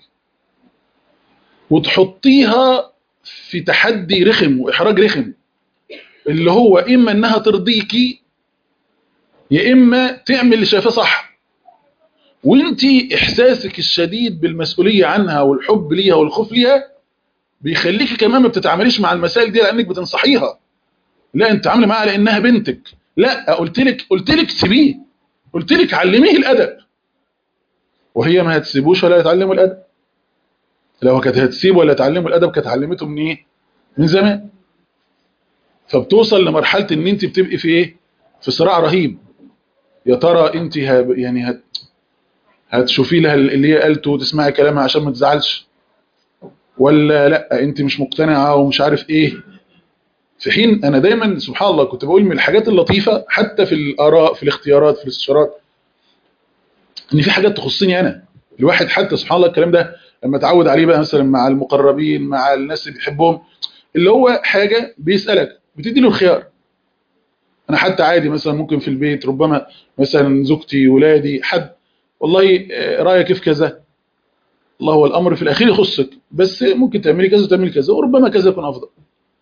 وتحطيها في تحدي رخم واحراج رخم اللي هو اما انها ترضيكي يا اما تعمل اللي شايفاه صح وانت احساسك الشديد بالمسؤوليه عنها والحب ليها والخوف ليها بيخليكي كمان ما بتتعامليش مع المسائل دي لانك بتنصحيها لا انت عامله معاها لانها بنتك لا قلت لك قلت لك سيبيه قلت لك علميه الادب وهي ما هتسيبوش ولا يتعلموا الادب لو كانت هتسيب ولا تعلموا الادب كانت علمته من ايه من زمان فبتوصل لمرحله ان انت بتبقي في ايه في صراع رهيب يا ترى انت يعني هت هتشوفي لها اللي هي قالته وتسمعي كلامها عشان ما تزعلش ولا لا انت مش مقتنعه ومش عارف ايه في حين انا دايما سبحان الله كنت بقول من الحاجات اللطيفه حتى في الاراء في الاختيارات في الاستشارات ان في حاجات تخصني انا الواحد حتى سبحان الله الكلام ده لما اتعود عليه بقى مثلا مع المقربين مع الناس اللي بيحبهم اللي هو حاجه بيسالك بتدي له الخيار انا حتى عادي مثلا ممكن في البيت ربما مثلا زوجتي ولادي حد والله رايك كيف كذا الله هو الامر في الاخير يخصك بس ممكن تعملي كذا وتعملي كذا وربما كذا يكون افضل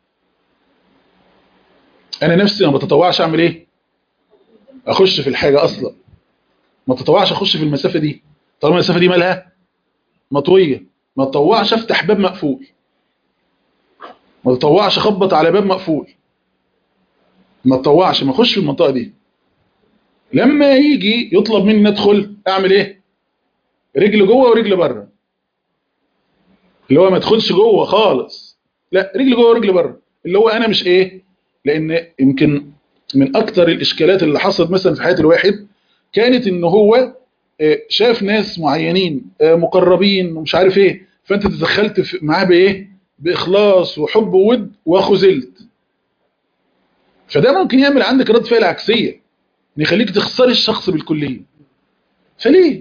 انا نفسي ما بتطوعش اعمل ايه اخش في الحاجه اصلا ما تطوعش اخش في المسافه دي طالما المسافه دي مالها مطويه ما تطوعش افتح باب مقفول ما تطوعش اخبط على باب مقفول ما تطوعش ما اخش في المنطقه دي لما يجي يطلب مني ادخل اعمل ايه رجل جوه ورجل بره اللي هو ما ادخلش جوه خالص لا رجل جوه ورجل بره اللي هو انا مش ايه لان يمكن من اكتر الاشكالات اللي حصلت مثلا في حياه الواحد كانت ان هو شاف ناس معينين مقربين ومش عارف ايه فانت تدخلت معاه بايه باخلاص وحب وود وخذلت فده ممكن يعمل عندك رد فعل عكسيه ان يخليك تخسري الشخص بالكليه فليه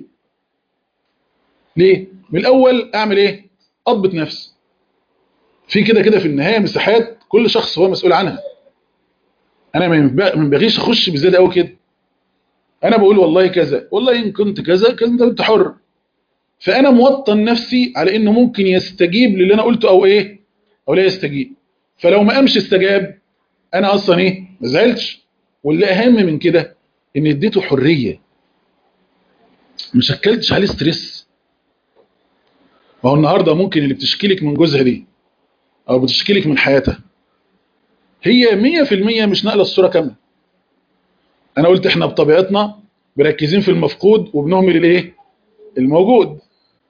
ليه من الاول اعمل ايه اضبط نفسي في كده كده في النهايه مساحات كل شخص هو مسؤول عنها انا ما ينبغيش اخش بزياده قوي كده انا بقول والله كذا والله ان كنت كذا كذا انت حر فانا موطن نفسي على انه ممكن يستجيب للي انا قلته او ايه او لا يستجيب فلو ما قامش استجاب انا اصلا ايه ما زعلتش واللي اهم من كده ان اديته حريه ما شكلتش عليه ستريس ما هو النهارده ممكن اللي بتشكيلك من جوزها دي او بتشكيلك من حياتها هي 100% مش نقله الصوره كامله انا قلت احنا بطبيعتنا مركزين في المفقود وبنهمل الايه الموجود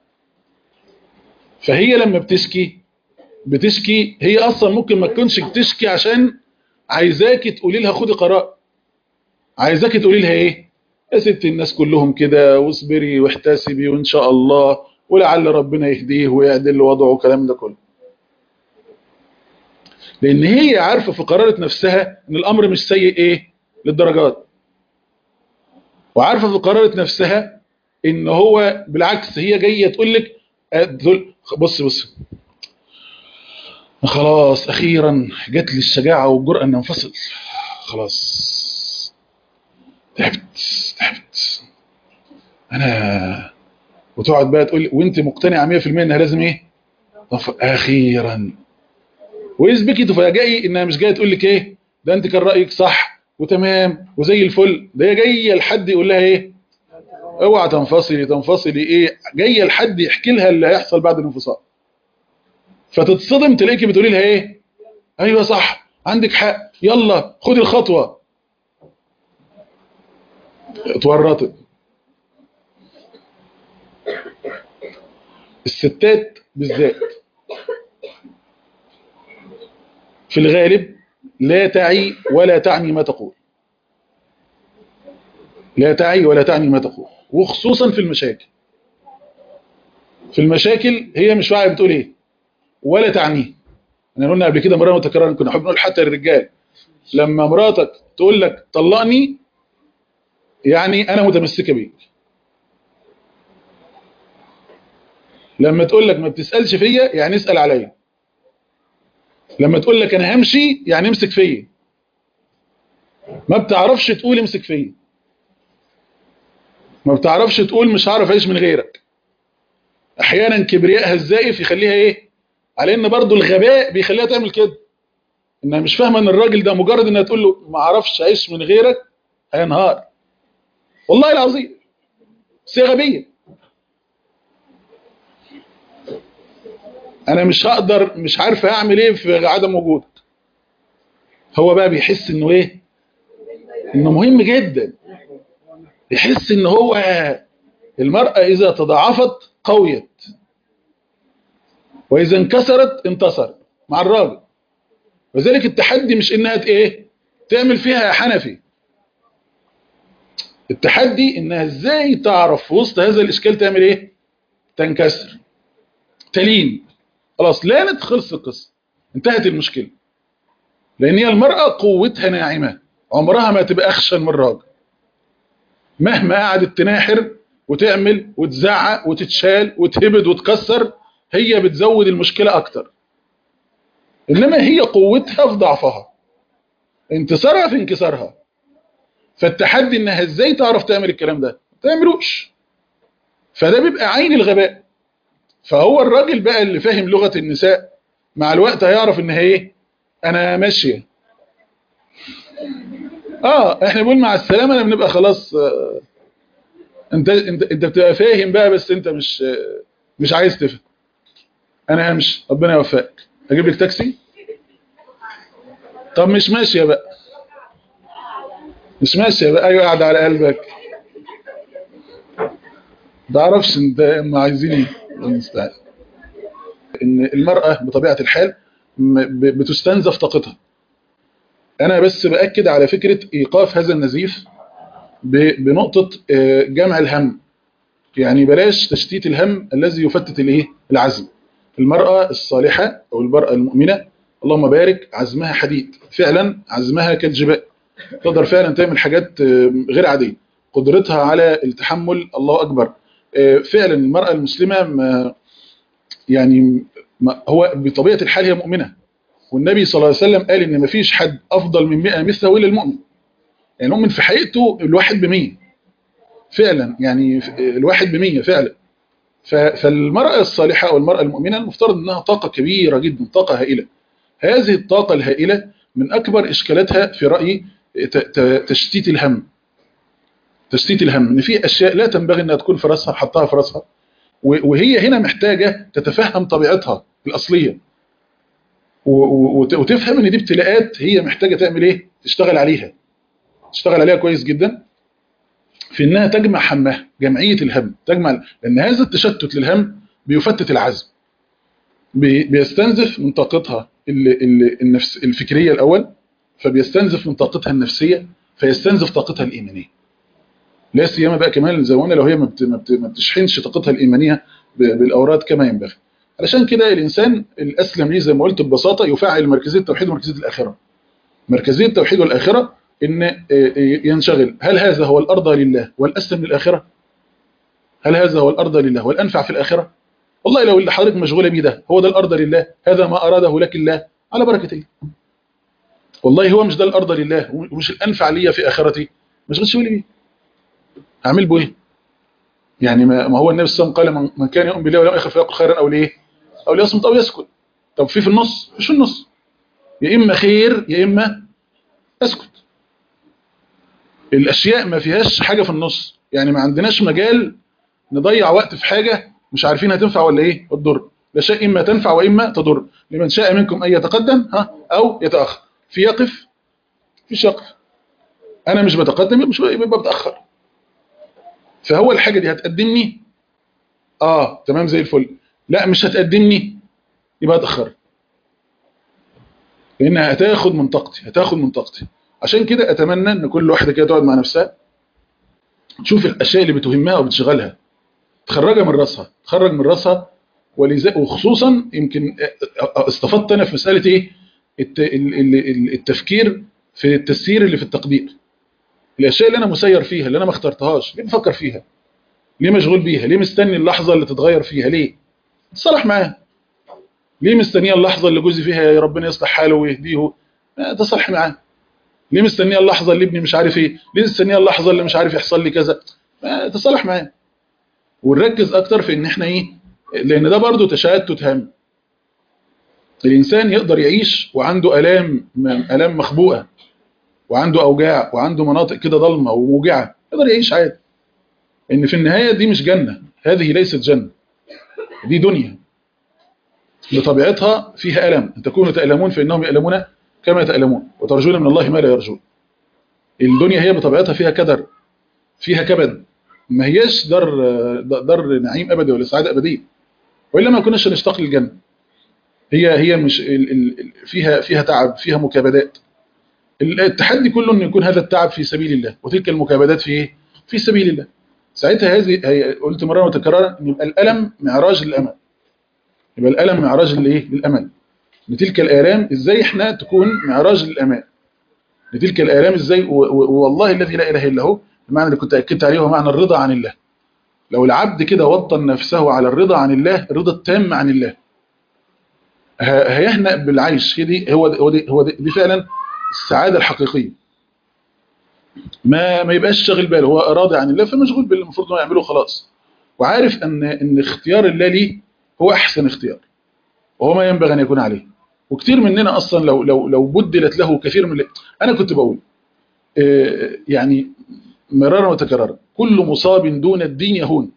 فهي لما بتشكي بتشكي هي اصلا ممكن ما تكونش بتشكي عشان عايزاكي تقولي لها خدي قرار عايزاكي تقولي لها ايه يا ست الناس كلهم كده واصبري واحتسبي وان شاء الله ولعل ربنا يهديه ويعدل وضعه والكلام ده كله لان هي عارفه في قرارة نفسها ان الامر مش سيء ايه للدرجات وعارفه في قرارة نفسها ان هو بالعكس هي جايه تقول لك آه، تقول بص بص خلاص اخيرا جات لي الشجاعه والجرأه ان انفصل خلاص تعبت تعبت انا وتقعد بقى تقول وانت مقتنعه 100% انها لازم ايه طف- اخيرا واذ بك تفاجئي انها مش جايه تقول لك ايه ده انت كان رايك صح وتمام وزي الفل ده هي جايه لحد يقول لها ايه اوعى تنفصلي تنفصلي ايه جايه لحد يحكي لها اللي هيحصل بعد الانفصال فتتصدم تلاقيكي بتقولي لها ايه ايوه صح عندك حق يلا خدي الخطوه اتورطت الستات بالذات في الغالب لا تعي ولا تعني ما تقول لا تعي ولا تعني ما تقول وخصوصا في المشاكل في المشاكل هي مش واعيه بتقول ايه ولا تعنيه احنا قلنا قبل كده مره متكرره كنا نحب نقول حتى للرجال لما مراتك تقول لك طلقني يعني انا متمسكه بيك لما تقول لك ما بتسالش فيا يعني اسال عليا لما تقول لك انا همشي يعني امسك فيا ما بتعرفش تقول امسك فيا ما بتعرفش تقول مش هعرف اعيش من غيرك احيانا كبريائها الزائف يخليها ايه على ان برضو الغباء بيخليها تعمل كده انها مش فاهمه ان الراجل ده مجرد انها تقول له ما اعرفش اعيش من غيرك هينهار والله العظيم بس هي غبيه انا مش هقدر مش عارفه اعمل ايه في عدم وجودك هو بقى بيحس انه ايه انه مهم جدا يحس ان هو المرأة اذا تضاعفت قويت واذا انكسرت انتصر مع الراجل وذلك التحدي مش انها ت- ايه تعمل فيها حنفي التحدي انها ازاي تعرف في وسط هذا الاشكال تعمل ايه تنكسر تلين خلاص لانت خلص القصه انتهت المشكله لان هي المراه قوتها ناعمه عمرها ما تبقى اخشن من الراجل مهما قعدت تناحر وتعمل وتزعق وتتشال وتهبد وتكسر هي بتزود المشكله اكتر انما هي قوتها في ضعفها انتصارها في انكسارها فالتحدي انها ازاي تعرف تعمل الكلام ده ما تعملوش فده بيبقى عين الغباء فهو الراجل بقى اللي فاهم لغة النساء مع الوقت هيعرف ان هي ايه انا ماشية اه احنا بنقول مع السلامة انا بنبقى خلاص آه انت انت انت بتبقى فاهم بقى بس انت مش آه مش عايز تفهم انا همشي ربنا يوفقك اجيب لك تاكسي طب مش ماشية بقى مش ماشية بقى ايوه قاعد على قلبك تعرفش انت هم عايزين ايه الله المستعان ان المرأة بطبيعة الحال م- ب- بتستنزف طاقتها انا بس باكد على فكرة ايقاف هذا النزيف ب- بنقطة آه، جمع الهم يعني بلاش تشتيت الهم الذي يفتت الايه العزم المرأة الصالحة او المرأة المؤمنة اللهم بارك عزمها حديد فعلا عزمها كالجبال تقدر فعلا تعمل حاجات آه، غير عادية قدرتها على التحمل الله أكبر آه، فعلا المرأة المسلمة ما يعني ما هو بطبيعة الحال هي مؤمنة والنبي صلى الله عليه وسلم قال إن مفيش حد أفضل من مئة مثله إلا المؤمن يعني المؤمن في حقيقته الواحد بمية فعلا يعني الواحد بمية فعلا ف- فالمرأة الصالحة أو المرأة المؤمنة المفترض أنها طاقة كبيرة جدا طاقة هائلة هذه الطاقة الهائلة من أكبر إشكالاتها في رأيي ت- ت- تشتيت الهم تشتيت الهم ان في اشياء لا تنبغي انها تكون في راسها حطها في راسها و- وهي هنا محتاجه تتفهم طبيعتها الاصليه و- و- وت- وتفهم ان دي ابتلاءات هي محتاجه تعمل ايه تشتغل عليها تشتغل عليها كويس جدا في انها تجمع همها جمعيه الهم تجمع لان هذا التشتت للهم بيفتت العزم بي- بيستنزف من طاقتها ال- ال- النفس الفكريه الاول فبيستنزف من طاقتها النفسيه فيستنزف طاقتها الايمانيه لا سيما بقى كمان زي ما قلنا لو هي ما بت- ما بت- ما بتشحنش طاقتها الايمانيه ب- بالاوراد كما ينبغي علشان كده الانسان الاسلم ليه زي ما قلت ببساطه يفعل مركزيه التوحيد ومركزيه الاخره مركزيه التوحيد والاخره ان آه، آه، ينشغل هل هذا هو الارضى لله والاسلم للاخره هل هذا هو الارضى لله والانفع في الاخره والله لو اللي حضرتك مشغوله بيه ده هو ده الارضى لله هذا ما اراده لك الله على بركه الله والله هو مش ده الارضى لله ومش الانفع ليا في اخرتي مش شغلي بيه هعمل به ايه يعني ما ما هو النبي صلى الله عليه وسلم قال من- من كان يؤمن بالله واليوم الاخر فليقل خيرا او ليه او ليصمت او يسكت طب في في النص مش في النص يا اما خير يا اما اسكت الاشياء ما فيهاش حاجه في النص يعني ما عندناش مجال نضيع وقت في حاجه مش عارفين هتنفع ولا ايه تضر لا شيء اما تنفع واما تضر لمن شاء منكم ان يتقدم ها او يتاخر في يقف في يقف انا مش بتقدم يبقى مش يبقى بتاخر فهو الحاجه دي هتقدمني اه تمام زي الفل لا مش هتقدمني يبقى اتاخر لانها هتاخد من طاقتي هتاخد من طاقتي عشان كده اتمنى ان كل واحده كده تقعد مع نفسها تشوف الاشياء اللي بتهمها وبتشغلها تخرجها من راسها تخرج من راسها ولذا وخصوصا يمكن استفدت انا في مساله ايه الت- ال- ال- ال- التفكير في التسيير اللي في التقدير الاشياء اللي انا مسير فيها اللي انا ما اخترتهاش ليه بفكر فيها ليه مشغول بيها ليه مستني اللحظه اللي تتغير فيها ليه تصالح معاها ليه مستنيه اللحظه اللي جوزي فيها يا ربنا يصلح حاله ويهديه آه، تصالح معاه ليه مستنيه اللحظه اللي ابني مش عارف ايه ليه مستنيه اللحظه اللي مش عارف يحصل لي كذا آه، تصالح معاه ونركز اكتر في ان احنا ايه لان ده برضو تشتت هم الانسان يقدر يعيش وعنده الام الام مخبوءه وعنده اوجاع وعنده مناطق كده ضلمه وموجعه يقدر يعيش عادي ان في النهايه دي مش جنه هذه ليست جنه دي دنيا بطبيعتها فيها الم ان تكونوا تالمون فانهم يالمون كما تالمون وترجون من الله ما لا يرجون الدنيا هي بطبيعتها فيها كدر فيها كبد ما هياش دار دار نعيم ابدي ولا سعاده ابديه والا ما كناش نشتاق للجنه هي هي مش ال- ال- ال- فيها فيها تعب فيها مكابدات التحدي كله ان يكون هذا التعب في سبيل الله وتلك المكابدات في ايه في سبيل الله ساعتها هذه هي قلت مره وتكرارا ان يبقى الالم معراج للامل يبقى الالم معراج للايه للامل لتلك الالام ازاي احنا تكون معراج للامان لتلك الالام ازاي و- و- والله الذي لا اله الا هو المعنى اللي كنت اكدت عليه هو معنى الرضا عن الله لو العبد كده وطن نفسه على الرضا عن الله الرضا التام عن الله ه- هيهنأ بالعيش هي دي هو هو دي, هو دي, دي فعلا السعادة الحقيقية ما ما يبقاش شاغل باله هو راضي عن الله فمشغول باللي المفروض انه يعمله خلاص وعارف ان ان اختيار الله ليه هو احسن اختيار وهو ما ينبغي ان يكون عليه وكتير مننا اصلا لو لو لو بدلت له كثير من انا كنت بقول آه، يعني مرارا وتكرارا كل مصاب دون الدين يهون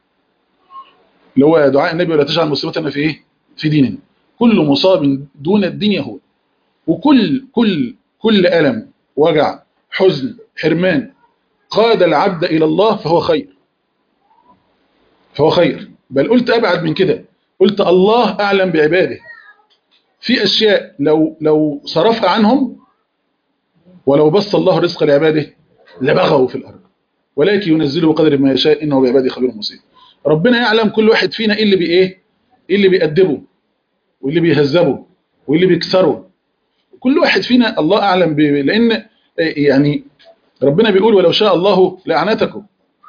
اللي هو دعاء النبي ولا تجعل مصيبتنا في ايه في ديننا كل مصاب دون الدين يهون وكل كل كل ألم وجع حزن حرمان قاد العبد إلى الله فهو خير فهو خير بل قلت أبعد من كده قلت الله أعلم بعباده في أشياء لو لو صرفها عنهم ولو بس الله رزق لعباده لبغوا في الأرض ولكن ينزله بقدر ما يشاء إنه بعباده خبير مصيب ربنا يعلم كل واحد فينا إيه اللي بإيه إيه اللي بيأدبه واللي بيهذبه واللي بيكسره كل واحد فينا الله أعلم ب... لأن يعني ربنا بيقول ولو شاء الله لعنتكم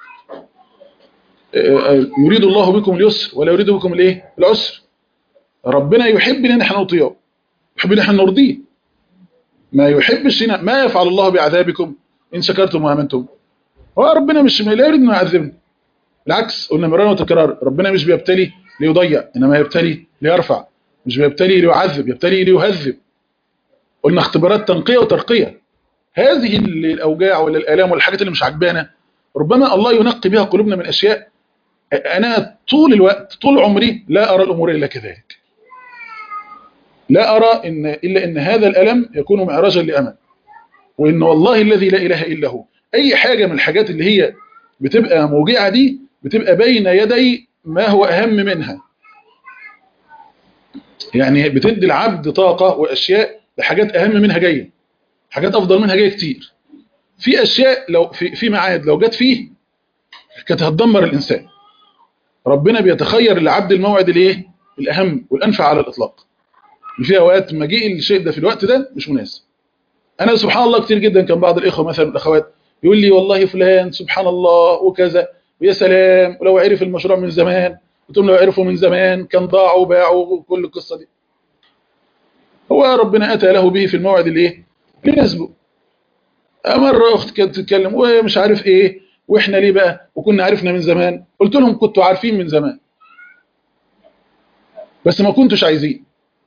يريد الله بكم اليسر ولا يريد بكم الايه العسر ربنا يحب ان احنا نطيعه يحب ان احنا نرضيه ما يحبش هنا ما يفعل الله بعذابكم ان شكرتم وامنتم هو ربنا مش لا يريد انه يعذبنا بالعكس قلنا مرارا وتكرار ربنا مش بيبتلي ليضيع انما يبتلي ليرفع مش بيبتلي ليعذب يبتلي ليهذب قلنا اختبارات تنقية وترقية هذه الأوجاع ولا الآلام والحاجات اللي مش عجبانا ربما الله ينقي بها قلوبنا من أشياء أنا طول الوقت طول عمري لا أرى الأمور إلا كذلك لا أرى إن إلا إن هذا الألم يكون معراجا لأمل وإن والله الذي لا إله إلا هو أي حاجة من الحاجات اللي هي بتبقى موجعة دي بتبقى بين يدي ما هو أهم منها يعني بتدي العبد طاقة وأشياء لحاجات أهم منها جاية حاجات أفضل منها جاية كتير في أشياء لو في, في معاد لو جت فيه كانت هتدمر الإنسان ربنا بيتخير لعبد الموعد الايه الأهم والأنفع على الإطلاق في أوقات مجيء الشيء ده في الوقت ده مش مناسب انا سبحان الله كتير جدا كان بعض الاخوه مثلا والاخوات يقول لي والله فلان سبحان الله وكذا ويا سلام ولو عرف المشروع من زمان قلت لهم لو عرفوا من زمان كان ضاعوا وباعوا وكل القصه دي هو ربنا اتى له به في الموعد الايه لنسبه مره اخت كانت تتكلم ومش عارف ايه واحنا ليه بقى وكنا عرفنا من زمان قلت لهم كنتوا عارفين من زمان بس ما كنتوش عايزين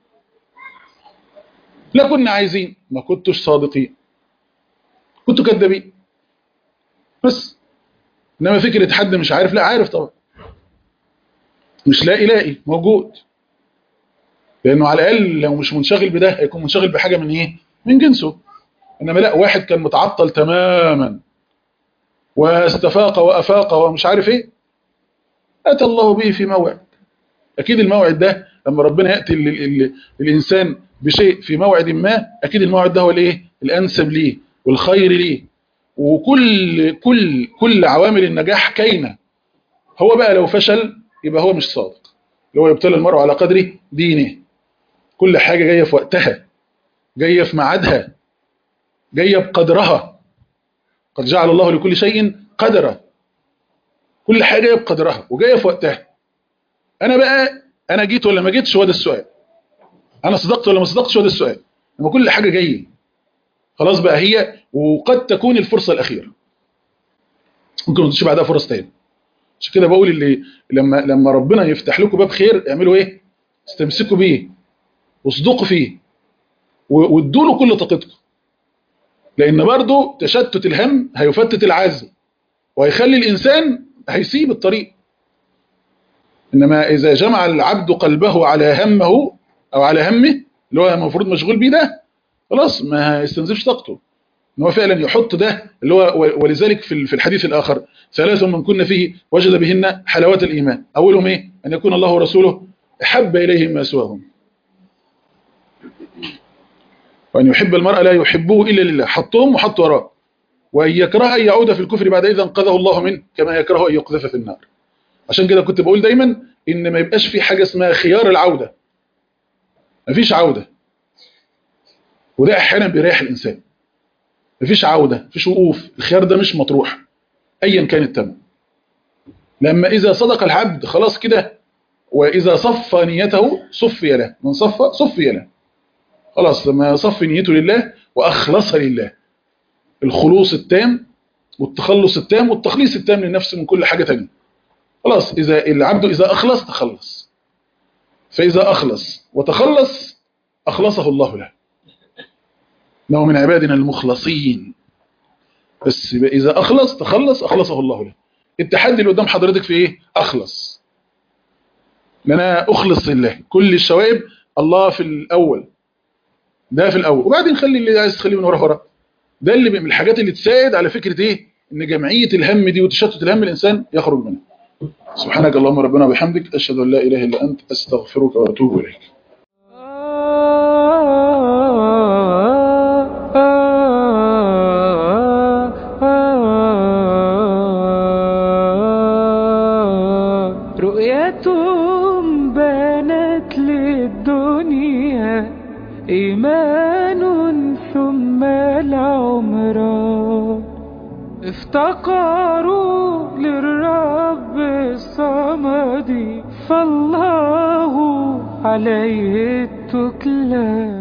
لا كنا عايزين ما كنتوش صادقين كنتوا كذابين بس انما فكره حد مش عارف لا عارف طبعا مش لاقي لاقي موجود لانه على الاقل لو مش منشغل بده هيكون منشغل بحاجه من ايه من جنسه انما لا واحد كان متعطل تماما واستفاق وافاق ومش عارف ايه اتى الله به في موعد اكيد الموعد ده لما ربنا ياتي للانسان بشيء في موعد ما اكيد الموعد ده هو الايه الانسب ليه والخير ليه وكل كل كل عوامل النجاح كاينه هو بقى لو فشل يبقى هو مش صادق اللي هو يبتلى المرء على قدر دينه كل حاجه جايه في وقتها جايه في ميعادها جايه بقدرها قد جعل الله لكل شيء قدرا كل حاجه جايه بقدرها وجايه في وقتها انا بقى انا جيت ولا ما جيتش هو ده السؤال انا صدقت ولا ما صدقتش هو ده السؤال لما كل حاجه جايه خلاص بقى هي وقد تكون الفرصه الاخيره ممكن ما تجيش بعدها فرص تاني عشان كده بقول اللي لما لما ربنا يفتح لكم باب خير اعملوا ايه استمسكوا بيه واصدقوا فيه وادوا له كل طاقتكم لان برضه تشتت الهم هيفتت العزم وهيخلي الانسان هيسيب الطريق انما اذا جمع العبد قلبه على همه او على همه اللي هو المفروض مشغول بيه ده خلاص ما هيستنزفش طاقته ان هو فعلا يحط ده اللي هو ولذلك في الحديث الاخر ثلاث من كنا فيه وجد بهن حلاوات الايمان اولهم ايه ان يكون الله ورسوله احب اليه ما سواهم وان يحب المرء لا يحبه الا لله حطهم وحط وراه وان يكره ان يعود في الكفر بعد اذا انقذه الله منه كما يكره ان يقذف في النار عشان كده كنت بقول دايما ان ما يبقاش في حاجه اسمها خيار العوده مفيش عوده وده احيانا بيريح الانسان مفيش عوده مفيش وقوف الخيار ده مش مطروح ايا كان الثمن لما اذا صدق العبد خلاص كده واذا صفى نيته صفي له من صفى صفي له خلاص لما صفي نيته لله واخلص لله الخلوص التام والتخلص التام والتخليص التام للنفس من كل حاجه ثانيه خلاص اذا العبد اذا اخلص تخلص فاذا اخلص وتخلص اخلصه الله له انه من عبادنا المخلصين بس اذا اخلص تخلص اخلصه الله له التحدي اللي قدام حضرتك في ايه اخلص ان انا اخلص لله كل الشوائب الله في الاول ده في الاول وبعدين خلي اللي عايز تخليه من ورا ورا ده اللي من الحاجات اللي تساعد على فكره ايه ان جمعيه الهم دي وتشتت الهم الانسان يخرج منها سبحانك اللهم ربنا وبحمدك اشهد ان لا اله الا انت استغفرك واتوب اليك رؤيتهم بانت للدنيا إيمان ثم العمران افتقروا للرب الصمد فالله عليه التكلان